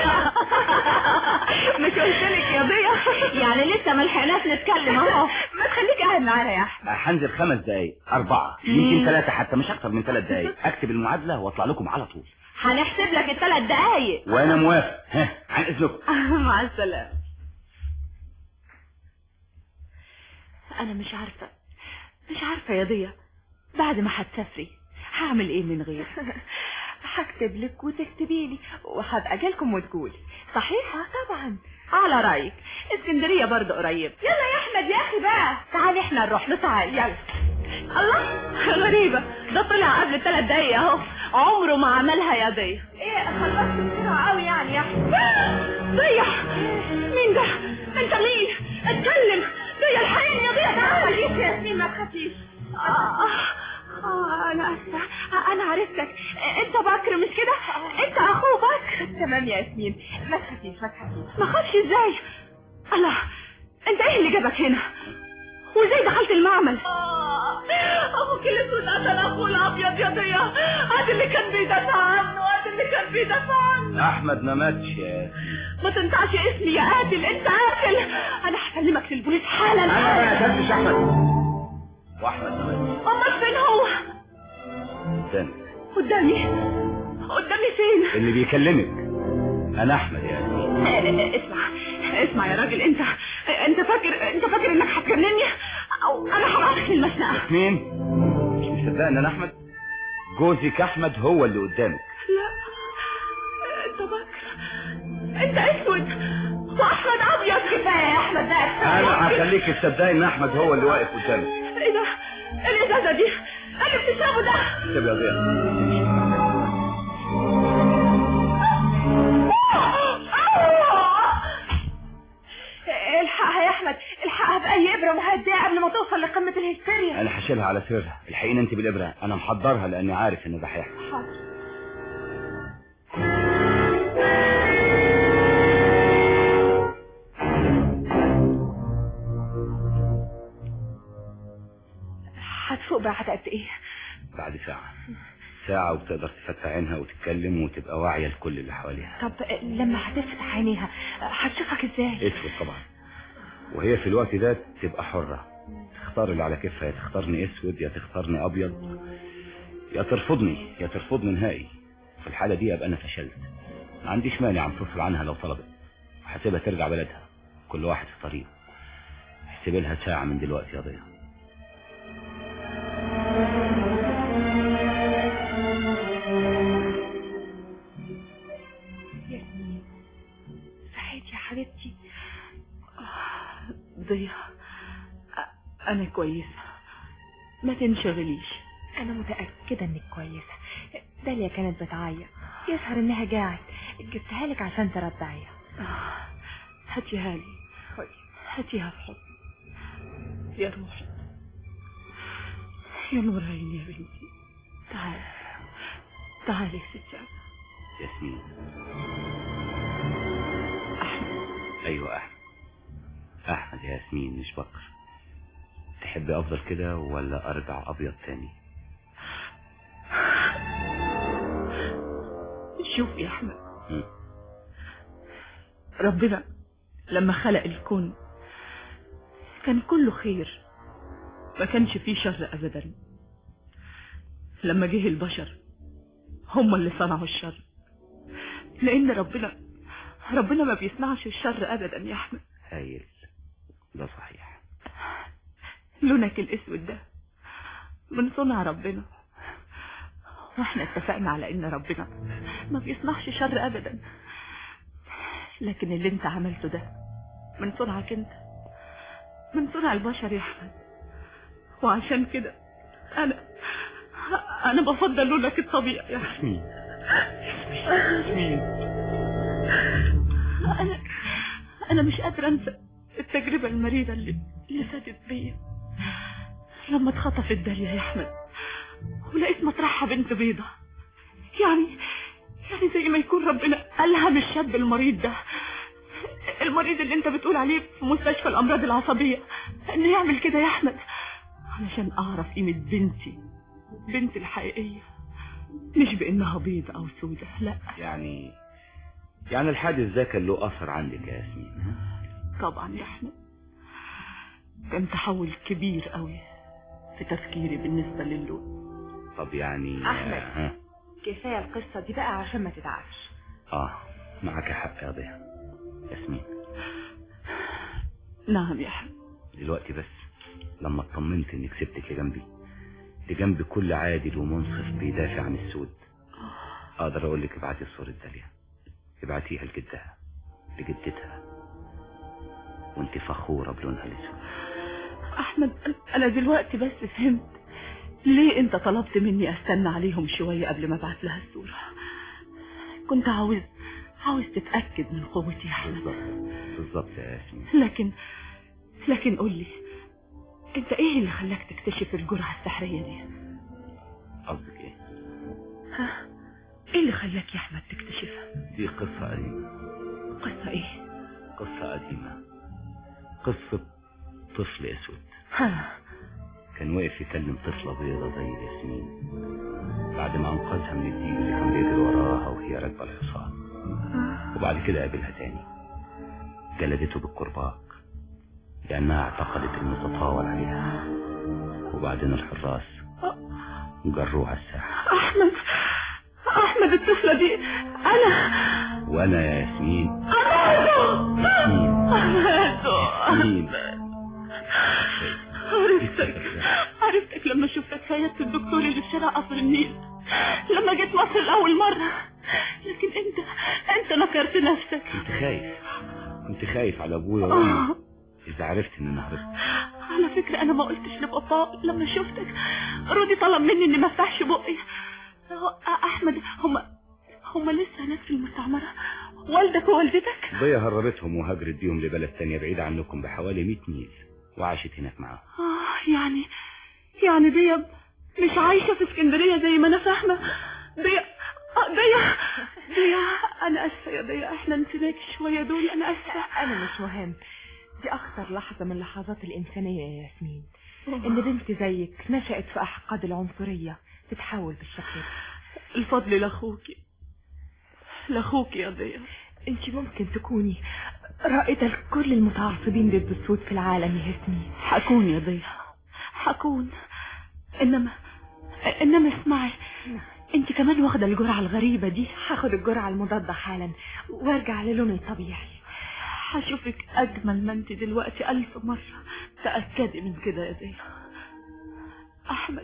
S2: مش قلت لك يا ضيا يعني لسه ما لحقناش نتكلم اهو ما تخليك قاعد معانا يا احمد
S17: هنزل خمس دقايق اربعة يمكن ثلاثة حتى مش اكتر من ثلاث دقايق اكتب المعادلة واطلع لكم على طول
S2: هنحسب لك الثلاث دقايق
S17: وانا موافق ها عن اذنكم
S2: مع السلامه انا مش عارفه مش عارفه يا ضيا بعد ما هتسافري هعمل ايه من غير
S15: هكتب لك وتكتبي لي وهبقى جالكم وتقولي
S2: صحيح
S15: طبعا
S2: على رايك اسكندريه برضه قريب يلا يا احمد يا اخي بقى تعال احنا نروح له تعال يلا الله غريبة ده طلع قبل ثلاث دقايق اهو عمره ما عملها يا ضيا
S15: ايه خلصت بسرعة قوي يعني يا احمد
S2: ضيا مين ده انت مين اتكلم ضيا الحقيقي يا ضيا تعالى
S15: خليك يا ياسمين ما تخافيش
S2: آه آه أنا آسفة أنا عرفتك أنت بكر مش كده؟ أنت أخوه بكر
S15: تمام يا ياسمين ما تخافيش ما تخافيش
S2: ما خافش إزاي؟ الله أنت إيه اللي جابك هنا؟ وإزاي دخلت المعمل؟ أخوك الأسود قتل أخوه الأبيض يا ضيا هذا اللي كان بيدافع عنه هذا اللي كان بيدافع عنه
S17: احمد ما ماتش يا
S2: ما تنطعش اسمي يا قاتل أنت قاتل أنا هسلمك للبوليس حالا
S17: انا ما قتلتش احمد واحمد نمد
S16: امال فين هو
S17: قدامك
S16: قدامي قدامي فين
S17: اللي بيكلمك انا احمد يا ياسمين
S16: اسمع اسمع يا راجل انت انت فاكر انت فاكر انك هتجنني او انا هبعتك للمشنقه
S17: ياسمين مش مصدق ان انا احمد جوزك احمد هو اللي قدامك
S16: لا انت فاكر انت اسود واحمد ابيض كفايه يا احمد ده
S17: انا هخليك تصدقي ان احمد هو اللي واقف قدامك
S16: ايه ده الازازه دي اللي بتشربه ده
S17: اكتب يا ضياء
S15: الحقها يا احمد الحقها باي ابره مهدئه قبل ما توصل لقمه الهستيريا
S17: انا هشيلها على سريرها الحقيني انت بالابره انا محضرها لاني عارف ان ده هيحصل
S15: حاضر هتفوق بعد قد ايه
S17: بعد ساعه ساعه وبتقدر تفتح عينها وتتكلم وتبقى واعيه لكل اللي حواليها
S15: طب لما هتفتح عينيها هتشوفك ازاي
S17: اسود طبعا وهي في الوقت ده تبقى حره تختار اللي على كيفها يا تختارني اسود يا تختارني ابيض يا ترفضني يا ترفضني نهائي في الحاله دي ابقى انا فشلت ما عنديش مانع انفصل عنها لو طلبت وهسيبها ترجع بلدها كل واحد في طريقه احسب لها ساعه من دلوقتي يا ضياء
S15: ياسمين صحيت يا حبيبتي
S2: ضيا أ- انا كويسه ما تنشغليش
S15: انا متاكده انك كويسه داليا كانت بتعيط يظهر انها جاعت جبتها لك عشان ترضعيها
S2: هاتيها لي هاتيها في حضني يا روحي يا نور عيني يا بنتي تعالي تعالي يا ستي عبد.
S17: ياسمين ايوه احمد احمد يا ياسمين مش بكر تحبي افضل كده ولا ارجع ابيض تاني
S2: شوف يا احمد
S17: مم.
S2: ربنا لما خلق الكون كان كله خير ما كانش فيه شر ابدا لما جه البشر هم اللي صنعوا الشر لان ربنا ربنا ما بيصنعش الشر ابدا يا احمد
S17: هايل ده صحيح
S2: لونك الاسود ده من صنع ربنا واحنا اتفقنا على ان ربنا ما بيصنعش شر ابدا لكن اللي انت عملته ده من صنعك انت من صنع البشر يا احمد وعشان كده انا انا بفضل لونك الطبيعي يا احمد انا انا مش قادره انسى التجربه المريره اللي اللي فاتت بيا لما اتخطفت داليا يا احمد ولقيت مطرحها بنت بيضة يعني يعني زي ما يكون ربنا ألهم الشاب المريض ده المريض اللي انت بتقول عليه في مستشفى الأمراض العصبية انه يعمل كده يا أحمد علشان أعرف قيمة بنتي بنتي الحقيقية مش بإنها بيضة أو سودة لا
S17: يعني يعني الحادث ده كان له اثر عندك يا ياسمين
S2: طبعا يا أحمد كان تحول كبير قوي في تفكيري بالنسبة للون
S17: طب يعني
S15: أحمد.
S17: ها
S15: كفايه القصه دي بقى عشان ما تتعبش
S17: اه معك حق يا ضياء ياسمين
S2: نعم يا أحمد
S17: دلوقتي بس لما اطمنت انك سبتك لجنبي لجنب كل عادل ومنصف بيدافع عن السود اقدر اقول لك ابعتي صورة داليا ابعتيها لجدها لجدتها وانت فخورة بلونها الاسود
S2: احمد انا دلوقتي بس فهمت ليه انت طلبت مني استنى عليهم شوية قبل ما ابعت لها الصورة كنت عاوز عاوز تتأكد من قوتي يا احمد
S17: بالظبط يا ياسمين
S2: لكن لكن قول لي انت ايه اللي خلاك تكتشف الجرعة السحرية دي
S17: قصدك ايه
S2: ها ايه اللي خلاك يا احمد تكتشفها
S17: دي قصة قديمة
S2: قصة ايه
S17: قصة قديمة قصة طفل اسود
S2: ها
S17: كان واقف يكلم طفلة بيضة زي ياسمين بعد ما انقذها من الديب اللي كان بيجري وراها وهي راكبة الحصان وبعد كده قابلها تاني جلدته بالكرباج لأنها اعتقدت إنه تطاول عليها وبعدين الحراس جروه على الساحة
S2: احمد احمد الطفلة دي انا
S17: وانا يا ياسمين
S2: انا
S17: ياسمين
S2: عرفتك عرفتك لما شفتك سيادة الدكتور اللي في شارع قصر النيل لما جيت مصر لأول مرة لكن انت انت نكرت نفسك
S17: كنت خايف كنت خايف على ابويا وامي اذا عرفت ان انا هربت
S2: على فكرة انا ما قلتش لبابا لما شفتك رودي طلب مني اني ما افتحش بقي هو- احمد هم هم لسه هناك في المستعمرة والدك ووالدتك
S17: ضيا هربتهم وهاجرت بيهم لبلد تانية بعيد عنكم بحوالي 100 ميل وعاشت هناك معاهم
S2: اه يعني يعني دي مش عايشة في اسكندرية زي ما انا فاهمة دي آه، دي دي انا اسفة يا دي احنا نسيناك شوية دول انا اسفة
S15: انا مش مهم دي اخطر لحظة من لحظات الانسانية يا ياسمين ان بنت زيك نشأت في احقاد العنصرية تتحول بالشكل ده
S2: الفضل لاخوكي لاخوكي يا ضياء
S15: انت ممكن تكوني رائدة لكل المتعصبين ضد السود في العالم يا ياسمين
S2: حكون يا ضياء حكون انما انما اسمعي انت كمان واخدة الجرعة الغريبة دي
S15: هاخد الجرعة المضادة حالا وارجع للوني الطبيعي
S2: هشوفك اجمل ما انت دلوقتي الف مرة تأكدي من كده يا ضياء احمد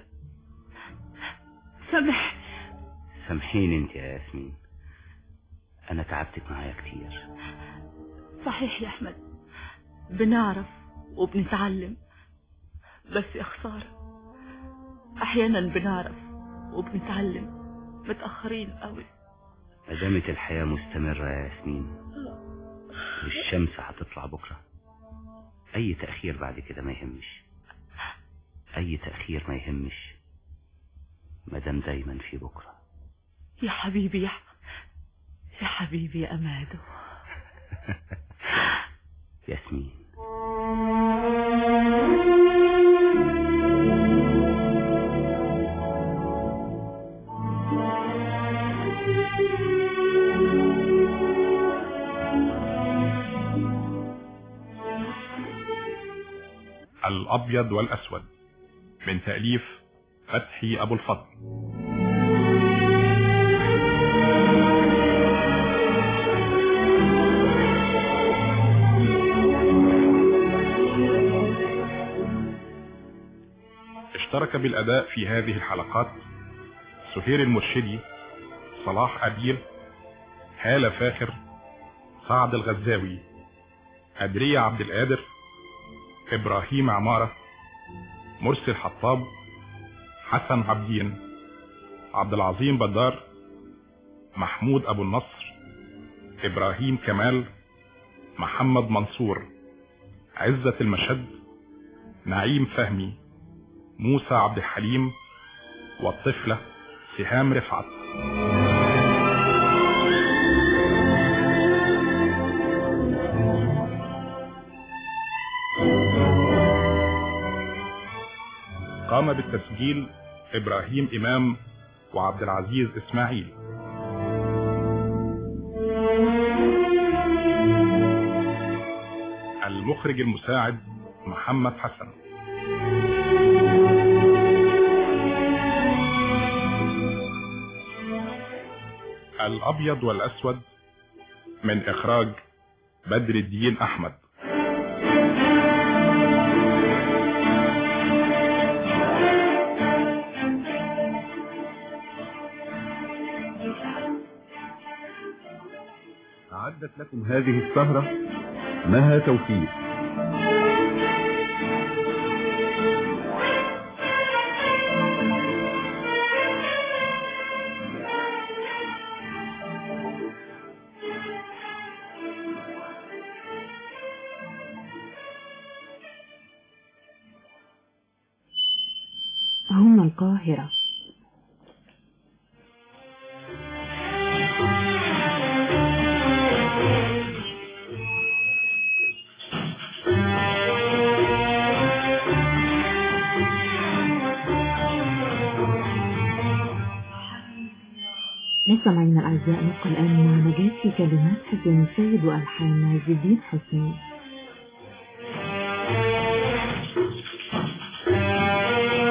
S2: سامح
S17: سامحيني انت يا ياسمين انا تعبتك معايا كتير
S2: صحيح يا احمد بنعرف وبنتعلم بس يا خسارة احيانا بنعرف وبنتعلم متأخرين قوي
S17: ما دامت الحياة مستمرة يا ياسمين والشمس هتطلع بكرة اي تأخير بعد كده ما يهمش اي تأخير ما يهمش ما دام دايما في بكرة
S2: يا حبيبي يا يا حبيبي يا أمادو
S17: ياسمين
S19: الأبيض والأسود من تأليف فتحي أبو الفضل اشترك بالأداء في هذه الحلقات سهير المرشدي صلاح أبيل هالة فاخر سعد الغزاوي أدرية عبد القادر إبراهيم عمارة مرسي الحطاب حسن عبدين عبد العظيم بدار محمود أبو النصر إبراهيم كمال محمد منصور عزة المشد نعيم فهمي موسى عبد الحليم والطفلة سهام رفعت قام بالتسجيل إبراهيم إمام وعبد العزيز إسماعيل المخرج المساعد محمد حسن الأبيض والأسود من إخراج بدر الدين أحمد
S12: أعدت لكم هذه السهرة مها توفيق
S11: هنا القاهرة مستمعينا الأعزاء نبقى الآن مع نجاة في كلمات حسين السيد وألحان عز الدين حسني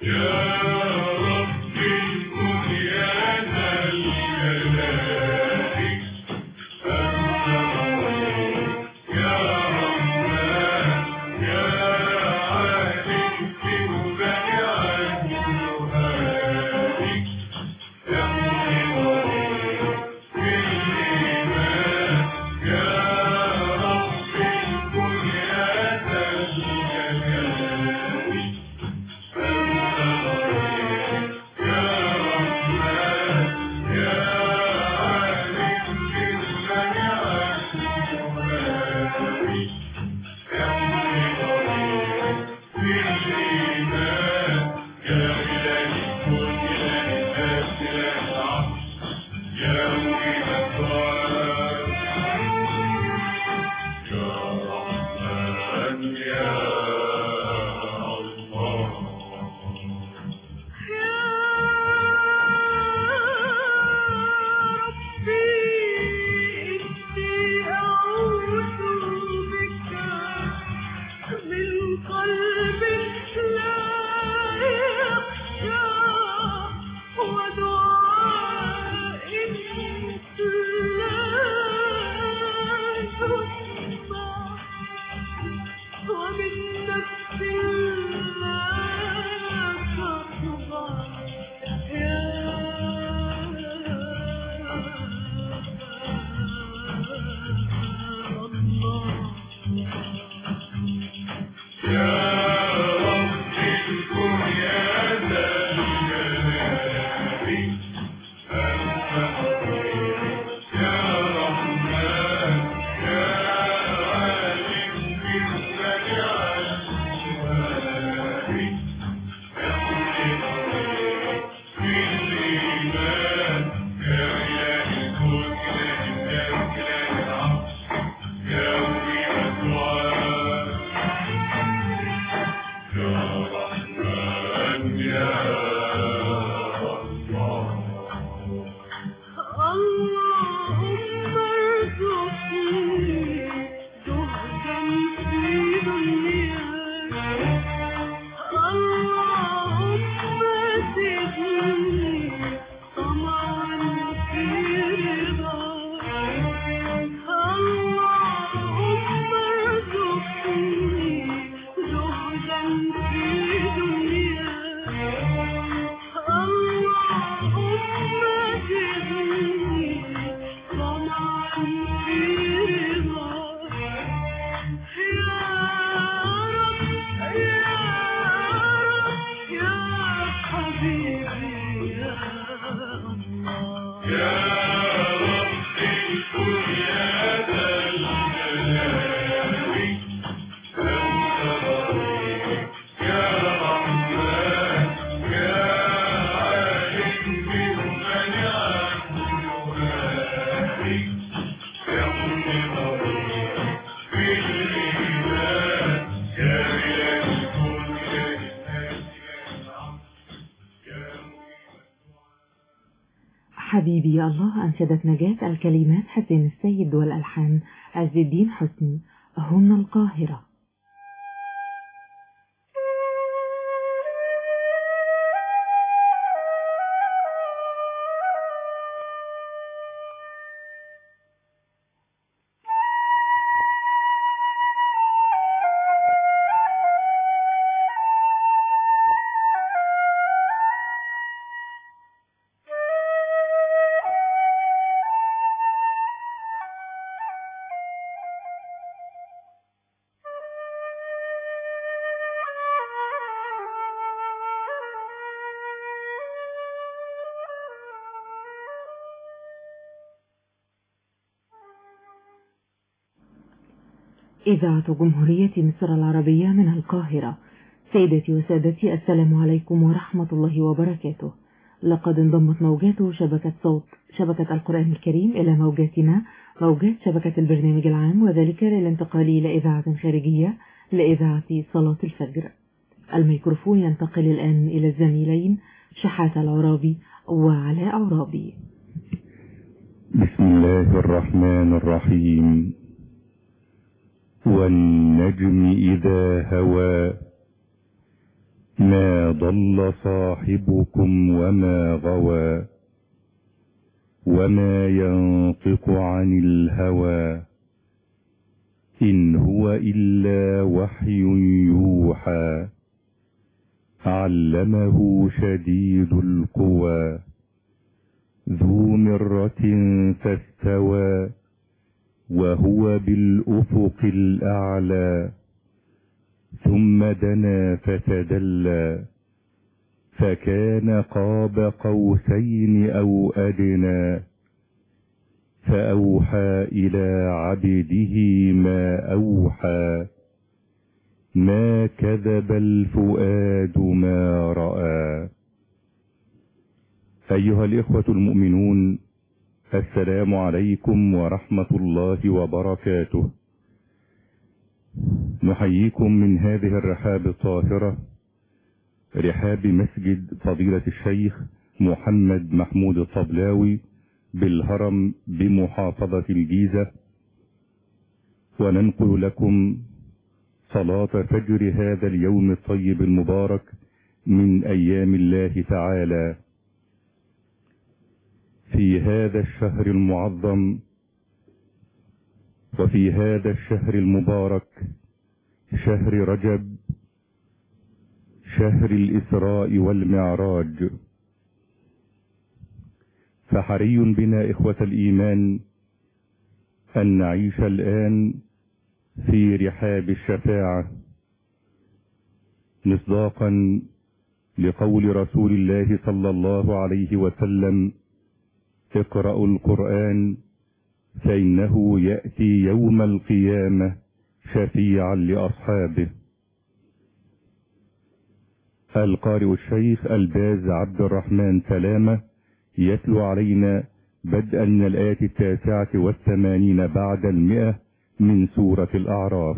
S11: حبيبي يا الله أنشدت نجاة الكلمات حسين السيد والألحان عز الدين حسني هن القاهرة إذاعة جمهورية مصر العربية من القاهرة سيدتي وسادتي السلام عليكم ورحمة الله وبركاته لقد انضمت موجات شبكة صوت شبكة القرآن الكريم إلى موجاتنا موجات شبكة البرنامج العام وذلك للانتقال إلى إذاعة خارجية لإذاعة صلاة الفجر الميكروفون ينتقل الآن إلى الزميلين شحاتة العرابي وعلاء عرابي
S20: بسم الله الرحمن الرحيم والنجم إذا هوى ما ضل صاحبكم وما غوى وما ينطق عن الهوى إن هو إلا وحي يوحى علمه شديد القوى ذو مرة فاستوى وهو بالأفق الأعلى ثم دنا فتدلى فكان قاب قوسين أو أدنى فأوحى إلى عبده ما أوحى ما كذب الفؤاد ما رأى أيها الإخوة المؤمنون السلام عليكم ورحمة الله وبركاته نحييكم من هذه الرحاب الطاهرة رحاب مسجد فضيلة الشيخ محمد محمود الطبلاوي بالهرم بمحافظة الجيزة وننقل لكم صلاة فجر هذا اليوم الطيب المبارك من أيام الله تعالى في هذا الشهر المعظم وفي هذا الشهر المبارك شهر رجب شهر الإسراء والمعراج فحري بنا إخوة الإيمان أن نعيش الآن في رحاب الشفاعة مصداقا لقول رسول الله صلى الله عليه وسلم اقرأوا القرآن فإنه يأتي يوم القيامة شفيعا لأصحابه القارئ الشيخ الباز عبد الرحمن سلامة يتلو علينا بدءا من الآية التاسعة والثمانين بعد المئة من سورة الأعراف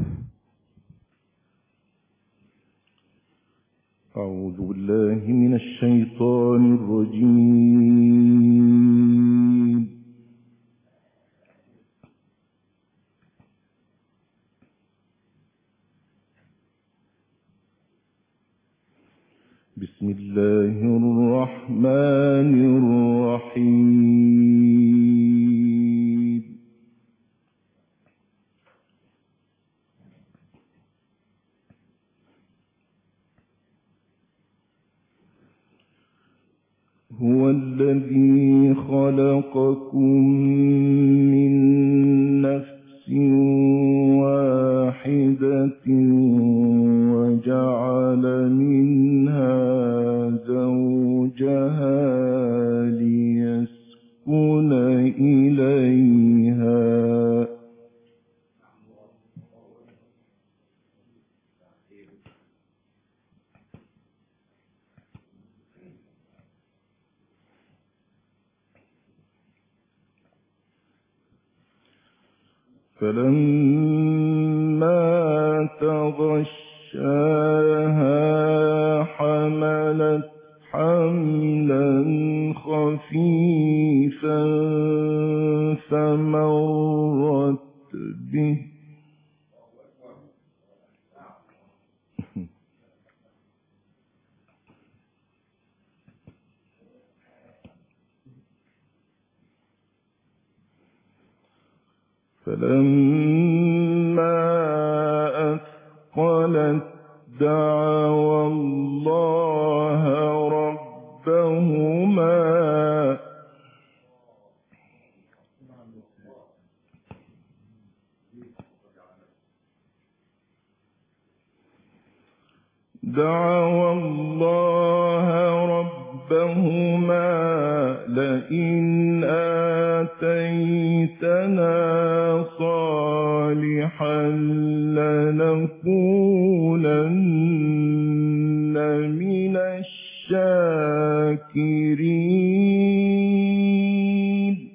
S20: أعوذ بالله من الشيطان الرجيم بسم الله الرحمن الرحيم هو الذي خلقكم من نفس واحدة وجعل منها زوجها ليسكن إليها فلما تغشاها حملت حملا خفيفا فمرت به فلما أثقلت دعوا الله ربهما دعوا الله ربهما لئن آتيتنا صالحا لنكونن من الشاكرين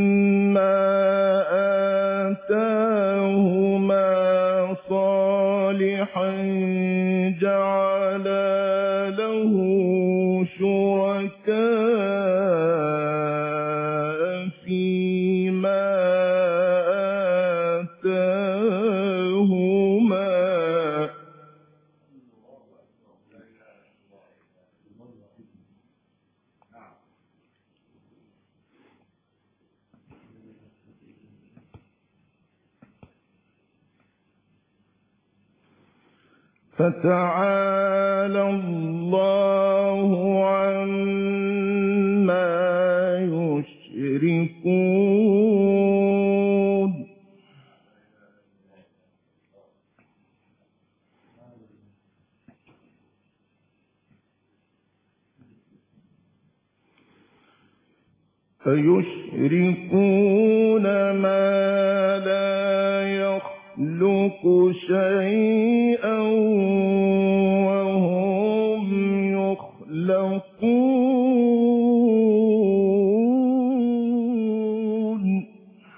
S20: فلما آتاهما صالحا
S6: صالحا جعل له شركاء فيما آتاهما فتعالى الله عما يشركون فيشركون ما لا يخلق شيئا وهم يخلقون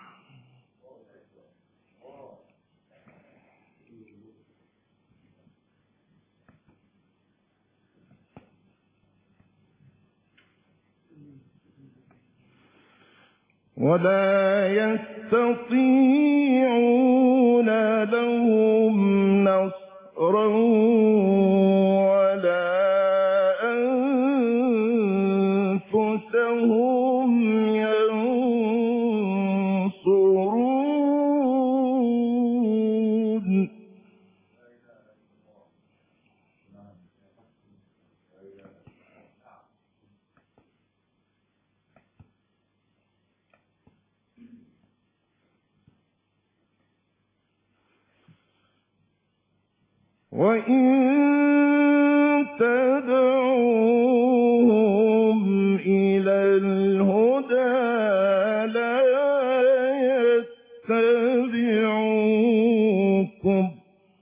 S6: ولا يستطيعون لهم نصرا ولا أنفسهم ينصرون وإن تدعوهم إلى الهدى لا يتبعوكم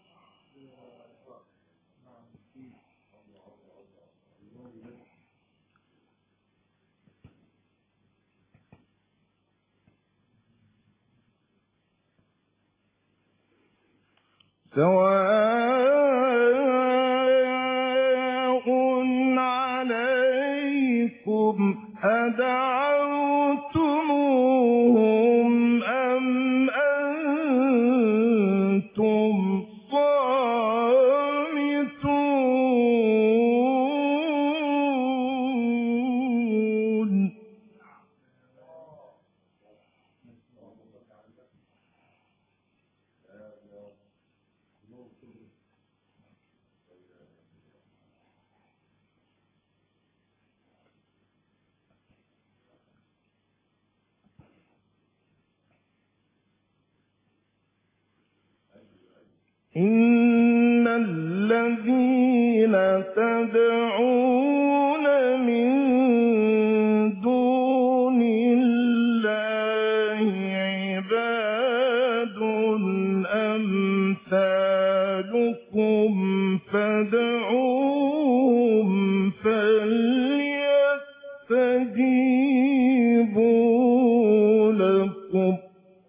S6: سواء عليكم أدعوتموهم أم أنتم صامتون إن الذين تدعون من دون الله عباد أمثالكم فادعوهم فليستجيبوا لكم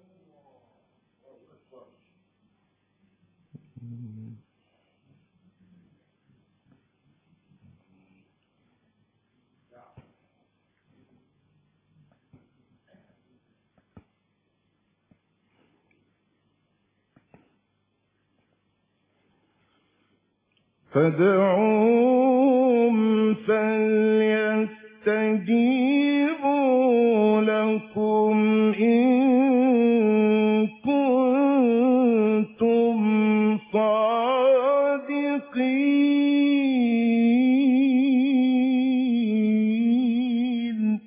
S6: فادعوهم فليستجيبوا لكم إن كنتم صادقين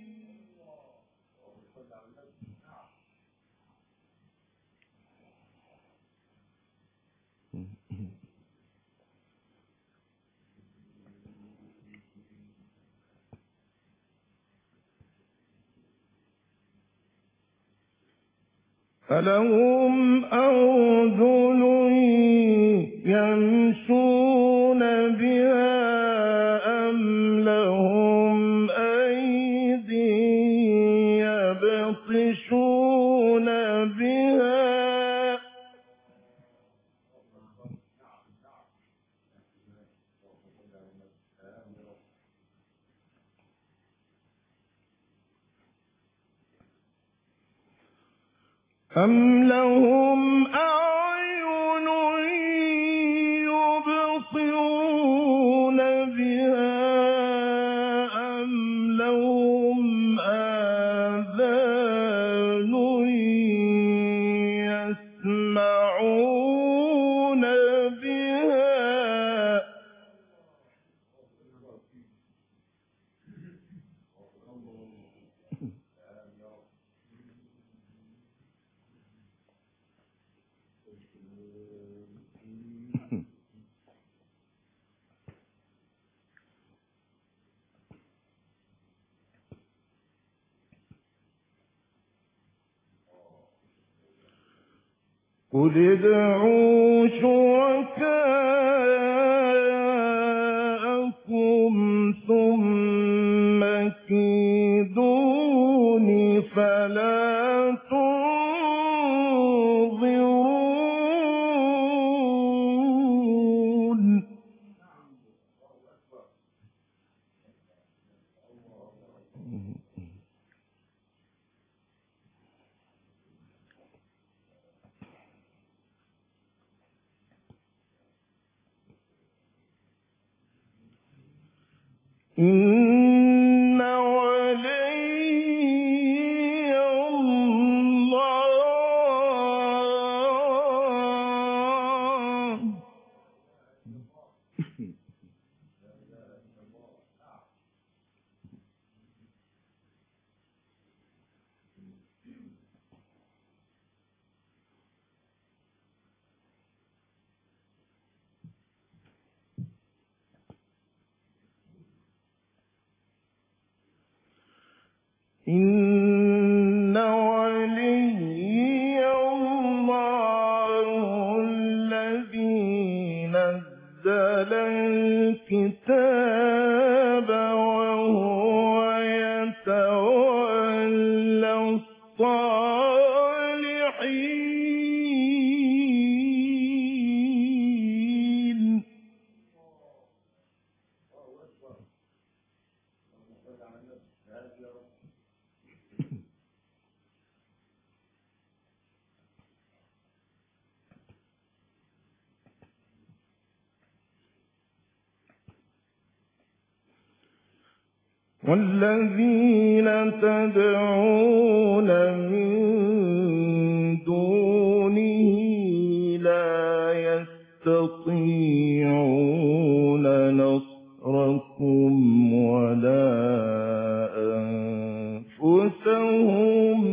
S6: ألهم أرجل يمشون بها أم لهم أيدي يبطشون بها أم لهم أعين يبصرون بها أم لهم آذان يسمعون بها قل ادعوا شركاءكم ثم كيدوني فلا تنظرون إن ولي الله إن ولي الله الذي نزل الكتاب وهو يتولى الصالحين والذين تدعون من دونه لا يستطيعون نصركم ولا أنفسهم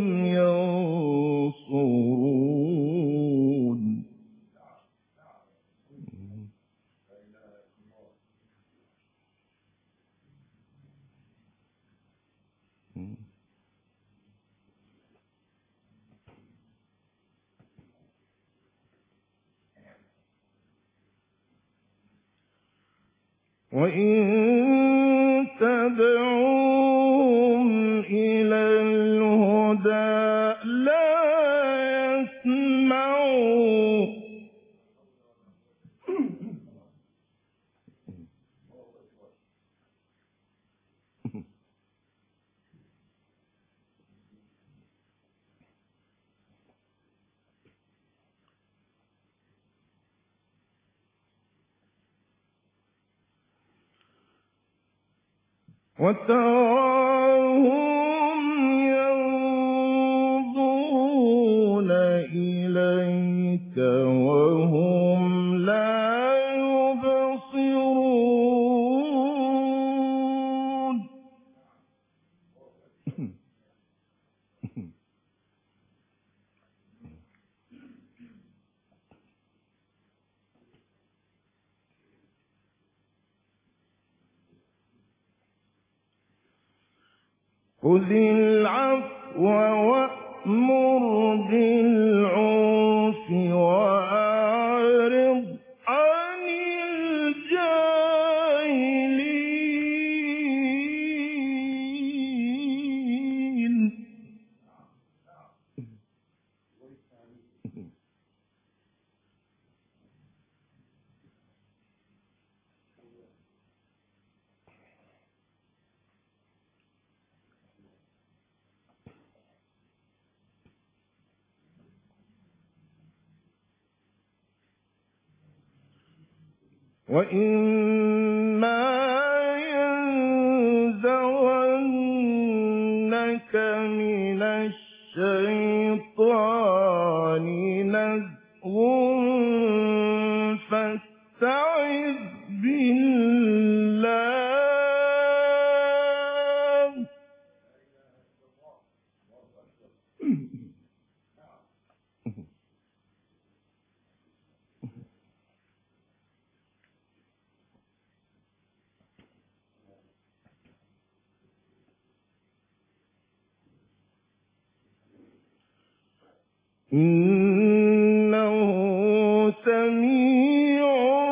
S6: ينصرون وإن تدعوهم إلى الهدى لا يسمعوا وتراهم ينظرون إليك وهم لا يبصرون خذ العفو وأمر بالعرف وأعرض عن الجاهلين وإما ينزغنك من الشيطان نزغ فاستعذ بالله إنه سميع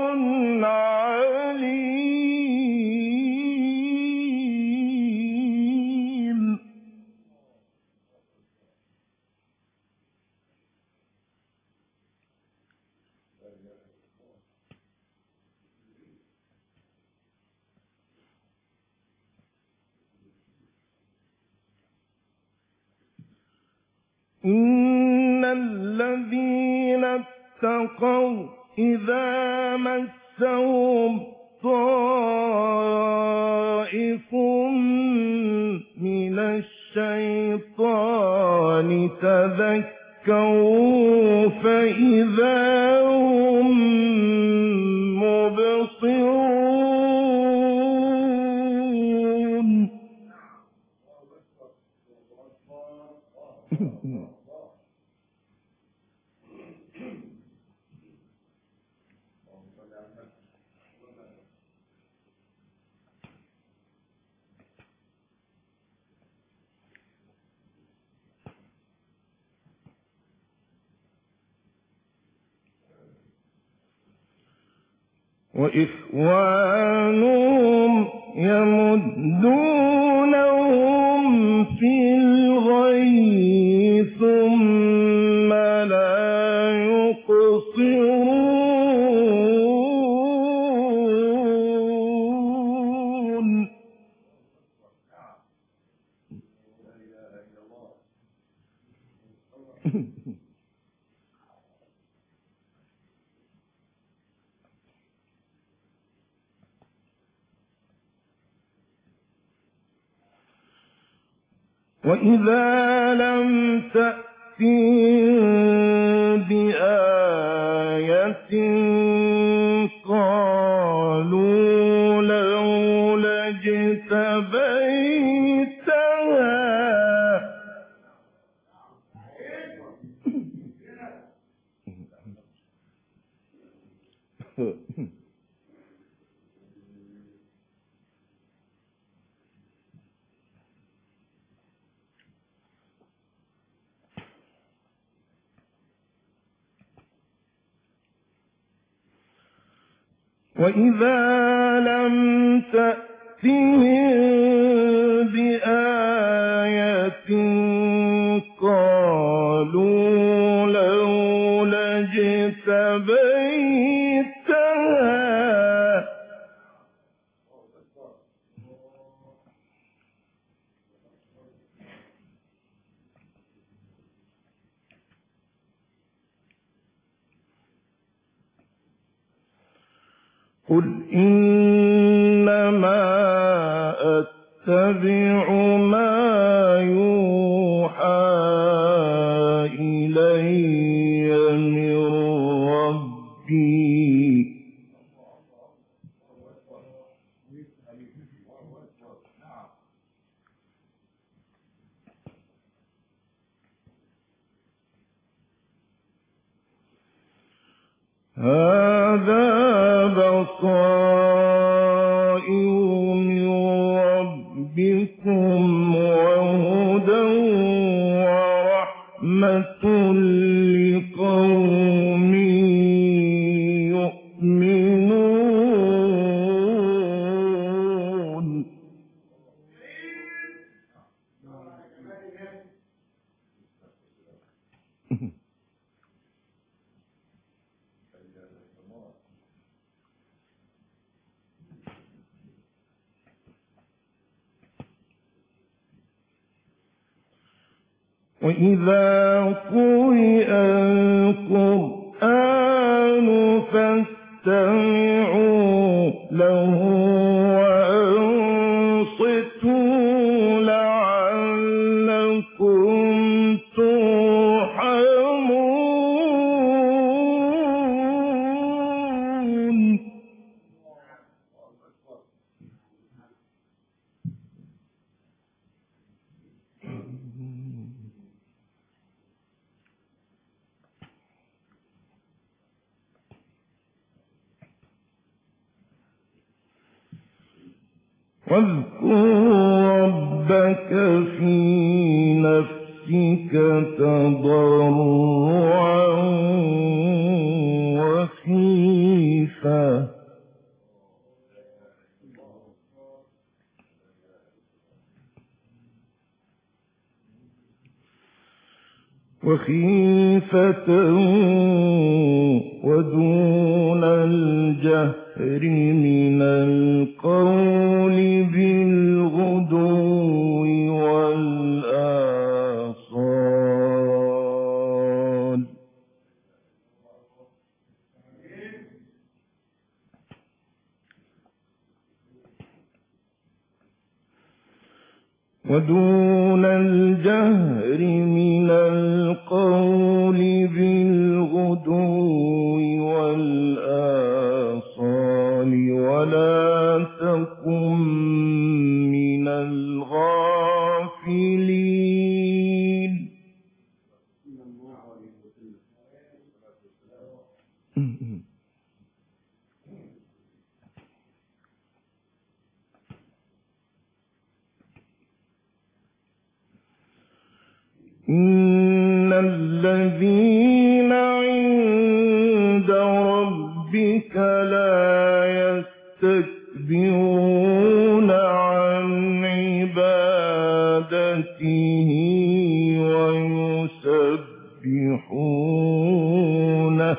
S6: عليم إن الذين اتقوا إذا مسهم طائف من الشيطان تذكروا فإذا هم مبصرون وإخوانهم يمدونهم في الغي ثم لا يقصرون وإذا لم تأتهم بآية قالوا لولا اجتبيتها وإذا لم تأتهم بآية قالوا لولا اجتبيتها قل إنما أتبع ما يوحى إلي من ربي هذا بصائر من ربكم وهدى ورحمة لقوم يؤمنون وإذا قرئ القرآن فاستمعوا له وأنصتوا لعلكم ترحمون واذكر ربك في نفسك تضرعا وخيفة وخيفة ودون الجهر من القول بالغدو والآصال ودون الجهر من القول بالغدو والآصال ولا تكن من الغافلين إن الذين عند ربك لا يستكبرون عن عبادته ويسبحونه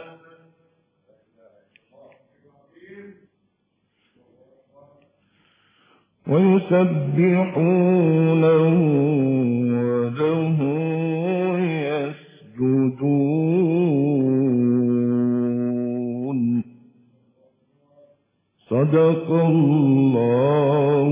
S6: ويسبحونه وله يسجدون صدق الله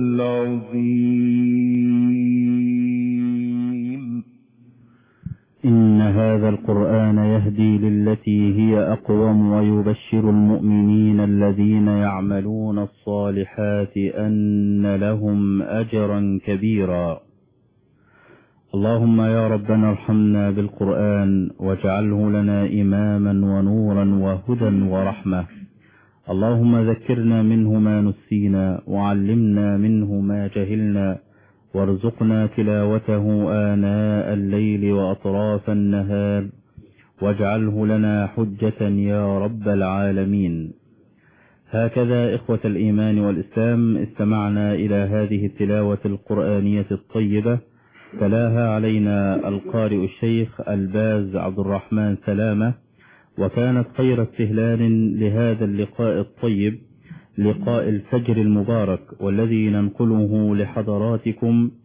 S6: العظيم
S21: إن هذا القرآن يهدي للتي هي أقوم ويبشر المؤمنين الذين يعملون الصالحات أن لهم أجرا كبيرا اللهم يا ربنا ارحمنا بالقرآن واجعله لنا إماما ونورا وهدى ورحمة اللهم ذكرنا منه ما نسينا وعلمنا منه ما جهلنا وارزقنا تلاوته آناء الليل وأطراف النهار واجعله لنا حجة يا رب العالمين هكذا إخوة الإيمان والإسلام استمعنا إلى هذه التلاوة القرآنية الطيبة تلاها علينا القارئ الشيخ الباز عبد الرحمن سلامة وكانت خير استهلال لهذا اللقاء الطيب لقاء الفجر المبارك والذي ننقله لحضراتكم